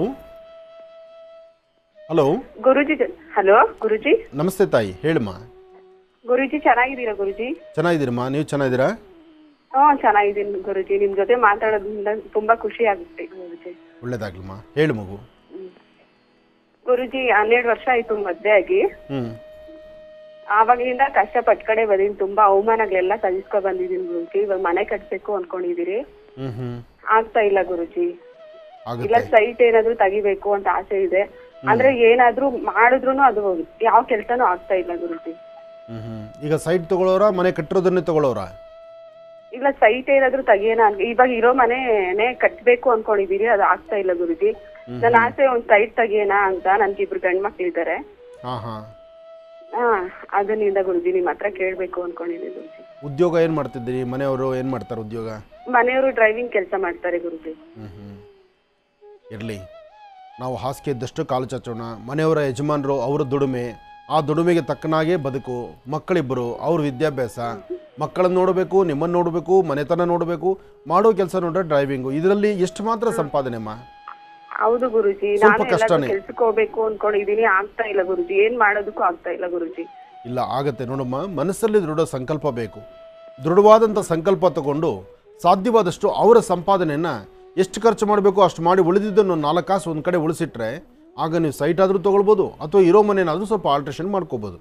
hello Guruji hello Guruji ನಮಸ್ತೆ ತಾಯಿ ಹೇಳಮ್ಮ ಗುರುಜಿ ಚೆನ್ನಾಗಿದ್ದೀರಾ ಗುರುಜಿ ಚೆನ್ನಾಗಿದ್ದೀರಮ್ಮ ನೀವು ಚೆನ್ನಾಗಿದ್ದೀರಾ ಹ್ಞೂ ಚೆನ್ನಾಗಿದ್ದೀನಿ ಗುರುಜಿ ನಿಮ್ ಜೊತೆ ಮಾತಾಡೋದ್ರಿಂದ ತುಂಬಾ ಖುಷಿ ಆಗುತ್ತೆ ಗುರುಜಿ ಒಳ್ಳೇದಾಗ್ಲಮ್ಮ ಹೇಳು ಮಗು ಗುರುಜಿ ಹನ್ನೆರಡು ವರ್ಷ ಆಯ್ತು ಮದ್ವೆ ಆಗಿ ಹ್ಞೂ ಆವಾಗಿಂದ ಕಷ್ಟ ಪಟ್ಕಡೆ ಬಂದಿನಿ ತುಂಬಾ ಅವಮಾನಗಳೆಲ್ಲ ಸಹಿಸ್ಕೊ ಬಂದಿದ್ದೀನಿ ಗುರುಜಿ ಇವಾಗ ಮನೆ ಕಟ್ಬೇಕು ಅನ್ಕೊಂಡಿದೀರಿ ಹ್ಞೂ ಹ್ಞೂ ಆಗ್ತಾ ಇಲ್ಲ ಗುರುಜಿ ಇಲ್ಲ ಆಗುತ್ತೆ ಸೈಟ್ ಏನಾದ್ರು ತೆಗಿಬೇಕು ಅಂತ ಆಸೆ ಇದೆ ಅಂದ್ರೆ ಏನಾದ್ರೂ ಮಾಡಿದ್ರು ಅದು ಯಾವ ಕೆಲ್ಸನೂ ಆಗ್ತಾ ಇಲ್ಲ ಗುರುಜಿ ಹ್ಞೂ ಹ್ಞೂ ಈಗ ಸೈಟ್ ತಗೊಳ್ಳೋರಾ ಮನೆ ಕಟ್ಟಿರೋದನ್ನೇ ತಗೊಳ್ಳೋರಾ ಇಲ್ಲ ಸೈಟ್ ಏನಾದ್ರು ತೆಗಿಯೋಣ ಅಂತ ಇವಾಗ ಇರೋ ಮನೆನೇ ಕಟ್ಬೇಕು ಅನ್ಕೊಂಡಿದೀರಿ ಅದು ಆಗ್ತಾ ಇಲ್ಲ ಗುರುಜಿ ನನ್ನ ಆಸೆ ಒಂದ್ ಸೈಟ್ ತೆಗಿಯೋಣ ಅಂತ ನನ್ಗಿಬ್ರು ಗಂಡ್ ಮಕ್ಳಿದ್ದಾರೆ ಹಾಂ ಹಾಂ ಹಾ ಅದನ್ನಿಂದ ಗುರುಜಿ ನಿಮ್ ಹತ್ರ ಕೇಳ್ಬೇಕು ಅನ್ಕೊಂಡಿದ್ದೀನಿ ಗುರುಜಿ ಉದ್ಯೋಗ ಏನು ಮಾಡ್ತಿದ್ದೀರಿ ಮನೆಯವರು ಏನು ಮಾಡ್ತಾರೆ ಉದ್ಯೋಗ ಮನೆಯವರು ಡ್ರೈವಿಂಗ್ ಕೆಲಸ ಮಾಡ್ತಾರೆ ಗುರುಜಿ ಹ್ಞೂ ಹ್ಞೂ ಇರಲಿ ನಾವು ಹಾಸಿಗೆ ಇದ್ದಷ್ಟು ಕಾಲು ಚಾಚೋಣ ಮನೆಯವರ ಯಜಮಾನರು ಅವರ ದುಡಿಮೆ ಆ ದುಡಿಮೆಗೆ ತಕ್ಕನಾಗೆ ಬದುಕು ಮಕ್ಕಳಿಬ್ಬರು ಅವ್ರ ವಿದ್ಯಾಭ್ಯಾಸ ಮಕ್ಕಳನ್ನು ನೋಡಬೇಕು ನಿಮ್ಮನ್ನು ನೋಡಬೇಕು ಮನೆತನ ನೋಡಬೇಕು ಮಾಡೋ ಕೆಲಸ ನೋಡ್ರೆ ಡ್ರೈವಿಂಗು ಇದರಲ್ಲಿ ಎಷ್ಟು ಮಾತ್ರ ಸಂಪಾದನೆ ಅಮ್ಮ ಹೌದು ಗುರುಜಿ ಸ್ವಲ್ಪ ನಾನು ಕಷ್ಟನೇ. ಕೆಲ್ಸಕ್ಕೆ ಹೋಗ್ಬೇಕು ಅನ್ಕೊಂಡಿದೀನಿ ಆಗ್ತಾ ಇಲ್ಲ ಗುರುಜಿ ಏನ್ ಮಾಡೋದಕ್ಕೂ ಆಗ್ತಾ ಇಲ್ಲ ಗುರುಜಿ ಇಲ್ಲ ಆಗತ್ತೆ ನೋಡಮ್ಮ ಮನಸ್ಸಲ್ಲಿ ದೃಢ ಸಂಕಲ್ಪ ಬೇಕು ದೃಢವಾದಂಥ ಸಂಕಲ್ಪ ತಗೊಂಡು ಸಾಧ್ಯವಾದಷ್ಟು ಅವರ ಸಂಪಾದನೆಯನ್ನು ಎಷ್ಟು ಖರ್ಚು ಮಾಡಬೇಕು ಅಷ್ಟು ಮಾಡಿ ಉಳಿದಿದ್ದನ್ನು ನಾಲ್ಕು ಕಾಸು ಒಂದು ಕಡೆ ಉಳಿಸಿಟ್ರೆ ಆಗ ನೀವು ಸೈಟ್ ಆದರೂ ತೊಗೊಳ್ಬೋದು ಅಥವಾ ಇರೋ ಮನೆನಾದರೂ ಸ್ವಲ್ಪ ಆಲ್ಟ್ರೇಷನ್ ಮಾಡ್ಕೋಬೋದು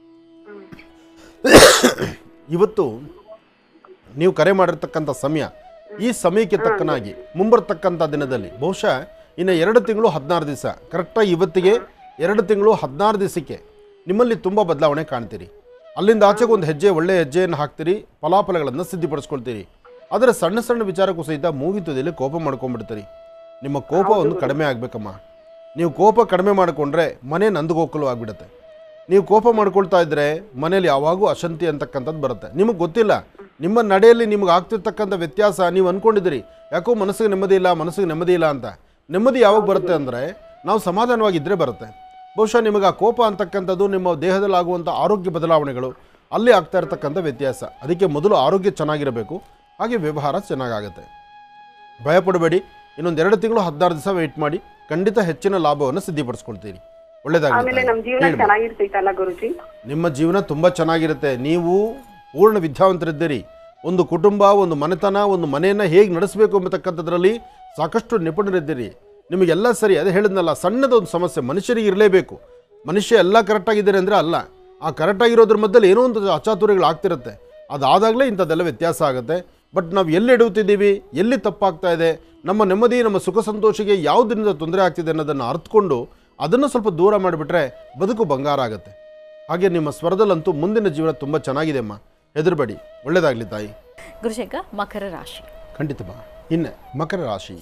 ಇವತ್ತು ನೀವು ಕರೆ ಮಾಡಿರ್ತಕ್ಕಂಥ ಸಮಯ ಈ ಸಮಯಕ್ಕೆ ತಕ್ಕನಾಗಿ ಮುಂಬರ್ತಕ್ಕಂಥ ದಿನದಲ್ಲಿ ಬಹುಶಃ ಇನ್ನು ಎರಡು ತಿಂಗಳು ಹದಿನಾರು ದಿವಸ ಕರೆಕ್ಟಾಗಿ ಇವತ್ತಿಗೆ ಎರಡು ತಿಂಗಳು ಹದಿನಾರು ದಿವಸಕ್ಕೆ ನಿಮ್ಮಲ್ಲಿ ತುಂಬ ಬದಲಾವಣೆ ಕಾಣ್ತೀರಿ ಅಲ್ಲಿಂದ ಆಚೆಗೆ ಒಂದು ಹೆಜ್ಜೆ ಒಳ್ಳೆಯ ಹೆಜ್ಜೆಯನ್ನು ಹಾಕ್ತೀರಿ ಫಲಾಫಲಗಳನ್ನು ಸಿದ್ಧಿಪಡಿಸ್ಕೊಳ್ತೀರಿ ಆದರೆ ಸಣ್ಣ ಸಣ್ಣ ವಿಚಾರಕ್ಕೂ ಸಹಿತ ಮೂಗಿತದಲ್ಲಿ ಕೋಪ ಮಾಡ್ಕೊಂಡ್ಬಿಡ್ತೀರಿ ನಿಮ್ಮ ಕೋಪ ಒಂದು ಕಡಿಮೆ ಆಗಬೇಕಮ್ಮ ನೀವು ಕೋಪ ಕಡಿಮೆ ಮಾಡಿಕೊಂಡ್ರೆ ಮನೆ ನಂದಗೋಕಲು ಆಗಿಬಿಡುತ್ತೆ ನೀವು ಕೋಪ ಮಾಡ್ಕೊಳ್ತಾ ಇದ್ದರೆ ಮನೇಲಿ ಯಾವಾಗೂ ಅಶಾಂತಿ ಅಂತಕ್ಕಂಥದ್ದು ಬರುತ್ತೆ ನಿಮಗೆ ಗೊತ್ತಿಲ್ಲ ನಿಮ್ಮ ನಡೆಯಲ್ಲಿ ನಿಮಗೆ ಆಗ್ತಿರ್ತಕ್ಕಂಥ ವ್ಯತ್ಯಾಸ ನೀವು ಅಂದ್ಕೊಂಡಿದ್ದೀರಿ ಯಾಕೋ ಮನಸ್ಸಿಗೆ ನೆಮ್ಮದಿ ಇಲ್ಲ ಮನಸ್ಸಿಗೆ ನೆಮ್ಮದಿ ಇಲ್ಲ ಅಂತ ನೆಮ್ಮದಿ ಯಾವಾಗ ಬರುತ್ತೆ ಅಂದರೆ ನಾವು ಸಮಾಧಾನವಾಗಿದ್ದರೆ ಬರುತ್ತೆ ಬಹುಶಃ ನಿಮಗೆ ಆ ಕೋಪ ಅಂತಕ್ಕಂಥದ್ದು ನಿಮ್ಮ ದೇಹದಲ್ಲಿ ಆಗುವಂಥ ಆರೋಗ್ಯ ಬದಲಾವಣೆಗಳು ಅಲ್ಲಿ ಆಗ್ತಾ ಇರತಕ್ಕಂಥ ವ್ಯತ್ಯಾಸ ಅದಕ್ಕೆ ಮೊದಲು ಆರೋಗ್ಯ ಚೆನ್ನಾಗಿರಬೇಕು ಹಾಗೆ ವ್ಯವಹಾರ ಚೆನ್ನಾಗಾಗುತ್ತೆ ಭಯಪಡಬೇಡಿ ಇನ್ನೊಂದು ಎರಡು ತಿಂಗಳು ಹದಿನಾರು ದಿವಸ ವೆಯ್ಟ್ ಮಾಡಿ ಖಂಡಿತ ಹೆಚ್ಚಿನ ಲಾಭವನ್ನು ಸಿದ್ಧಿಪಡಿಸ್ಕೊಳ್ತೀರಿ ಒಳ್ಳೇದಾಗಲಿ ಆಮೇಲೆ ತಾಯಿ. ನಮ್ ಜೀವನ ಹೇಳಿ ಮಾ. ಚೆನ್ನಾಗಿರ್ತೈತಲ್ಲ ಗುರುಜಿ ನಿಮ್ಮ ಜೀವನ ತುಂಬ ಚೆನ್ನಾಗಿರುತ್ತೆ ನೀವು ಪೂರ್ಣ ವಿದ್ಯಾವಂತರಿದ್ದೀರಿ ಒಂದು ಕುಟುಂಬ ಒಂದು ಮನೆತನ ಒಂದು ಮನೆಯನ್ನು ಹೇಗೆ ನಡೆಸಬೇಕು ಎಂಬತಕ್ಕಂಥದ್ರಲ್ಲಿ ಸಾಕಷ್ಟು ನಿಪುಣರಿದ್ದೀರಿ ನಿಮಗೆಲ್ಲ ಸರಿ ಅದೇ ಹೇಳಿದ್ನಲ್ಲ ಸಣ್ಣದೊಂದು ಸಮಸ್ಯೆ ಮನುಷ್ಯರಿಗೆ ಇರಲೇಬೇಕು ಮನುಷ್ಯ ಎಲ್ಲ ಕರೆಕ್ಟಾಗಿದ್ದಾರೆ ಅಂದರೆ ಅಲ್ಲ ಆ ಕರೆಕ್ಟಾಗಿರೋದ್ರ ಮಧ್ಯದಲ್ಲಿ ಏನೋ ಒಂದು ಅಚಾತುರ್ಯಗಳು ಆಗ್ತಿರುತ್ತೆ ಅದಾದಾಗಲೇ ಇಂಥದ್ದೆಲ್ಲ ವ್ಯತ್ಯಾಸ ಆಗುತ್ತೆ ಬಟ್ ನಾವು ಎಲ್ಲಿ ಎಡುತ್ತಿದ್ದೀವಿ ಎಲ್ಲಿ ತಪ್ಪಾಗ್ತಾ ಇದೆ ನಮ್ಮ ನೆಮ್ಮದಿ ನಮ್ಮ ಸುಖ ಸಂತೋಷಕ್ಕೆ ಯಾವುದರಿಂದ ತೊಂದರೆ ಆಗ್ತಿದೆ ಅನ್ನೋದನ್ನು ಅರ್ಥಕೊಂಡು ಅದನ್ನು ಸ್ವಲ್ಪ ದೂರ ಮಾಡಿಬಿಟ್ರೆ ಬದುಕು ಬಂಗಾರ ಆಗುತ್ತೆ ಹಾಗೆ ನಿಮ್ಮ ಸ್ವರದಲ್ಲಂತೂ ಮುಂದಿನ ಜೀವನ ತುಂಬ ಚೆನ್ನಾಗಿದೆ ಅಮ್ಮ ಹೆದರಬೇಡಿ ಒಳ್ಳೇದಾಗಲಿ ತಾಯಿ ಗುರುಶಂಕರ್ ಮಕರ ರಾಶಿ ಖಂಡಿತ ಬಾ ಇನ್ನು ಮಕರ ರಾಶಿ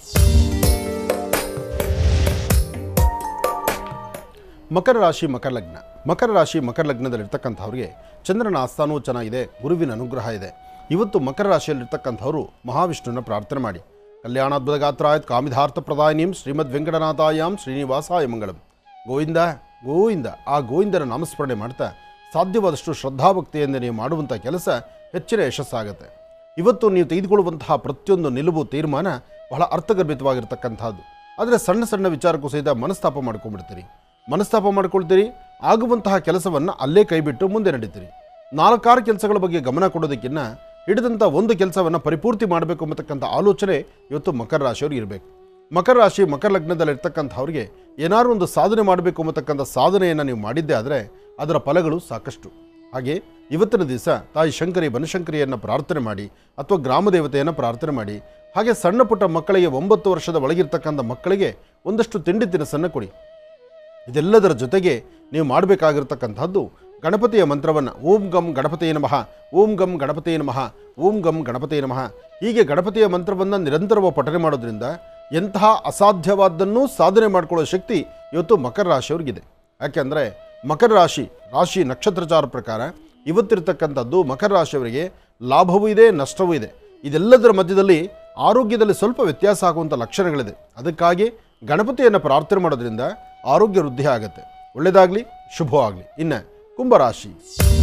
ಮಕರ ರಾಶಿ ಮಕರ ಲಗ್ನ ಮಕರ ರಾಶಿ ಮಕರ ಲಗ್ನದಲ್ಲಿರ್ತಕ್ಕಂಥವ್ರಿಗೆ ಚಂದ್ರನ ಆಸ್ಥಾನವೂ ಚೆನ್ನಾಗಿದೆ ಗುರುವಿನ ಅನುಗ್ರಹ ಇದೆ ಇವತ್ತು ಮಕರ ರಾಶಿಯಲ್ಲಿರ್ತಕ್ಕಂಥವರು ಮಹಾವಿಷ್ಣುವಿನ ಪ್ರಾರ್ಥನೆ ಮಾಡಿ ಕಲ್ಯಾಣಾದ್ಭುತ ಗಾತ್ರಾಯತ್ ಕಾಮಿಧಾರ್ಥ ಪ್ರದಾಯಿನೀಂ ಶ್ರೀಮದ್ ವೆಂಕಟನಾಥಾಯಾಮ್ ಶ್ರೀನಿವಾಸಾಯ ಮಂಗಳಂ ಗೋವಿಂದ ಗೋವಿಂದ ಆ ಗೋವಿಂದನ ನಾಮಸ್ಮರಣೆ ಮಾಡ್ತಾ ಸಾಧ್ಯವಾದಷ್ಟು ಶ್ರದ್ಧಾಭಕ್ತಿಯಿಂದ ನೀವು ಮಾಡುವಂಥ ಕೆಲಸ ಹೆಚ್ಚಿನ ಯಶಸ್ಸಾಗುತ್ತೆ ಇವತ್ತು ನೀವು ತೆಗೆದುಕೊಳ್ಳುವಂತಹ ಪ್ರತಿಯೊಂದು ನಿಲುವು ತೀರ್ಮಾನ ಬಹಳ ಅರ್ಥಗರ್ಭಿತವಾಗಿರ್ತಕ್ಕಂಥದ್ದು ಆದರೆ ಸಣ್ಣ ಸಣ್ಣ ವಿಚಾರಕ್ಕೂ ಸಹಿತ ಮನಸ್ತಾಪ ಮಾಡ್ಕೊಂಡ್ಬಿಡ್ತೀರಿ ಮನಸ್ತಾಪ ಮಾಡ್ಕೊಳ್ತೀರಿ ಆಗುವಂತಹ ಕೆಲಸವನ್ನು ಅಲ್ಲೇ ಕೈಬಿಟ್ಟು ಮುಂದೆ ನಡೀತೀರಿ ನಾಲ್ಕಾರು ಕೆಲಸಗಳ ಬಗ್ಗೆ ಗಮನ ಕೊಡೋದಕ್ಕಿಂತ ಹಿಡಿದಂಥ ಒಂದು ಕೆಲಸವನ್ನು ಪರಿಪೂರ್ತಿ ಮಾಡಬೇಕು ಎಂಬತಕ್ಕಂಥ ಆಲೋಚನೆ ಇವತ್ತು ಮಕರ ರಾಶಿಯವ್ರಿಗೆ ಇರಬೇಕು ಮಕರ ರಾಶಿ ಮಕರ ಲಗ್ನದಲ್ಲಿರ್ತಕ್ಕಂಥವ್ರಿಗೆ ಏನಾದ್ರು ಒಂದು ಸಾಧನೆ ಮಾಡಬೇಕು ಎಂಬತಕ್ಕಂಥ ಸಾಧನೆಯನ್ನು ನೀವು ಮಾಡಿದ್ದೇ ಆದರೆ ಅದರ ಫಲಗಳು ಸಾಕಷ್ಟು ಹಾಗೆ ಇವತ್ತಿನ ದಿವಸ ತಾಯಿ ಶಂಕರಿ ಬನಶಂಕರಿಯನ್ನು ಪ್ರಾರ್ಥನೆ ಮಾಡಿ ಅಥವಾ ಗ್ರಾಮ ದೇವತೆಯನ್ನು ಪ್ರಾರ್ಥನೆ ಮಾಡಿ ಹಾಗೆ ಸಣ್ಣ ಪುಟ್ಟ ಮಕ್ಕಳಿಗೆ ಒಂಬತ್ತು ವರ್ಷದ ಒಳಗಿರ್ತಕ್ಕಂಥ ಮಕ್ಕಳಿಗೆ ಒಂದಷ್ಟು ತಿಂಡಿ ತಿನಿಸನ್ನು ಕೊಡಿ ಇದೆಲ್ಲದರ ಜೊತೆಗೆ ನೀವು ಮಾಡಬೇಕಾಗಿರ್ತಕ್ಕಂಥದ್ದು ಗಣಪತಿಯ ಮಂತ್ರವನ್ನು ಓಂ ಗಂ ಗಣಪತಿಯ ನಮಃ ಓಂ ಗಂ ಗಣಪತಿಯ ನಮಃ ಓಂ ಗಂ ಗಣಪತಿಯ ನಮಃ ಹೀಗೆ ಗಣಪತಿಯ ಮಂತ್ರವನ್ನು ನಿರಂತರವಾಗಿ ಪಠನೆ ಮಾಡೋದ್ರಿಂದ ಎಂತಹ ಅಸಾಧ್ಯವಾದ್ದನ್ನೂ ಸಾಧನೆ ಮಾಡಿಕೊಳ್ಳೋ ಶಕ್ತಿ ಇವತ್ತು ಮಕರ ರಾಶಿಯವ್ರಿಗಿದೆ ಯಾಕೆಂದರೆ ಮಕರ ರಾಶಿ ರಾಶಿ ನಕ್ಷತ್ರಚಾರ ಪ್ರಕಾರ ಇವತ್ತಿರ್ತಕ್ಕಂಥದ್ದು ಮಕರ ರಾಶಿಯವರಿಗೆ ಲಾಭವೂ ಇದೆ ನಷ್ಟವೂ ಇದೆ ಇದೆಲ್ಲದರ ಮಧ್ಯದಲ್ಲಿ ಆರೋಗ್ಯದಲ್ಲಿ ಸ್ವಲ್ಪ ವ್ಯತ್ಯಾಸ ಆಗುವಂಥ ಲಕ್ಷಣಗಳಿದೆ ಅದಕ್ಕಾಗಿ ಗಣಪತಿಯನ್ನು ಪ್ರಾರ್ಥನೆ ಮಾಡೋದ್ರಿಂದ ಆರೋಗ್ಯ ವೃದ್ಧಿ ಆಗುತ್ತೆ ಒಳ್ಳೆಯದಾಗಲಿ ಶುಭವಾಗಲಿ ಇನ್ನು ಕುಂಭರಾಶಿ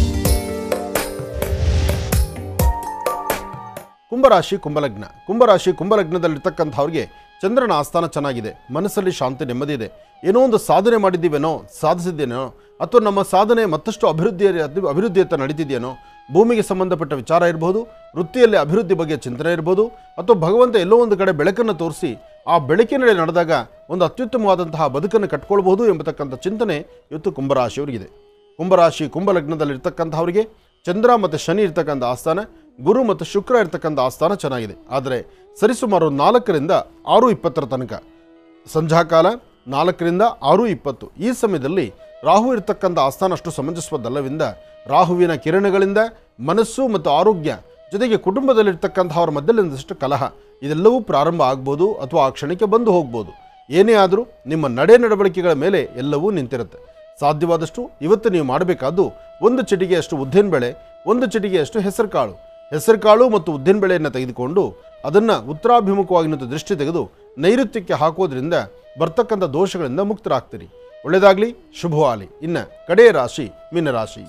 ಕುಂಭರಾಶಿ ಕುಂಭಲಗ್ನ ಕುಂಭರಾಶಿ ಕುಂಭಲಗ್ನದಲ್ಲಿರ್ತಕ್ಕಂಥವ್ರಿಗೆ ಚಂದ್ರನ ಆಸ್ಥಾನ ಚೆನ್ನಾಗಿದೆ ಮನಸ್ಸಲ್ಲಿ ಶಾಂತಿ ನೆಮ್ಮದಿ ಇದೆ ಏನೋ ಒಂದು ಸಾಧನೆ ಮಾಡಿದ್ದೀವೇನೋ ಸಾಧಿಸಿದ್ದೇನೋ ಅಥವಾ ನಮ್ಮ ಸಾಧನೆ ಮತ್ತಷ್ಟು ಅಭಿವೃದ್ಧಿ ಅಭಿವೃದ್ಧಿಯತ್ತ ನಡೀತಿದೆಯೇನೋ ಭೂಮಿಗೆ ಸಂಬಂಧಪಟ್ಟ ವಿಚಾರ ಇರ್ಬೋದು ವೃತ್ತಿಯಲ್ಲಿ ಅಭಿವೃದ್ಧಿ ಬಗ್ಗೆ ಚಿಂತನೆ ಇರ್ಬೋದು ಅಥವಾ ಭಗವಂತ ಎಲ್ಲೋ ಒಂದು ಕಡೆ ಬೆಳಕನ್ನು ತೋರಿಸಿ ಆ ಬೆಳಕಿನಡೆ ನಡೆದಾಗ ಒಂದು ಅತ್ಯುತ್ತಮವಾದಂತಹ ಬದುಕನ್ನು ಕಟ್ಕೊಳ್ಬಹುದು ಎಂಬತಕ್ಕಂಥ ಚಿಂತನೆ ಇವತ್ತು ಕುಂಭರಾಶಿಯವರಿಗಿದೆ ಕುಂಭರಾಶಿ ಕುಂಭಲಗ್ನದಲ್ಲಿರ್ತಕ್ಕಂಥವರಿಗೆ ಚಂದ್ರ ಮತ್ತು ಶನಿ ಇರ್ತಕ್ಕಂಥ ಆಸ್ಥಾನ ಗುರು ಮತ್ತು ಶುಕ್ರ ಇರ್ತಕ್ಕಂಥ ಆಸ್ಥಾನ ಚೆನ್ನಾಗಿದೆ ಆದರೆ ಸರಿಸುಮಾರು ನಾಲ್ಕರಿಂದ ಆರು ಇಪ್ಪತ್ತರ ತನಕ ಸಂಧ್ಯಾಕಾಲ ನಾಲ್ಕರಿಂದ ಆರು ಇಪ್ಪತ್ತು ಈ ಸಮಯದಲ್ಲಿ ರಾಹು ಇರ್ತಕ್ಕಂಥ ಆಸ್ಥಾನ ಅಷ್ಟು ಸಮಂಜಸವದ್ದಲ್ಲವಿಂದ ರಾಹುವಿನ ಕಿರಣಗಳಿಂದ ಮನಸ್ಸು ಮತ್ತು ಆರೋಗ್ಯ ಜೊತೆಗೆ ಕುಟುಂಬದಲ್ಲಿರ್ತಕ್ಕಂಥವ್ರ ಮಧ್ಯದಲ್ಲಿಂದಷ್ಟು ಕಲಹ ಇದೆಲ್ಲವೂ ಪ್ರಾರಂಭ ಆಗ್ಬೋದು ಅಥವಾ ಆ ಕ್ಷಣಕ್ಕೆ ಬಂದು ಹೋಗ್ಬೋದು ಏನೇ ಆದರೂ ನಿಮ್ಮ ನಡೆ ನಡವಳಿಕೆಗಳ ಮೇಲೆ ಎಲ್ಲವೂ ನಿಂತಿರುತ್ತೆ ಸಾಧ್ಯವಾದಷ್ಟು ಇವತ್ತು ನೀವು ಮಾಡಬೇಕಾದ್ದು ಒಂದು ಚಿಟಿಗೆಯಷ್ಟು ಉದ್ದಿನಬೇಳೆ ಒಂದು ಚಿಟಿಗೆಯಷ್ಟು ಹೆಸರುಕಾಳು ಹೆಸರುಕಾಳು ಮತ್ತು ಉದ್ದಿನಬೇಳೆಯನ್ನು ತೆಗೆದುಕೊಂಡು ಅದನ್ನು ಉತ್ತರಾಭಿಮುಖವಾಗಿ ನಿಂತು ದೃಷ್ಟಿ ತೆಗೆದು ನೈಋತ್ಯಕ್ಕೆ ಹಾಕೋದ್ರಿಂದ ಬರ್ತಕ್ಕಂಥ ದೋಷಗಳಿಂದ ಮುಕ್ತರಾಗ್ತೀರಿ ಒಳ್ಳೆಯದಾಗಲಿ ಶುಭವಾಗಲಿ ಇನ್ನು ಕಡೆಯ ರಾಶಿ ಮೀನರಾಶಿ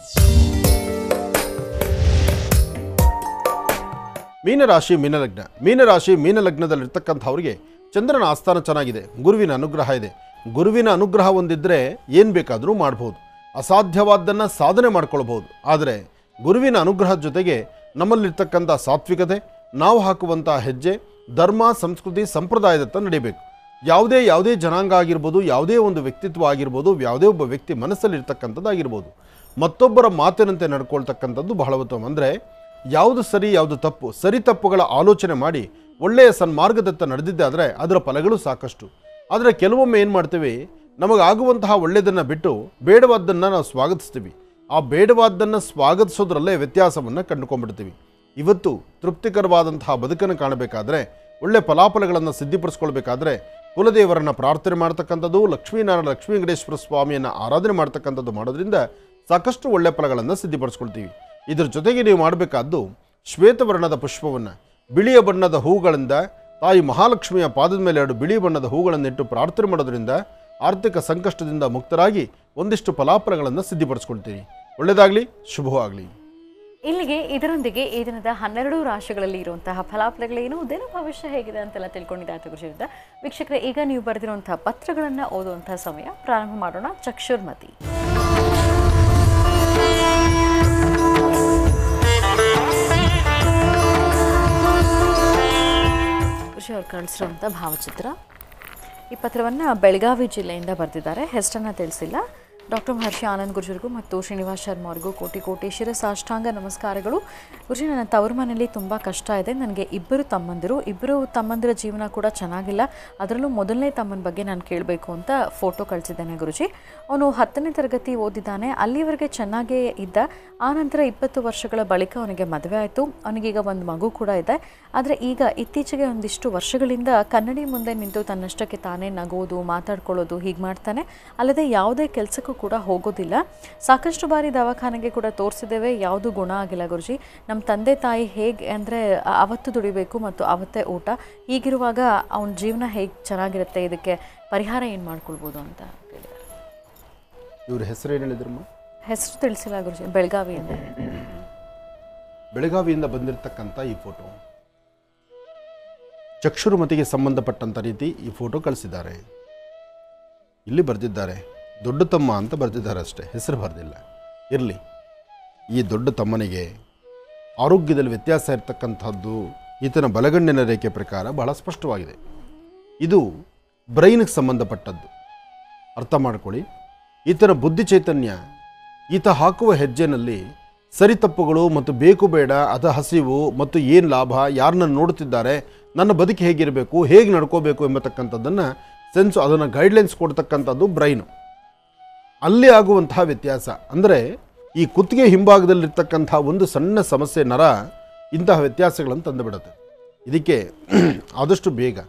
ಮೀನರಾಶಿ ಮೀನಲಗ್ನ ಮೀನರಾಶಿ ಮೀನಲಗ್ನದಲ್ಲಿರ್ತಕ್ಕಂಥವ್ರಿಗೆ ಚಂದ್ರನ ಆಸ್ಥಾನ ಚೆನ್ನಾಗಿದೆ ಗುರುವಿನ ಅನುಗ್ರಹ ಇದೆ ಗುರುವಿನ ಅನುಗ್ರಹ ಒಂದಿದ್ದರೆ ಏನು ಬೇಕಾದರೂ ಮಾಡ್ಬೋದು ಅಸಾಧ್ಯವಾದ್ದನ್ನು ಸಾಧನೆ ಮಾಡ್ಕೊಳ್ಬೋದು ಆದರೆ ಗುರುವಿನ ಅನುಗ್ರಹದ ಜೊತೆಗೆ ನಮ್ಮಲ್ಲಿರ್ತಕ್ಕಂಥ ಸಾತ್ವಿಕತೆ ನಾವು ಹಾಕುವಂಥ ಹೆಜ್ಜೆ ಧರ್ಮ ಸಂಸ್ಕೃತಿ ಸಂಪ್ರದಾಯದತ್ತ ನಡಿಬೇಕು ಯಾವುದೇ ಯಾವುದೇ ಜನಾಂಗ ಆಗಿರ್ಬೋದು ಯಾವುದೇ ಒಂದು ವ್ಯಕ್ತಿತ್ವ ಆಗಿರ್ಬೋದು ಯಾವುದೇ ಒಬ್ಬ ವ್ಯಕ್ತಿ ಮನಸ್ಸಲ್ಲಿರ್ತಕ್ಕಂಥದ್ದಾಗಿರ್ಬೋದು ಮತ್ತೊಬ್ಬರ ಮಾತಿನಂತೆ ನಡ್ಕೊಳ್ತಕ್ಕಂಥದ್ದು ಬಹಳ ಉತ್ತಮ ಅಂದರೆ ಯಾವುದು ಸರಿ ಯಾವುದು ತಪ್ಪು ಸರಿ ತಪ್ಪುಗಳ ಆಲೋಚನೆ ಮಾಡಿ ಒಳ್ಳೆಯ ಸನ್ಮಾರ್ಗದತ್ತ ನಡೆದಿದ್ದೆ ಆದರೆ ಅದರ ಫಲಗಳು ಸಾಕಷ್ಟು ಆದರೆ ಕೆಲವೊಮ್ಮೆ ಏನು ಮಾಡ್ತೀವಿ ನಮಗಾಗುವಂತಹ ಒಳ್ಳೆಯದನ್ನು ಬಿಟ್ಟು ಬೇಡವಾದ್ದನ್ನು ನಾವು ಸ್ವಾಗತಿಸ್ತೀವಿ ಆ ಬೇಡವಾದ್ದನ್ನು ಸ್ವಾಗತಿಸೋದ್ರಲ್ಲೇ ವ್ಯತ್ಯಾಸವನ್ನು ಕಂಡುಕೊಂಡ್ಬಿಡ್ತೀವಿ ಇವತ್ತು ತೃಪ್ತಿಕರವಾದಂತಹ ಬದುಕನ್ನು ಕಾಣಬೇಕಾದ್ರೆ ಒಳ್ಳೆ ಫಲಾಫಲಗಳನ್ನು ಸಿದ್ಧಿಪಡಿಸ್ಕೊಳ್ಬೇಕಾದ್ರೆ ಕುಲದೇವರನ್ನು ಪ್ರಾರ್ಥನೆ ಮಾಡ್ತಕ್ಕಂಥದ್ದು ಲಕ್ಷ್ಮೀನಾರಾಯಣ ಲಕ್ಷ್ಮೀ ವೆಂಕಟೇಶ್ವರ ಸ್ವಾಮಿಯನ್ನು ಆರಾಧನೆ ಮಾಡ್ತಕ್ಕಂಥದ್ದು ಮಾಡೋದ್ರಿಂದ ಸಾಕಷ್ಟು ಒಳ್ಳೆ ಫಲಗಳನ್ನು ಸಿದ್ಧಿಪಡಿಸ್ಕೊಳ್ತೀವಿ ಇದ್ರ ಜೊತೆಗೆ ನೀವು ಮಾಡಬೇಕಾದ್ದು ಶ್ವೇತವರ್ಣದ ಪುಷ್ಪವನ್ನು ಬಿಳಿಯ ಬಣ್ಣದ ಹೂಗಳಿಂದ ತಾಯಿ ಮಹಾಲಕ್ಷ್ಮಿಯ ಪಾದದ ಮೇಲೆ ಎರಡು ಬಿಳಿ ಬಣ್ಣದ ಹೂಗಳನ್ನಿಟ್ಟು ಪ್ರಾರ್ಥನೆ ಮಾಡೋದ್ರಿಂದ ಆರ್ಥಿಕ ಸಂಕಷ್ಟದಿಂದ ಮುಕ್ತರಾಗಿ ಒಂದಿಷ್ಟು ಫಲಾಫಲಗಳನ್ನು ಸಿದ್ಧಿಪಡಿಸ್ಕೊಳ್ತೀರಿ ಒಳ್ಳೆಯದಾಗಲಿ ಶುಭವಾಗಲಿ ಇಲ್ಲಿಗೆ ಇದರೊಂದಿಗೆ ಈ ದಿನದ ಹನ್ನೆರಡು ರಾಶಿಗಳಲ್ಲಿ ಇರುವಂತಹ ಫಲಾಫಲಗಳೇನು ದಿನ ಭವಿಷ್ಯ ಹೇಗಿದೆ ಅಂತೆಲ್ಲ ತಿಳ್ಕೊಂಡಿದ್ದಾಯ್ತು ಗುರುಜಿಯಿಂದ ವೀಕ್ಷಕರೇ ಈಗ ನೀವು ಬರೆದಿರುವಂತಹ ಪತ್ರಗಳನ್ನು ಓದುವಂತಹ ಸಮಯ ಪ್ರಾರಂಭ ಮಾಡೋಣ ಚಕ್ಷುರ್ಮತಿ ಖುಷಿ ಅವ್ರು ಕಳಿಸಿರುವಂಥ ಭಾವಚಿತ್ರ ಈ ಪತ್ರವನ್ನು ಬೆಳಗಾವಿ ಜಿಲ್ಲೆಯಿಂದ ಬರೆದಿದ್ದಾರೆ ಹೆಸರನ್ನು ತಿಳಿಸಿಲ್ಲ ಡಾಕ್ಟರ್ ಮಹರ್ಷಿ ಆನಂದ್ ಗುರುಜರಿಗೂ ಮತ್ತು ಶ್ರೀನಿವಾಸ್ ಶರ್ಮಾ ಅವರಿಗೂ ಕೋಟಿ ಕೋಟಿ ಶಿರಸಾಷ್ಟಾಂಗ ನಮಸ್ಕಾರಗಳು ಗುರುಜಿ ನನ್ನ ತವರು ಮನೆಯಲ್ಲಿ ತುಂಬ ಕಷ್ಟ ಇದೆ ನನಗೆ ಇಬ್ಬರು ತಮ್ಮಂದಿರು ಇಬ್ಬರು ತಮ್ಮಂದಿರ ಜೀವನ ಕೂಡ ಚೆನ್ನಾಗಿಲ್ಲ ಅದರಲ್ಲೂ ಮೊದಲನೇ ತಮ್ಮನ ಬಗ್ಗೆ ನಾನು ಕೇಳಬೇಕು ಅಂತ ಫೋಟೋ ಕಳಿಸಿದ್ದೇನೆ ಗುರುಜಿ ಅವನು ಹತ್ತನೇ ತರಗತಿ ಓದಿದ್ದಾನೆ ಅಲ್ಲಿವರೆಗೆ ಚೆನ್ನಾಗೇ ಇದ್ದ ಆನಂತರ ಇಪ್ಪತ್ತು ವರ್ಷಗಳ ಬಳಿಕ ಅವನಿಗೆ ಮದುವೆ ಆಯಿತು ಅವನಿಗೀಗ ಒಂದು ಮಗು ಕೂಡ ಇದೆ ಆದರೆ ಈಗ ಇತ್ತೀಚೆಗೆ ಒಂದಿಷ್ಟು ವರ್ಷಗಳಿಂದ ಕನ್ನಡಿ ಮುಂದೆ ನಿಂತು ತನ್ನಷ್ಟಕ್ಕೆ ತಾನೇ ನಗೋದು ಮಾತಾಡ್ಕೊಳ್ಳೋದು ಹೀಗೆ ಮಾಡ್ತಾನೆ ಅಲ್ಲದೆ ಯಾವುದೇ ಕೆಲಸಕ್ಕೂ ಕೂಡ ಹೋಗೋದಿಲ್ಲ ಸಾಕಷ್ಟು ಬಾರಿ ದವಾಖಾನೆಗೆ ಕೂಡ ತೋರಿಸಿದ್ದೇವೆ ಯಾವುದು ಗುಣ ಆಗಿಲ್ಲ ಗುರುಜಿ ನಮ್ಮ ತಂದೆ ತಾಯಿ ಹೇಗೆ ಅಂದರೆ ಅವತ್ತು ದುಡಿಬೇಕು ಮತ್ತು ಅವತ್ತೇ ಊಟ ಹೀಗಿರುವಾಗ ಅವನ ಜೀವನ ಹೇಗೆ ಚೆನ್ನಾಗಿರುತ್ತೆ ಇದಕ್ಕೆ ಪರಿಹಾರ ಏನು ಮಾಡ್ಕೊಳ್ಬೋದು ಅಂತ ಕೇಳಿದ್ದಾರೆ ಇವ್ರ ಹೆಸರು ಏನು ಹೇಳಿದ್ರಮ್ಮ ಹೆಸರು ತಿಳಿಸಿಲ್ಲ ಗುರುಜಿ ಬೆಳಗಾವಿಯಿಂದ ಬೆಳಗಾವಿಯಿಂದ ಬಂದಿರತಕ್ಕಂಥ ಈ ಫೋಟೋ ಚಕ್ಷುರುಮತಿಗೆ ಸಂಬಂಧಪಟ್ಟಂಥ ರೀತಿ ಈ ಫೋಟೋ ಕಳಿಸಿದ್ದಾರೆ ಇಲ್ಲಿ ಬರೆದಿದ್ದಾರೆ ದೊಡ್ಡ ತಮ್ಮ ಅಂತ ಬರೆದಿದ್ದಾರೆ ಅಷ್ಟೇ ಹೆಸರು ಬರೆದಿಲ್ಲ ಇರಲಿ ಈ ದೊಡ್ಡ ತಮ್ಮನಿಗೆ ಆರೋಗ್ಯದಲ್ಲಿ ವ್ಯತ್ಯಾಸ ಇರತಕ್ಕಂಥದ್ದು ಈತನ ಬಲಗಣ್ಣಿನ ರೇಖೆ ಪ್ರಕಾರ ಬಹಳ ಸ್ಪಷ್ಟವಾಗಿದೆ ಇದು ಬ್ರೈನ್ಗೆ ಸಂಬಂಧಪಟ್ಟದ್ದು ಅರ್ಥ ಮಾಡ್ಕೊಳ್ಳಿ ಈತನ ಬುದ್ಧಿ ಚೈತನ್ಯ ಈತ ಹಾಕುವ ಹೆಜ್ಜೆನಲ್ಲಿ ಸರಿ ತಪ್ಪುಗಳು ಮತ್ತು ಬೇಕು ಬೇಡ ಅದ ಹಸಿವು ಮತ್ತು ಏನು ಲಾಭ ಯಾರನ್ನ ನೋಡುತ್ತಿದ್ದಾರೆ ನನ್ನ ಬದುಕು ಹೇಗಿರಬೇಕು ಹೇಗೆ ನಡ್ಕೋಬೇಕು ಎಂಬತಕ್ಕಂಥದ್ದನ್ನು ಸೆನ್ಸ್ ಅದನ್ನು ಗೈಡ್ಲೈನ್ಸ್ ಕೊಡ್ತಕ್ಕಂಥದ್ದು ಬ್ರೈನು ಅಲ್ಲಿ ಆಗುವಂತಹ ವ್ಯತ್ಯಾಸ ಅಂದರೆ ಈ ಕುತ್ತಿಗೆ ಹಿಂಭಾಗದಲ್ಲಿರ್ತಕ್ಕಂಥ ಒಂದು ಸಣ್ಣ ಸಮಸ್ಯೆ ನರ ಇಂತಹ ವ್ಯತ್ಯಾಸಗಳನ್ನು ತಂದುಬಿಡುತ್ತೆ ಇದಕ್ಕೆ ಆದಷ್ಟು ಬೇಗ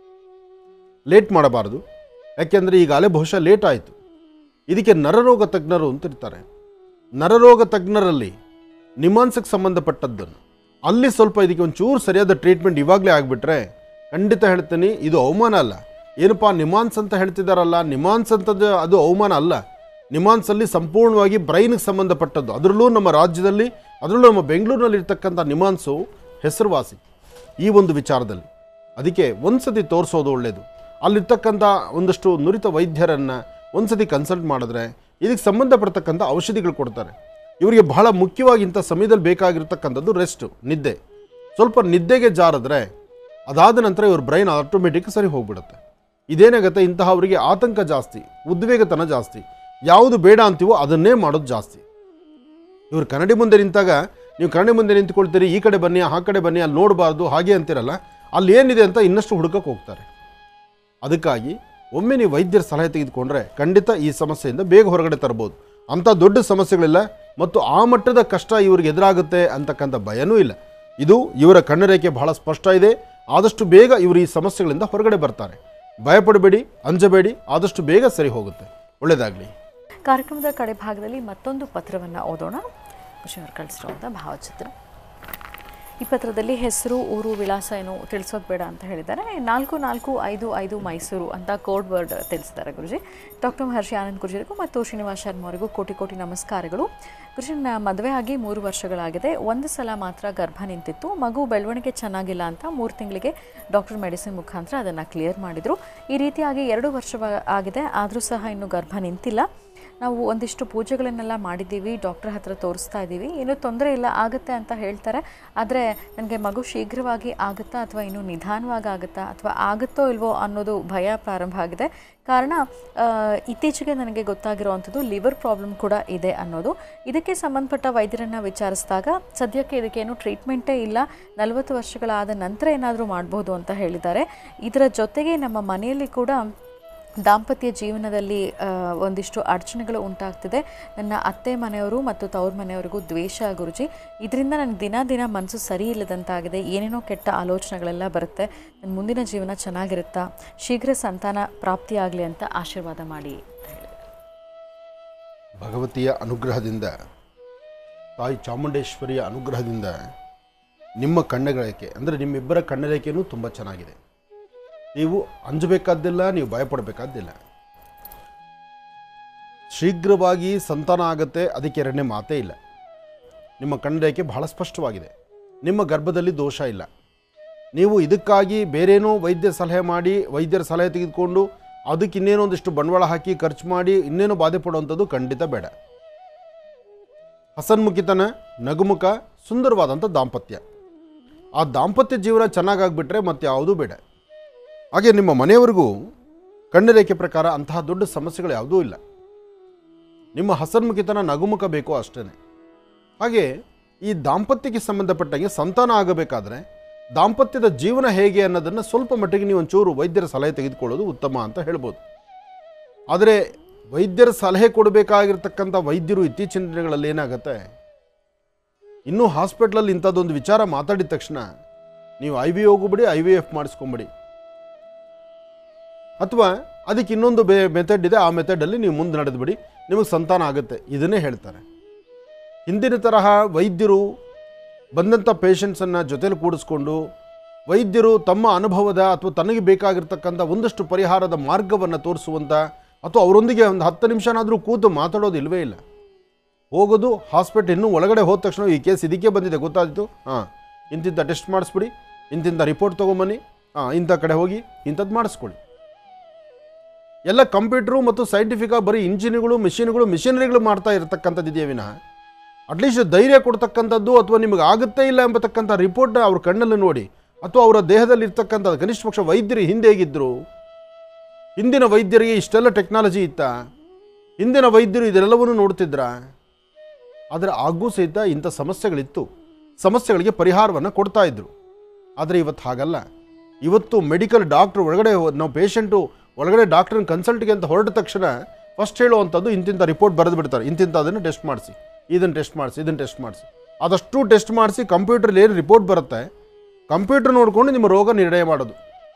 ಲೇಟ್ ಮಾಡಬಾರದು ಯಾಕೆಂದರೆ ಈಗಾಗಲೇ ಬಹುಶಃ ಲೇಟ್ ಆಯಿತು ಇದಕ್ಕೆ ನರರೋಗ ತಜ್ಞರು ಅಂತ ಇರ್ತಾರೆ ನರರೋಗ ತಜ್ಞರಲ್ಲಿ ನಿಮಾನ್ಸಕ್ಕೆ ಸಂಬಂಧಪಟ್ಟದ್ದನ್ನು ಅಲ್ಲಿ ಸ್ವಲ್ಪ ಇದಕ್ಕೆ ಒಂಚೂರು ಸರಿಯಾದ ಟ್ರೀಟ್ಮೆಂಟ್ ಇವಾಗಲೇ ಆಗಿಬಿಟ್ರೆ ಖಂಡಿತ ಹೇಳ್ತೀನಿ ಇದು ಅವಮಾನ ಅಲ್ಲ ಏನಪ್ಪ ನಿಮಾನ್ಸ್ ಅಂತ ಹೇಳ್ತಿದ್ದಾರಲ್ಲ ನಿಮಾನ್ಸ್ ಅಂತದ್ದು ಅದು ಅವಮಾನ ಅಲ್ಲ ನಿಮಾನ್ಸಲ್ಲಿ ಸಂಪೂರ್ಣವಾಗಿ ಬ್ರೈನ್ಗೆ ಸಂಬಂಧಪಟ್ಟದ್ದು ಅದರಲ್ಲೂ ನಮ್ಮ ರಾಜ್ಯದಲ್ಲಿ ಅದರಲ್ಲೂ ನಮ್ಮ ಬೆಂಗಳೂರಿನಲ್ಲಿ ಇರ್ತಕ್ಕಂಥ ನಿಮಾನ್ಸು ಹೆಸರುವಾಸಿ ಈ ಒಂದು ವಿಚಾರದಲ್ಲಿ ಅದಕ್ಕೆ ಒಂದ್ಸತಿ ತೋರಿಸೋದು ಒಳ್ಳೆಯದು ಅಲ್ಲಿರ್ತಕ್ಕಂಥ ಒಂದಷ್ಟು ನುರಿತ ವೈದ್ಯರನ್ನು ಒಂದ್ಸತಿ ಕನ್ಸಲ್ಟ್ ಮಾಡಿದ್ರೆ ಇದಕ್ಕೆ ಸಂಬಂಧಪಡ್ತಕ್ಕಂಥ ಔಷಧಿಗಳು ಕೊಡ್ತಾರೆ ಇವರಿಗೆ ಬಹಳ ಮುಖ್ಯವಾಗಿ ಇಂಥ ಸಮಯದಲ್ಲಿ ಬೇಕಾಗಿರ್ತಕ್ಕಂಥದ್ದು ರೆಸ್ಟು ನಿದ್ದೆ ಸ್ವಲ್ಪ ನಿದ್ದೆಗೆ ಜಾರಿದ್ರೆ ಅದಾದ ನಂತರ ಇವ್ರ ಬ್ರೈನ್ ಆಟೋಮೆಟಿಕ್ ಸರಿ ಹೋಗ್ಬಿಡುತ್ತೆ ಇದೇನಾಗುತ್ತೆ ಇಂತಹವರಿಗೆ ಆತಂಕ ಜಾಸ್ತಿ ಉದ್ವೇಗತನ ಜಾಸ್ತಿ ಯಾವುದು ಬೇಡ ಅಂತೀವೋ ಅದನ್ನೇ ಮಾಡೋದು ಜಾಸ್ತಿ ಇವರು ಕನ್ನಡಿ ಮುಂದೆ ನಿಂತಾಗ ನೀವು ಕನ್ನಡಿ ಮುಂದೆ ನಿಂತ್ಕೊಳ್ತೀರಿ ಈ ಕಡೆ ಬನ್ನಿ ಆ ಕಡೆ ಬನ್ನಿ ಅಲ್ಲಿ ನೋಡಬಾರ್ದು ಹಾಗೆ ಅಂತಿರಲ್ಲ ಅಲ್ಲಿ ಏನಿದೆ ಅಂತ ಇನ್ನಷ್ಟು ಹುಡುಕಕ್ಕೆ ಹೋಗ್ತಾರೆ ಅದಕ್ಕಾಗಿ ಒಮ್ಮೆ ನೀವು ವೈದ್ಯರ ಸಲಹೆ ತೆಗೆದುಕೊಂಡ್ರೆ ಖಂಡಿತ ಈ ಸಮಸ್ಯೆಯಿಂದ ಬೇಗ ಹೊರಗಡೆ ತರ್ಬೋದು ಅಂಥ ದೊಡ್ಡ ಸಮಸ್ಯೆಗಳಿಲ್ಲ ಮತ್ತು ಆ ಮಟ್ಟದ ಕಷ್ಟ ಇವ್ರಿಗೆ ಎದುರಾಗುತ್ತೆ ಅಂತಕ್ಕಂಥ ಭಯನೂ ಇಲ್ಲ ಇದು ಇವರ ಕಣ್ಣರೇಖೆ ಬಹಳ ಸ್ಪಷ್ಟ ಇದೆ ಆದಷ್ಟು ಬೇಗ ಇವರು ಈ ಸಮಸ್ಯೆಗಳಿಂದ ಹೊರಗಡೆ ಬರ್ತಾರೆ ಭಯಪಡಬೇಡಿ ಅಂಜಬೇಡಿ ಆದಷ್ಟು ಬೇಗ ಸರಿ ಹೋಗುತ್ತೆ ಒಳ್ಳೆಯದಾಗಲಿ ಕಾರ್ಯಕ್ರಮದ ಕಡೆ ಭಾಗದಲ್ಲಿ ಮತ್ತೊಂದು ಪತ್ರವನ್ನು ಓದೋಣ ಖುಷಿ ಅವರು ಕಳಿಸಿರುವಂಥ ಭಾವಚಿತ್ರ ಈ ಪತ್ರದಲ್ಲಿ ಹೆಸರು ಊರು ವಿಳಾಸ ಏನು ತಿಳಿಸೋದು ಬೇಡ ಅಂತ ಹೇಳಿದ್ದಾರೆ ನಾಲ್ಕು ನಾಲ್ಕು ಐದು ಐದು ಮೈಸೂರು ಅಂತ ಕೋಡ್ ವರ್ಡ್ ತಿಳಿಸಿದ್ದಾರೆ ಗುರುಜಿ ಡಾಕ್ಟರ್ ಮಹರ್ಷಿ ಆನಂದ್ ಗುರುಜಿರಿಗೂ ಮತ್ತು ಶ್ರೀನಿವಾಸ್ ಶರ್ಮಾ ಅವರಿಗೂ ಕೋಟಿ ಕೋಟಿ ನಮಸ್ಕಾರಗಳು ಗುರುಜಿ ನನ್ನ ಮದುವೆ ಆಗಿ ಮೂರು ವರ್ಷಗಳಾಗಿದೆ ಒಂದು ಸಲ ಮಾತ್ರ ಗರ್ಭ ನಿಂತಿತ್ತು ಮಗು ಬೆಳವಣಿಗೆ ಚೆನ್ನಾಗಿಲ್ಲ ಅಂತ ಮೂರು ತಿಂಗಳಿಗೆ ಡಾಕ್ಟರ್ ಮೆಡಿಸಿನ್ ಮುಖಾಂತರ ಅದನ್ನು ಕ್ಲಿಯರ್ ಮಾಡಿದರು ಈ ರೀತಿಯಾಗಿ ಎರಡು ವರ್ಷ ಆಗಿದೆ ಆದರೂ ಸಹ ಇನ್ನೂ ಗರ್ಭ ನಿಂತಿಲ್ಲ ನಾವು ಒಂದಿಷ್ಟು ಪೂಜೆಗಳನ್ನೆಲ್ಲ ಮಾಡಿದ್ದೀವಿ ಡಾಕ್ಟರ್ ಹತ್ರ ತೋರಿಸ್ತಾ ಇದ್ದೀವಿ ಏನೂ ತೊಂದರೆ ಇಲ್ಲ ಆಗುತ್ತೆ ಅಂತ ಹೇಳ್ತಾರೆ ಆದರೆ ನನಗೆ ಮಗು ಶೀಘ್ರವಾಗಿ ಆಗುತ್ತಾ ಅಥವಾ ಇನ್ನೂ ನಿಧಾನವಾಗಿ ಆಗುತ್ತಾ ಅಥವಾ ಆಗುತ್ತೋ ಇಲ್ವೋ ಅನ್ನೋದು ಭಯ ಪ್ರಾರಂಭ ಆಗಿದೆ ಕಾರಣ ಆ, ಇತ್ತೀಚೆಗೆ ನನಗೆ ಗೊತ್ತಾಗಿರುವಂಥದ್ದು ಲಿವರ್ ಪ್ರಾಬ್ಲಮ್ ಕೂಡ ಇದೆ ಅನ್ನೋದು ಇದಕ್ಕೆ ಸಂಬಂಧಪಟ್ಟ ವೈದ್ಯರನ್ನು ವಿಚಾರಿಸಿದಾಗ ಸದ್ಯಕ್ಕೆ ಇದಕ್ಕೇನು ಟ್ರೀಟ್ಮೆಂಟೇ ಇಲ್ಲ ನಲವತ್ತು ವರ್ಷಗಳಾದ ನಂತರ ಏನಾದರೂ ಮಾಡ್ಬೋದು ಅಂತ ಹೇಳಿದ್ದಾರೆ ಇದರ ಜೊತೆಗೆ ನಮ್ಮ ಮನೆಯಲ್ಲಿ ಕೂಡ ದಾಂಪತ್ಯ ಜೀವನದಲ್ಲಿ ಆ, ಒಂದಿಷ್ಟು ಅಡಚಣೆಗಳು ಉಂಟಾಗ್ತಿದೆ ನನ್ನ ಅತ್ತೆ ಮನೆಯವರು ಮತ್ತು ತವ್ರ ಮನೆಯವರಿಗೂ ದ್ವೇಷ ಗುರುಜಿ ಇದರಿಂದ ನನಗೆ ದಿನ ದಿನ ಮನಸ್ಸು ಸರಿ ಇಲ್ಲದಂತಾಗಿದೆ ಏನೇನೋ ಕೆಟ್ಟ ಆಲೋಚನೆಗಳೆಲ್ಲ ಬರುತ್ತೆ ನನ್ನ ಮುಂದಿನ ಜೀವನ ಚೆನ್ನಾಗಿರುತ್ತಾ ಶೀಘ್ರ ಸಂತಾನ ಪ್ರಾಪ್ತಿಯಾಗಲಿ ಅಂತ ಆಶೀರ್ವಾದ ಮಾಡಿ ಅಂತ ಹೇಳಿದ್ರು ಭಗವತಿಯ ಅನುಗ್ರಹದಿಂದ ತಾಯಿ ಚಾಮುಂಡೇಶ್ವರಿಯ ಅನುಗ್ರಹದಿಂದ ನಿಮ್ಮ ಕಣ್ಣರೇಖೆ ಅಂದರೆ ನಿಮ್ಮಿಬ್ಬರ ಕಣ್ಣರೇಖೆಯೂ ತುಂಬ ಚೆನ್ನಾಗಿದೆ ನೀವು ಅಂಜಬೇಕಾದ್ದಿಲ್ಲ ನೀವು ಭಯಪಡಬೇಕಾದ್ದಿಲ್ಲ ಶೀಘ್ರವಾಗಿ ಸಂತಾನ ಆಗತ್ತೆ ಅದಕ್ಕೆ ಎರಡನೇ ಮಾತೇ ಇಲ್ಲ ನಿಮ್ಮ ಕಣ್ಣರೇಖೆ ಬಹಳ ಸ್ಪಷ್ಟವಾಗಿದೆ ನಿಮ್ಮ ಗರ್ಭದಲ್ಲಿ ದೋಷ ಇಲ್ಲ ನೀವು ಇದಕ್ಕಾಗಿ ಬೇರೇನೋ ವೈದ್ಯ ಸಲಹೆ ಮಾಡಿ ವೈದ್ಯರ ಸಲಹೆ ತೆಗೆದುಕೊಂಡು ಅದಕ್ಕೆ ಇನ್ನೇನೋ ಒಂದಿಷ್ಟು ಬಂಡವಾಳ ಹಾಕಿ ಖರ್ಚು ಮಾಡಿ ಇನ್ನೇನೋ ಬಾಧೆ ಪಡುವಂಥದ್ದು ಖಂಡಿತ ಬೇಡ ಹಸನ್ಮುಖಿತನ ನಗುಮುಖ ಸುಂದರವಾದಂಥ ದಾಂಪತ್ಯ ಆ ದಾಂಪತ್ಯ ಜೀವನ ಚೆನ್ನಾಗಾಗ್ಬಿಟ್ರೆ ಮತ್ತೆ ಯಾವುದೂ ಬೇಡ ಹಾಗೆ ನಿಮ್ಮ ಮನೆಯವರಿಗೂ ಕಣ್ಣರೇಖೆ ಪ್ರಕಾರ ಅಂತಹ ದೊಡ್ಡ ಸಮಸ್ಯೆಗಳು ಯಾವುದೂ ಇಲ್ಲ ನಿಮ್ಮ ಹಸನ್ಮುಖಿತನ ನಗುಮುಖ ಬೇಕೋ ಅಷ್ಟೇ ಹಾಗೆ ಈ ದಾಂಪತ್ಯಕ್ಕೆ ಸಂಬಂಧಪಟ್ಟಂಗೆ ಸಂತಾನ ಆಗಬೇಕಾದ್ರೆ ದಾಂಪತ್ಯದ ಜೀವನ ಹೇಗೆ ಅನ್ನೋದನ್ನು ಸ್ವಲ್ಪ ಮಟ್ಟಿಗೆ ನೀವು ಒಂಚೂರು ವೈದ್ಯರ ಸಲಹೆ ತೆಗೆದುಕೊಳ್ಳೋದು ಉತ್ತಮ ಅಂತ ಹೇಳ್ಬೋದು ಆದರೆ ವೈದ್ಯರ ಸಲಹೆ ಕೊಡಬೇಕಾಗಿರ್ತಕ್ಕಂಥ ವೈದ್ಯರು ಇತ್ತೀಚಿನ ದಿನಗಳಲ್ಲಿ ಏನಾಗುತ್ತೆ ಇನ್ನೂ ಹಾಸ್ಪಿಟ್ಲಲ್ಲಿ ಇಂಥದ್ದೊಂದು ವಿಚಾರ ಮಾತಾಡಿದ ತಕ್ಷಣ ನೀವು ಐ ವಿ ಹೋಗ್ಬಿಡಿ ಐ ವಿ ಎಫ್ ಮಾಡಿಸ್ಕೊಂಬಿಡಿ ಅಥವಾ ಅದಕ್ಕೆ ಇನ್ನೊಂದು ಬೇ ಮೆಥಡ್ ಇದೆ ಆ ಮೆಥಡಲ್ಲಿ ನೀವು ಮುಂದೆ ನಡೆದ್ಬಿಡಿ ನಿಮಗೆ ಸಂತಾನ ಆಗುತ್ತೆ ಇದನ್ನೇ ಹೇಳ್ತಾರೆ ಹಿಂದಿನ ತರಹ ವೈದ್ಯರು ಬಂದಂಥ ಪೇಷಂಟ್ಸನ್ನು ಜೊತೆಲಿ ಕೂಡಿಸ್ಕೊಂಡು ವೈದ್ಯರು ತಮ್ಮ ಅನುಭವದ ಅಥವಾ ತನಗೆ ಬೇಕಾಗಿರ್ತಕ್ಕಂಥ ಒಂದಷ್ಟು ಪರಿಹಾರದ ಮಾರ್ಗವನ್ನು ತೋರಿಸುವಂಥ ಅಥವಾ ಅವರೊಂದಿಗೆ ಒಂದು ಹತ್ತು ನಿಮಿಷನಾದರೂ ಕೂತು ಮಾತಾಡೋದು ಇಲ್ಲವೇ ಇಲ್ಲ ಹೋಗೋದು ಹಾಸ್ಪಿಟ್ಲ್ ಇನ್ನೂ ಒಳಗಡೆ ಹೋದ ತಕ್ಷಣ ಈ ಕೇಸ್ ಇದಕ್ಕೆ ಬಂದಿದೆ ಗೊತ್ತಾಯಿತು ಹಾಂ ಇಂತಿಂಥ ಟೆಸ್ಟ್ ಮಾಡಿಸ್ಬಿಡಿ ಇಂತಿಂಥ ರಿಪೋರ್ಟ್ ತೊಗೊಂಬನ್ನಿ ಹಾಂ ಇಂಥ ಕಡೆ ಹೋಗಿ ಇಂಥದ್ದು ಮಾಡಿಸ್ಕೊಳ್ಳಿ ಎಲ್ಲ ಕಂಪ್ಯೂಟ್ರು ಮತ್ತು ಸೈಂಟಿಫಿಕಾಗಿ ಬರೀ ಇಂಜಿನ್ಗಳು ಮಿಷಿನ್ಗಳು ಮಿಷಿನರಿಗಳು ಮಾಡ್ತಾ ಇರತಕ್ಕಂಥದ್ದು ಇದೆಯೇ ವಿನಃ ಅಟ್ಲೀಸ್ಟ್ ಧೈರ್ಯ ಕೊಡ್ತಕ್ಕಂಥದ್ದು ಅಥವಾ ನಿಮಗೆ ಆಗುತ್ತೇ ಇಲ್ಲ ಎಂಬತಕ್ಕಂಥ ರಿಪೋರ್ಟ್ನ ಅವ್ರ ಕಣ್ಣಲ್ಲಿ ನೋಡಿ ಅಥವಾ ಅವರ ದೇಹದಲ್ಲಿ ಇರ್ತಕ್ಕಂಥ ಕನಿಷ್ಠ ಪಕ್ಷ ವೈದ್ಯರು ಹಿಂದೆ ಹೇಗಿದ್ದರು ಹಿಂದಿನ ವೈದ್ಯರಿಗೆ ಇಷ್ಟೆಲ್ಲ ಟೆಕ್ನಾಲಜಿ ಇತ್ತಾ ಹಿಂದಿನ ವೈದ್ಯರು ಇದೆಲ್ಲವನ್ನು ನೋಡ್ತಿದ್ರಾ ಆದರೆ ಆಗೂ ಸಹಿತ ಇಂಥ ಸಮಸ್ಯೆಗಳಿತ್ತು ಸಮಸ್ಯೆಗಳಿಗೆ ಪರಿಹಾರವನ್ನು ಕೊಡ್ತಾ ಇದ್ರು ಆದರೆ ಇವತ್ತು ಹಾಗಲ್ಲ ಇವತ್ತು ಮೆಡಿಕಲ್ ಡಾಕ್ಟ್ರ್ ಒಳಗಡೆ ಹೋ- ನಾವು ಪೇಷಂಟು ಒಳಗಡೆ ಡಾಕ್ಟ್ರನ್ನ ಕನ್ಸಲ್ಟ್ಗೆ ಅಂತ ಹೊರಟ ತಕ್ಷಣ ಫಸ್ಟ್ ಹೇಳುವಂಥದ್ದು ಇಂತಿಂಥ ರಿಪೋರ್ಟ್ ಬರೆದು ಬಿಡ್ತಾರೆ ಇಂತಿಂಥ ಅದನ್ನು ಟೆಸ್ಟ್ ಮಾಡಿಸಿ ಇದನ್ನು ಟೆಸ್ಟ್ ಮಾಡಿಸಿ ಇದನ್ನು ಟೆಸ್ಟ್ ಮಾಡಿಸಿ ಅದಷ್ಟು ಟೆಸ್ಟ್ ಮಾಡಿಸಿ ಕಂಪ್ಯೂಟ್ರಲ್ಲಿ ಏನು ರಿಪೋರ್ಟ್ ಬರುತ್ತೆ ಕಂಪ್ಯೂಟರ್ ನೋಡಿಕೊಂಡು ನಿಮ್ಮ ರೋಗ ನಿರ್ಣಯ ಮಾಡೋದು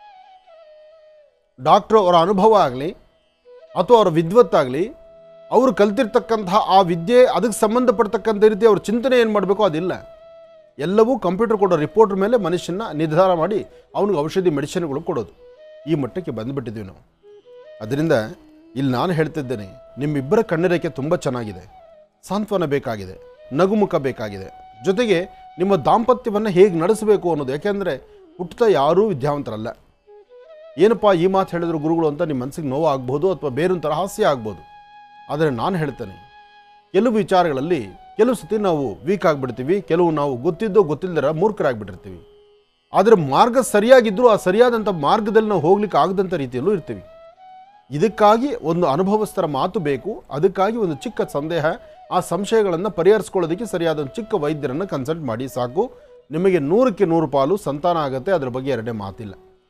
ಡಾಕ್ಟ್ರು ಅವರ ಅನುಭವ ಆಗಲಿ ಅಥವಾ ಅವರ ವಿದ್ವತ್ತಾಗಲಿ ಅವರು ಕಲ್ತಿರ್ತಕ್ಕಂತಹ ಆ ವಿದ್ಯೆ ಅದಕ್ಕೆ ಸಂಬಂಧಪಡ್ತಕ್ಕಂಥ ರೀತಿ ಅವ್ರ ಚಿಂತನೆ ಏನು ಮಾಡಬೇಕು ಅದಿಲ್ಲ ಎಲ್ಲವೂ ಕಂಪ್ಯೂಟರ್ ಕೊಡೋ ರಿಪೋರ್ಟ್ ಮೇಲೆ ಮನುಷ್ಯನ ನಿರ್ಧಾರ ಮಾಡಿ ಅವನಿಗೆ ಔಷಧಿ ಮೆಡಿಸಿನ್ಗಳು ಕೊಡೋದು ಈ ಮಟ್ಟಕ್ಕೆ ಬಂದುಬಿಟ್ಟಿದ್ದೀವಿ ನಾವು ಅದರಿಂದ ಇಲ್ಲಿ ನಾನು ಹೇಳ್ತಿದ್ದೇನೆ ನಿಮ್ಮಿಬ್ಬರ ಕಣ್ಣರೇಖೆ ತುಂಬ ಚೆನ್ನಾಗಿದೆ ಸಾಂತ್ವನ ಬೇಕಾಗಿದೆ ನಗುಮುಖ ಬೇಕಾಗಿದೆ ಜೊತೆಗೆ ನಿಮ್ಮ ದಾಂಪತ್ಯವನ್ನು ಹೇಗೆ ನಡೆಸಬೇಕು ಅನ್ನೋದು ಯಾಕೆಂದರೆ ಹುಟ್ಟುತ್ತಾ ಯಾರೂ ವಿದ್ಯಾವಂತರಲ್ಲ ಏನಪ್ಪ ಈ ಮಾತು ಹೇಳಿದ್ರು ಗುರುಗಳು ಅಂತ ನಿಮ್ಮ ಮನಸ್ಸಿಗೆ ನೋವು ಆಗ್ಬೋದು ಅಥವಾ ಬೇರೊಂಥರ ಹಾಸ್ಯ ಆಗ್ಬೋದು ಆದರೆ ನಾನು ಹೇಳ್ತೇನೆ ಕೆಲವು ವಿಚಾರಗಳಲ್ಲಿ ಕೆಲವು ಸತಿ ನಾವು ವೀಕ್ ಆಗಿಬಿಡ್ತೀವಿ ಕೆಲವು ನಾವು ಗೊತ್ತಿದ್ದೋ ಗೊತ್ತಿಲ್ಲದರ ಮೂರ್ಖರಾಗ್ಬಿಟ್ಟಿರ್ತೀವಿ ಆದರೆ ಮಾರ್ಗ ಸರಿಯಾಗಿದ್ದರೂ ಆ ಸರಿಯಾದಂಥ ಮಾರ್ಗದಲ್ಲಿ ನಾವು ಹೋಗ್ಲಿಕ್ಕೆ ಆಗದಂಥ ರೀತಿಯಲ್ಲೂ ಇರ್ತೀವಿ ಇದಕ್ಕಾಗಿ ಒಂದು ಅನುಭವಸ್ಥರ ಮಾತು ಬೇಕು ಅದಕ್ಕಾಗಿ ಒಂದು ಚಿಕ್ಕ ಸಂದೇಹ ಆ ಸಂಶಯಗಳನ್ನು ಪರಿಹರಿಸ್ಕೊಳ್ಳೋದಕ್ಕೆ ಸರಿಯಾದ ಒಂದು ಚಿಕ್ಕ ವೈದ್ಯರನ್ನು ಕನ್ಸಲ್ಟ್ ಮಾಡಿ ಸಾಕು ನಿಮಗೆ ನೂರಕ್ಕೆ ನೂರು ಪಾಲು ಸಂತಾನ ಆಗುತ್ತೆ ಅದರ ಬಗ್ಗೆ ಎರಡನೇ ಮಾತಿಲ್ಲ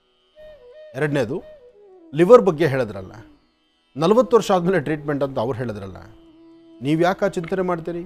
ಎರಡನೇದು ಲಿವರ್ ಬಗ್ಗೆ ಹೇಳಿದ್ರಲ್ಲ ನಲವತ್ತು ವರ್ಷ ಆದಮೇಲೆ ಟ್ರೀಟ್ಮೆಂಟ್ ಅಂತ ಅವ್ರು ಹೇಳಿದ್ರಲ್ಲ ನೀವು ಯಾಕೆ ಆ ಚಿಂತನೆ ಮಾಡ್ತೀರಿ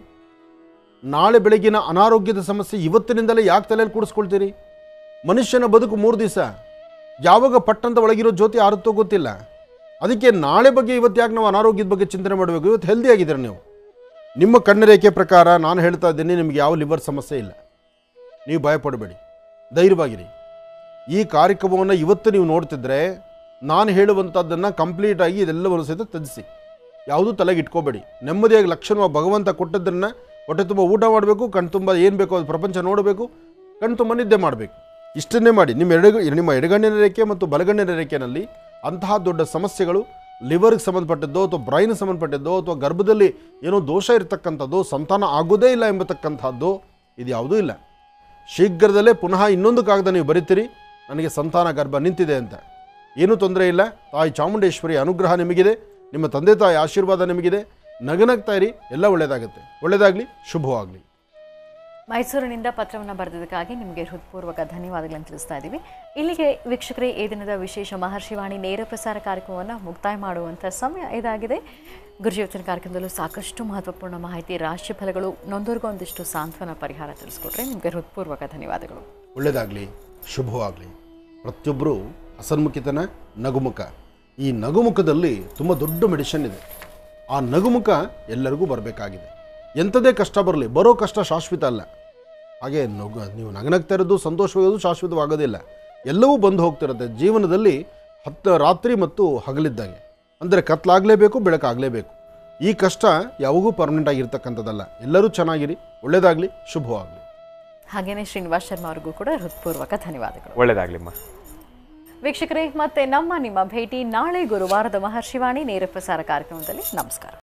ನಾಳೆ ಬೆಳಗಿನ ಅನಾರೋಗ್ಯದ ಸಮಸ್ಯೆ ಇವತ್ತಿನಿಂದಲೇ ಯಾಕೆ ತಲೆಯಲ್ಲಿ ಕೂಡಿಸ್ಕೊಳ್ತೀರಿ ಮನುಷ್ಯನ ಬದುಕು ಮೂರು ದಿವಸ ಯಾವಾಗ ಪಟ್ಟಂತ ಒಳಗಿರೋ ಜ್ಯೋತಿ ಆರುತ್ತೋ ಗೊತ್ತಿಲ್ಲ ಅದಕ್ಕೆ ನಾಳೆ ಬಗ್ಗೆ ಇವತ್ತು ಯಾಕೆ ನಾವು ಅನಾರೋಗ್ಯದ ಬಗ್ಗೆ ಚಿಂತನೆ ಮಾಡಬೇಕು ಇವತ್ತು ಹೆಲ್ದಿ ಆಗಿದ್ದೀರ ನೀವು ನಿಮ್ಮ ಕಣ್ಣರೇಖೆ ಪ್ರಕಾರ ನಾನು ಹೇಳ್ತಾ ಇದ್ದೀನಿ ನಿಮಗೆ ಯಾವ ಲಿವರ್ ಸಮಸ್ಯೆ ಇಲ್ಲ ನೀವು ಭಯಪಡಬೇಡಿ ಧೈರ್ಯವಾಗಿರಿ ಈ ಕಾರ್ಯಕ್ರಮವನ್ನು ಇವತ್ತು ನೀವು ನೋಡ್ತಿದ್ರೆ ನಾನು ಹೇಳುವಂಥದ್ದನ್ನು ಕಂಪ್ಲೀಟಾಗಿ ಇದೆಲ್ಲವನ್ನು ಸಹಿತ ತ್ಯಜಿಸಿ ಯಾವುದೂ ತಲೆಗೆ ಇಟ್ಕೋಬೇಡಿ ನೆಮ್ಮದಿಯಾಗಿ ಲಕ್ಷಣವಾಗಿ ಭಗವಂತ ಕೊಟ್ಟದ್ದನ್ನು ಹೊಟ್ಟೆ ತುಂಬ ಊಟ ಮಾಡಬೇಕು ಕಣ್ ತುಂಬ ಏನು ಬೇಕೋ ಅದು ಪ್ರಪಂಚ ನೋಡಬೇಕು ಕಣ್ ತುಂಬ ನಿದ್ದೆ ಮಾಡಬೇಕು ಇಷ್ಟನ್ನೇ ಮಾಡಿ ನಿಮ್ಮ ಎಡಗ ನಿಮ್ಮ ಎಡಗಣ್ಣಿನ ರೇಖೆ ಮತ್ತು ಬಲಗಣ್ಣಿನ ರೇಖೆಯಲ್ಲಿ ಅಂತಹ ದೊಡ್ಡ ಸಮಸ್ಯೆಗಳು ಲಿವರ್ಗೆ ಸಂಬಂಧಪಟ್ಟದ್ದೋ ಅಥವಾ ಬ್ರೈನ್ಗೆ ಸಂಬಂಧಪಟ್ಟದ್ದೋ ಅಥವಾ ಗರ್ಭದಲ್ಲಿ ಏನೋ ದೋಷ ಇರತಕ್ಕಂಥದ್ದು ಸಂತಾನ ಆಗೋದೇ ಇಲ್ಲ ಎಂಬತಕ್ಕಂಥದ್ದು ಇದು ಯಾವುದೂ ಇಲ್ಲ ಶೀಘ್ರದಲ್ಲೇ ಪುನಃ ಇನ್ನೊಂದು ಕಾಗದ ನೀವು ಬರಿತೀರಿ ನನಗೆ ಸಂತಾನ ಗರ್ಭ ನಿಂತಿದೆ ಅಂತ ಏನೂ ತೊಂದರೆ ಇಲ್ಲ ತಾಯಿ ಚಾಮುಂಡೇಶ್ವರಿ ಅನುಗ್ರಹ ನಿಮಗಿದೆ ನಿಮ್ಮ ತಂದೆ ತಾಯಿ ಆಶೀರ್ವಾದ ನಿಮಗಿದೆ ನಗನಗ್ತಾ ಇರಿ ಎಲ್ಲ ಒಳ್ಳೆಯದಾಗುತ್ತೆ ಒಳ್ಳೆಯದಾಗಲಿ ಶುಭವಾಗಲಿ ಮೈಸೂರಿನಿಂದ ಪತ್ರವನ್ನು ಬರೆದಿದ್ದಕ್ಕಾಗಿ ನಿಮಗೆ ಹೃತ್ಪೂರ್ವಕ ಧನ್ಯವಾದಗಳನ್ನು ತಿಳಿಸ್ತಾ ಇದ್ದೀವಿ ಇಲ್ಲಿಗೆ ವೀಕ್ಷಕರೇ ಈ ದಿನದ ವಿಶೇಷ ಮಹರ್ಷಿವಾಣಿ ನೇರ ಪ್ರಸಾರ ಕಾರ್ಯಕ್ರಮವನ್ನು ಮುಕ್ತಾಯ ಮಾಡುವಂಥ ಸಮಯ ಇದಾಗಿದೆ ಗುರುಜೀವಚನ ಕಾರ್ಯಕ್ರಮದಲ್ಲೂ ಸಾಕಷ್ಟು ಮಹತ್ವಪೂರ್ಣ ಮಾಹಿತಿ ರಾಶಿ ಫಲಗಳು ನೊಂದೋರ್ಗೂ ಒಂದಿಷ್ಟು ಸಾಂತ್ವನ ಪರಿಹಾರ ತಿಳಿಸ್ಕೊಟ್ರೆ ನಿಮಗೆ ಹೃತ್ಪೂರ್ವಕ ಧನ್ಯವಾದಗಳು ಒಳ್ಳೆಯದಾಗಲಿ ಶುಭವಾಗಲಿ ಪ್ರತಿಯೊಬ್ಬರು ಹಸನ್ಮುಖಿತನ ನಗುಮುಖ ಈ ನಗುಮುಖದಲ್ಲಿ ತುಂಬ ದೊಡ್ಡ ಮೆಡಿಷನ್ ಇದೆ ಆ ನಗುಮುಖ ಎಲ್ಲರಿಗೂ ಬರಬೇಕಾಗಿದೆ ಎಂಥದೇ ಕಷ್ಟ ಬರಲಿ ಬರೋ ಕಷ್ಟ ಶಾಶ್ವತ ಅಲ್ಲ ಹಾಗೆ ನಗು ನೀವು ನಗನಗ್ತಾ ಇರೋದು ಸಂತೋಷವಾಗೋದು ಶಾಶ್ವತವಾಗೋದಿಲ್ಲ ಎಲ್ಲವೂ ಬಂದು ಹೋಗ್ತಿರುತ್ತೆ ಜೀವನದಲ್ಲಿ ಹತ್ತು ರಾತ್ರಿ ಮತ್ತು ಹಗಲಿದ್ದಂಗೆ ಅಂದರೆ ಕತ್ಲಾಗಲೇಬೇಕು ಬೆಳಕಾಗಲೇಬೇಕು ಈ ಕಷ್ಟ ಯಾವಾಗೂ ಪರ್ಮನೆಂಟ್ ಆಗಿರ್ತಕ್ಕಂಥದ್ದಲ್ಲ ಎಲ್ಲರೂ ಚೆನ್ನಾಗಿರಿ ಒಳ್ಳೆಯದಾಗಲಿ ಶುಭವಾಗಲಿ ಹಾಗೇನೆ ಶ್ರೀನಿವಾಸ್ ಶರ್ಮಾ ಅವ್ರಿಗೂ ಕೂಡ ಹೃತ್ಪೂರ್ವಕ ಧನ್ಯವಾದಗಳು ಒಳ್ಳೇದಾಗ್ಲಿಮ್ಮ ವೀಕ್ಷಕರೇ ಮತ್ತೆ ನಮ್ಮ ನಿಮ್ಮ ಭೇಟಿ ನಾಳೆ ಗುರುವಾರದ ಮಹರ್ಷಿವಾಣಿ ನೇರ ಪ್ರಸಾರ ಕಾರ್ಯಕ್ರಮದಲ್ಲಿ ನಮಸ್ಕಾರ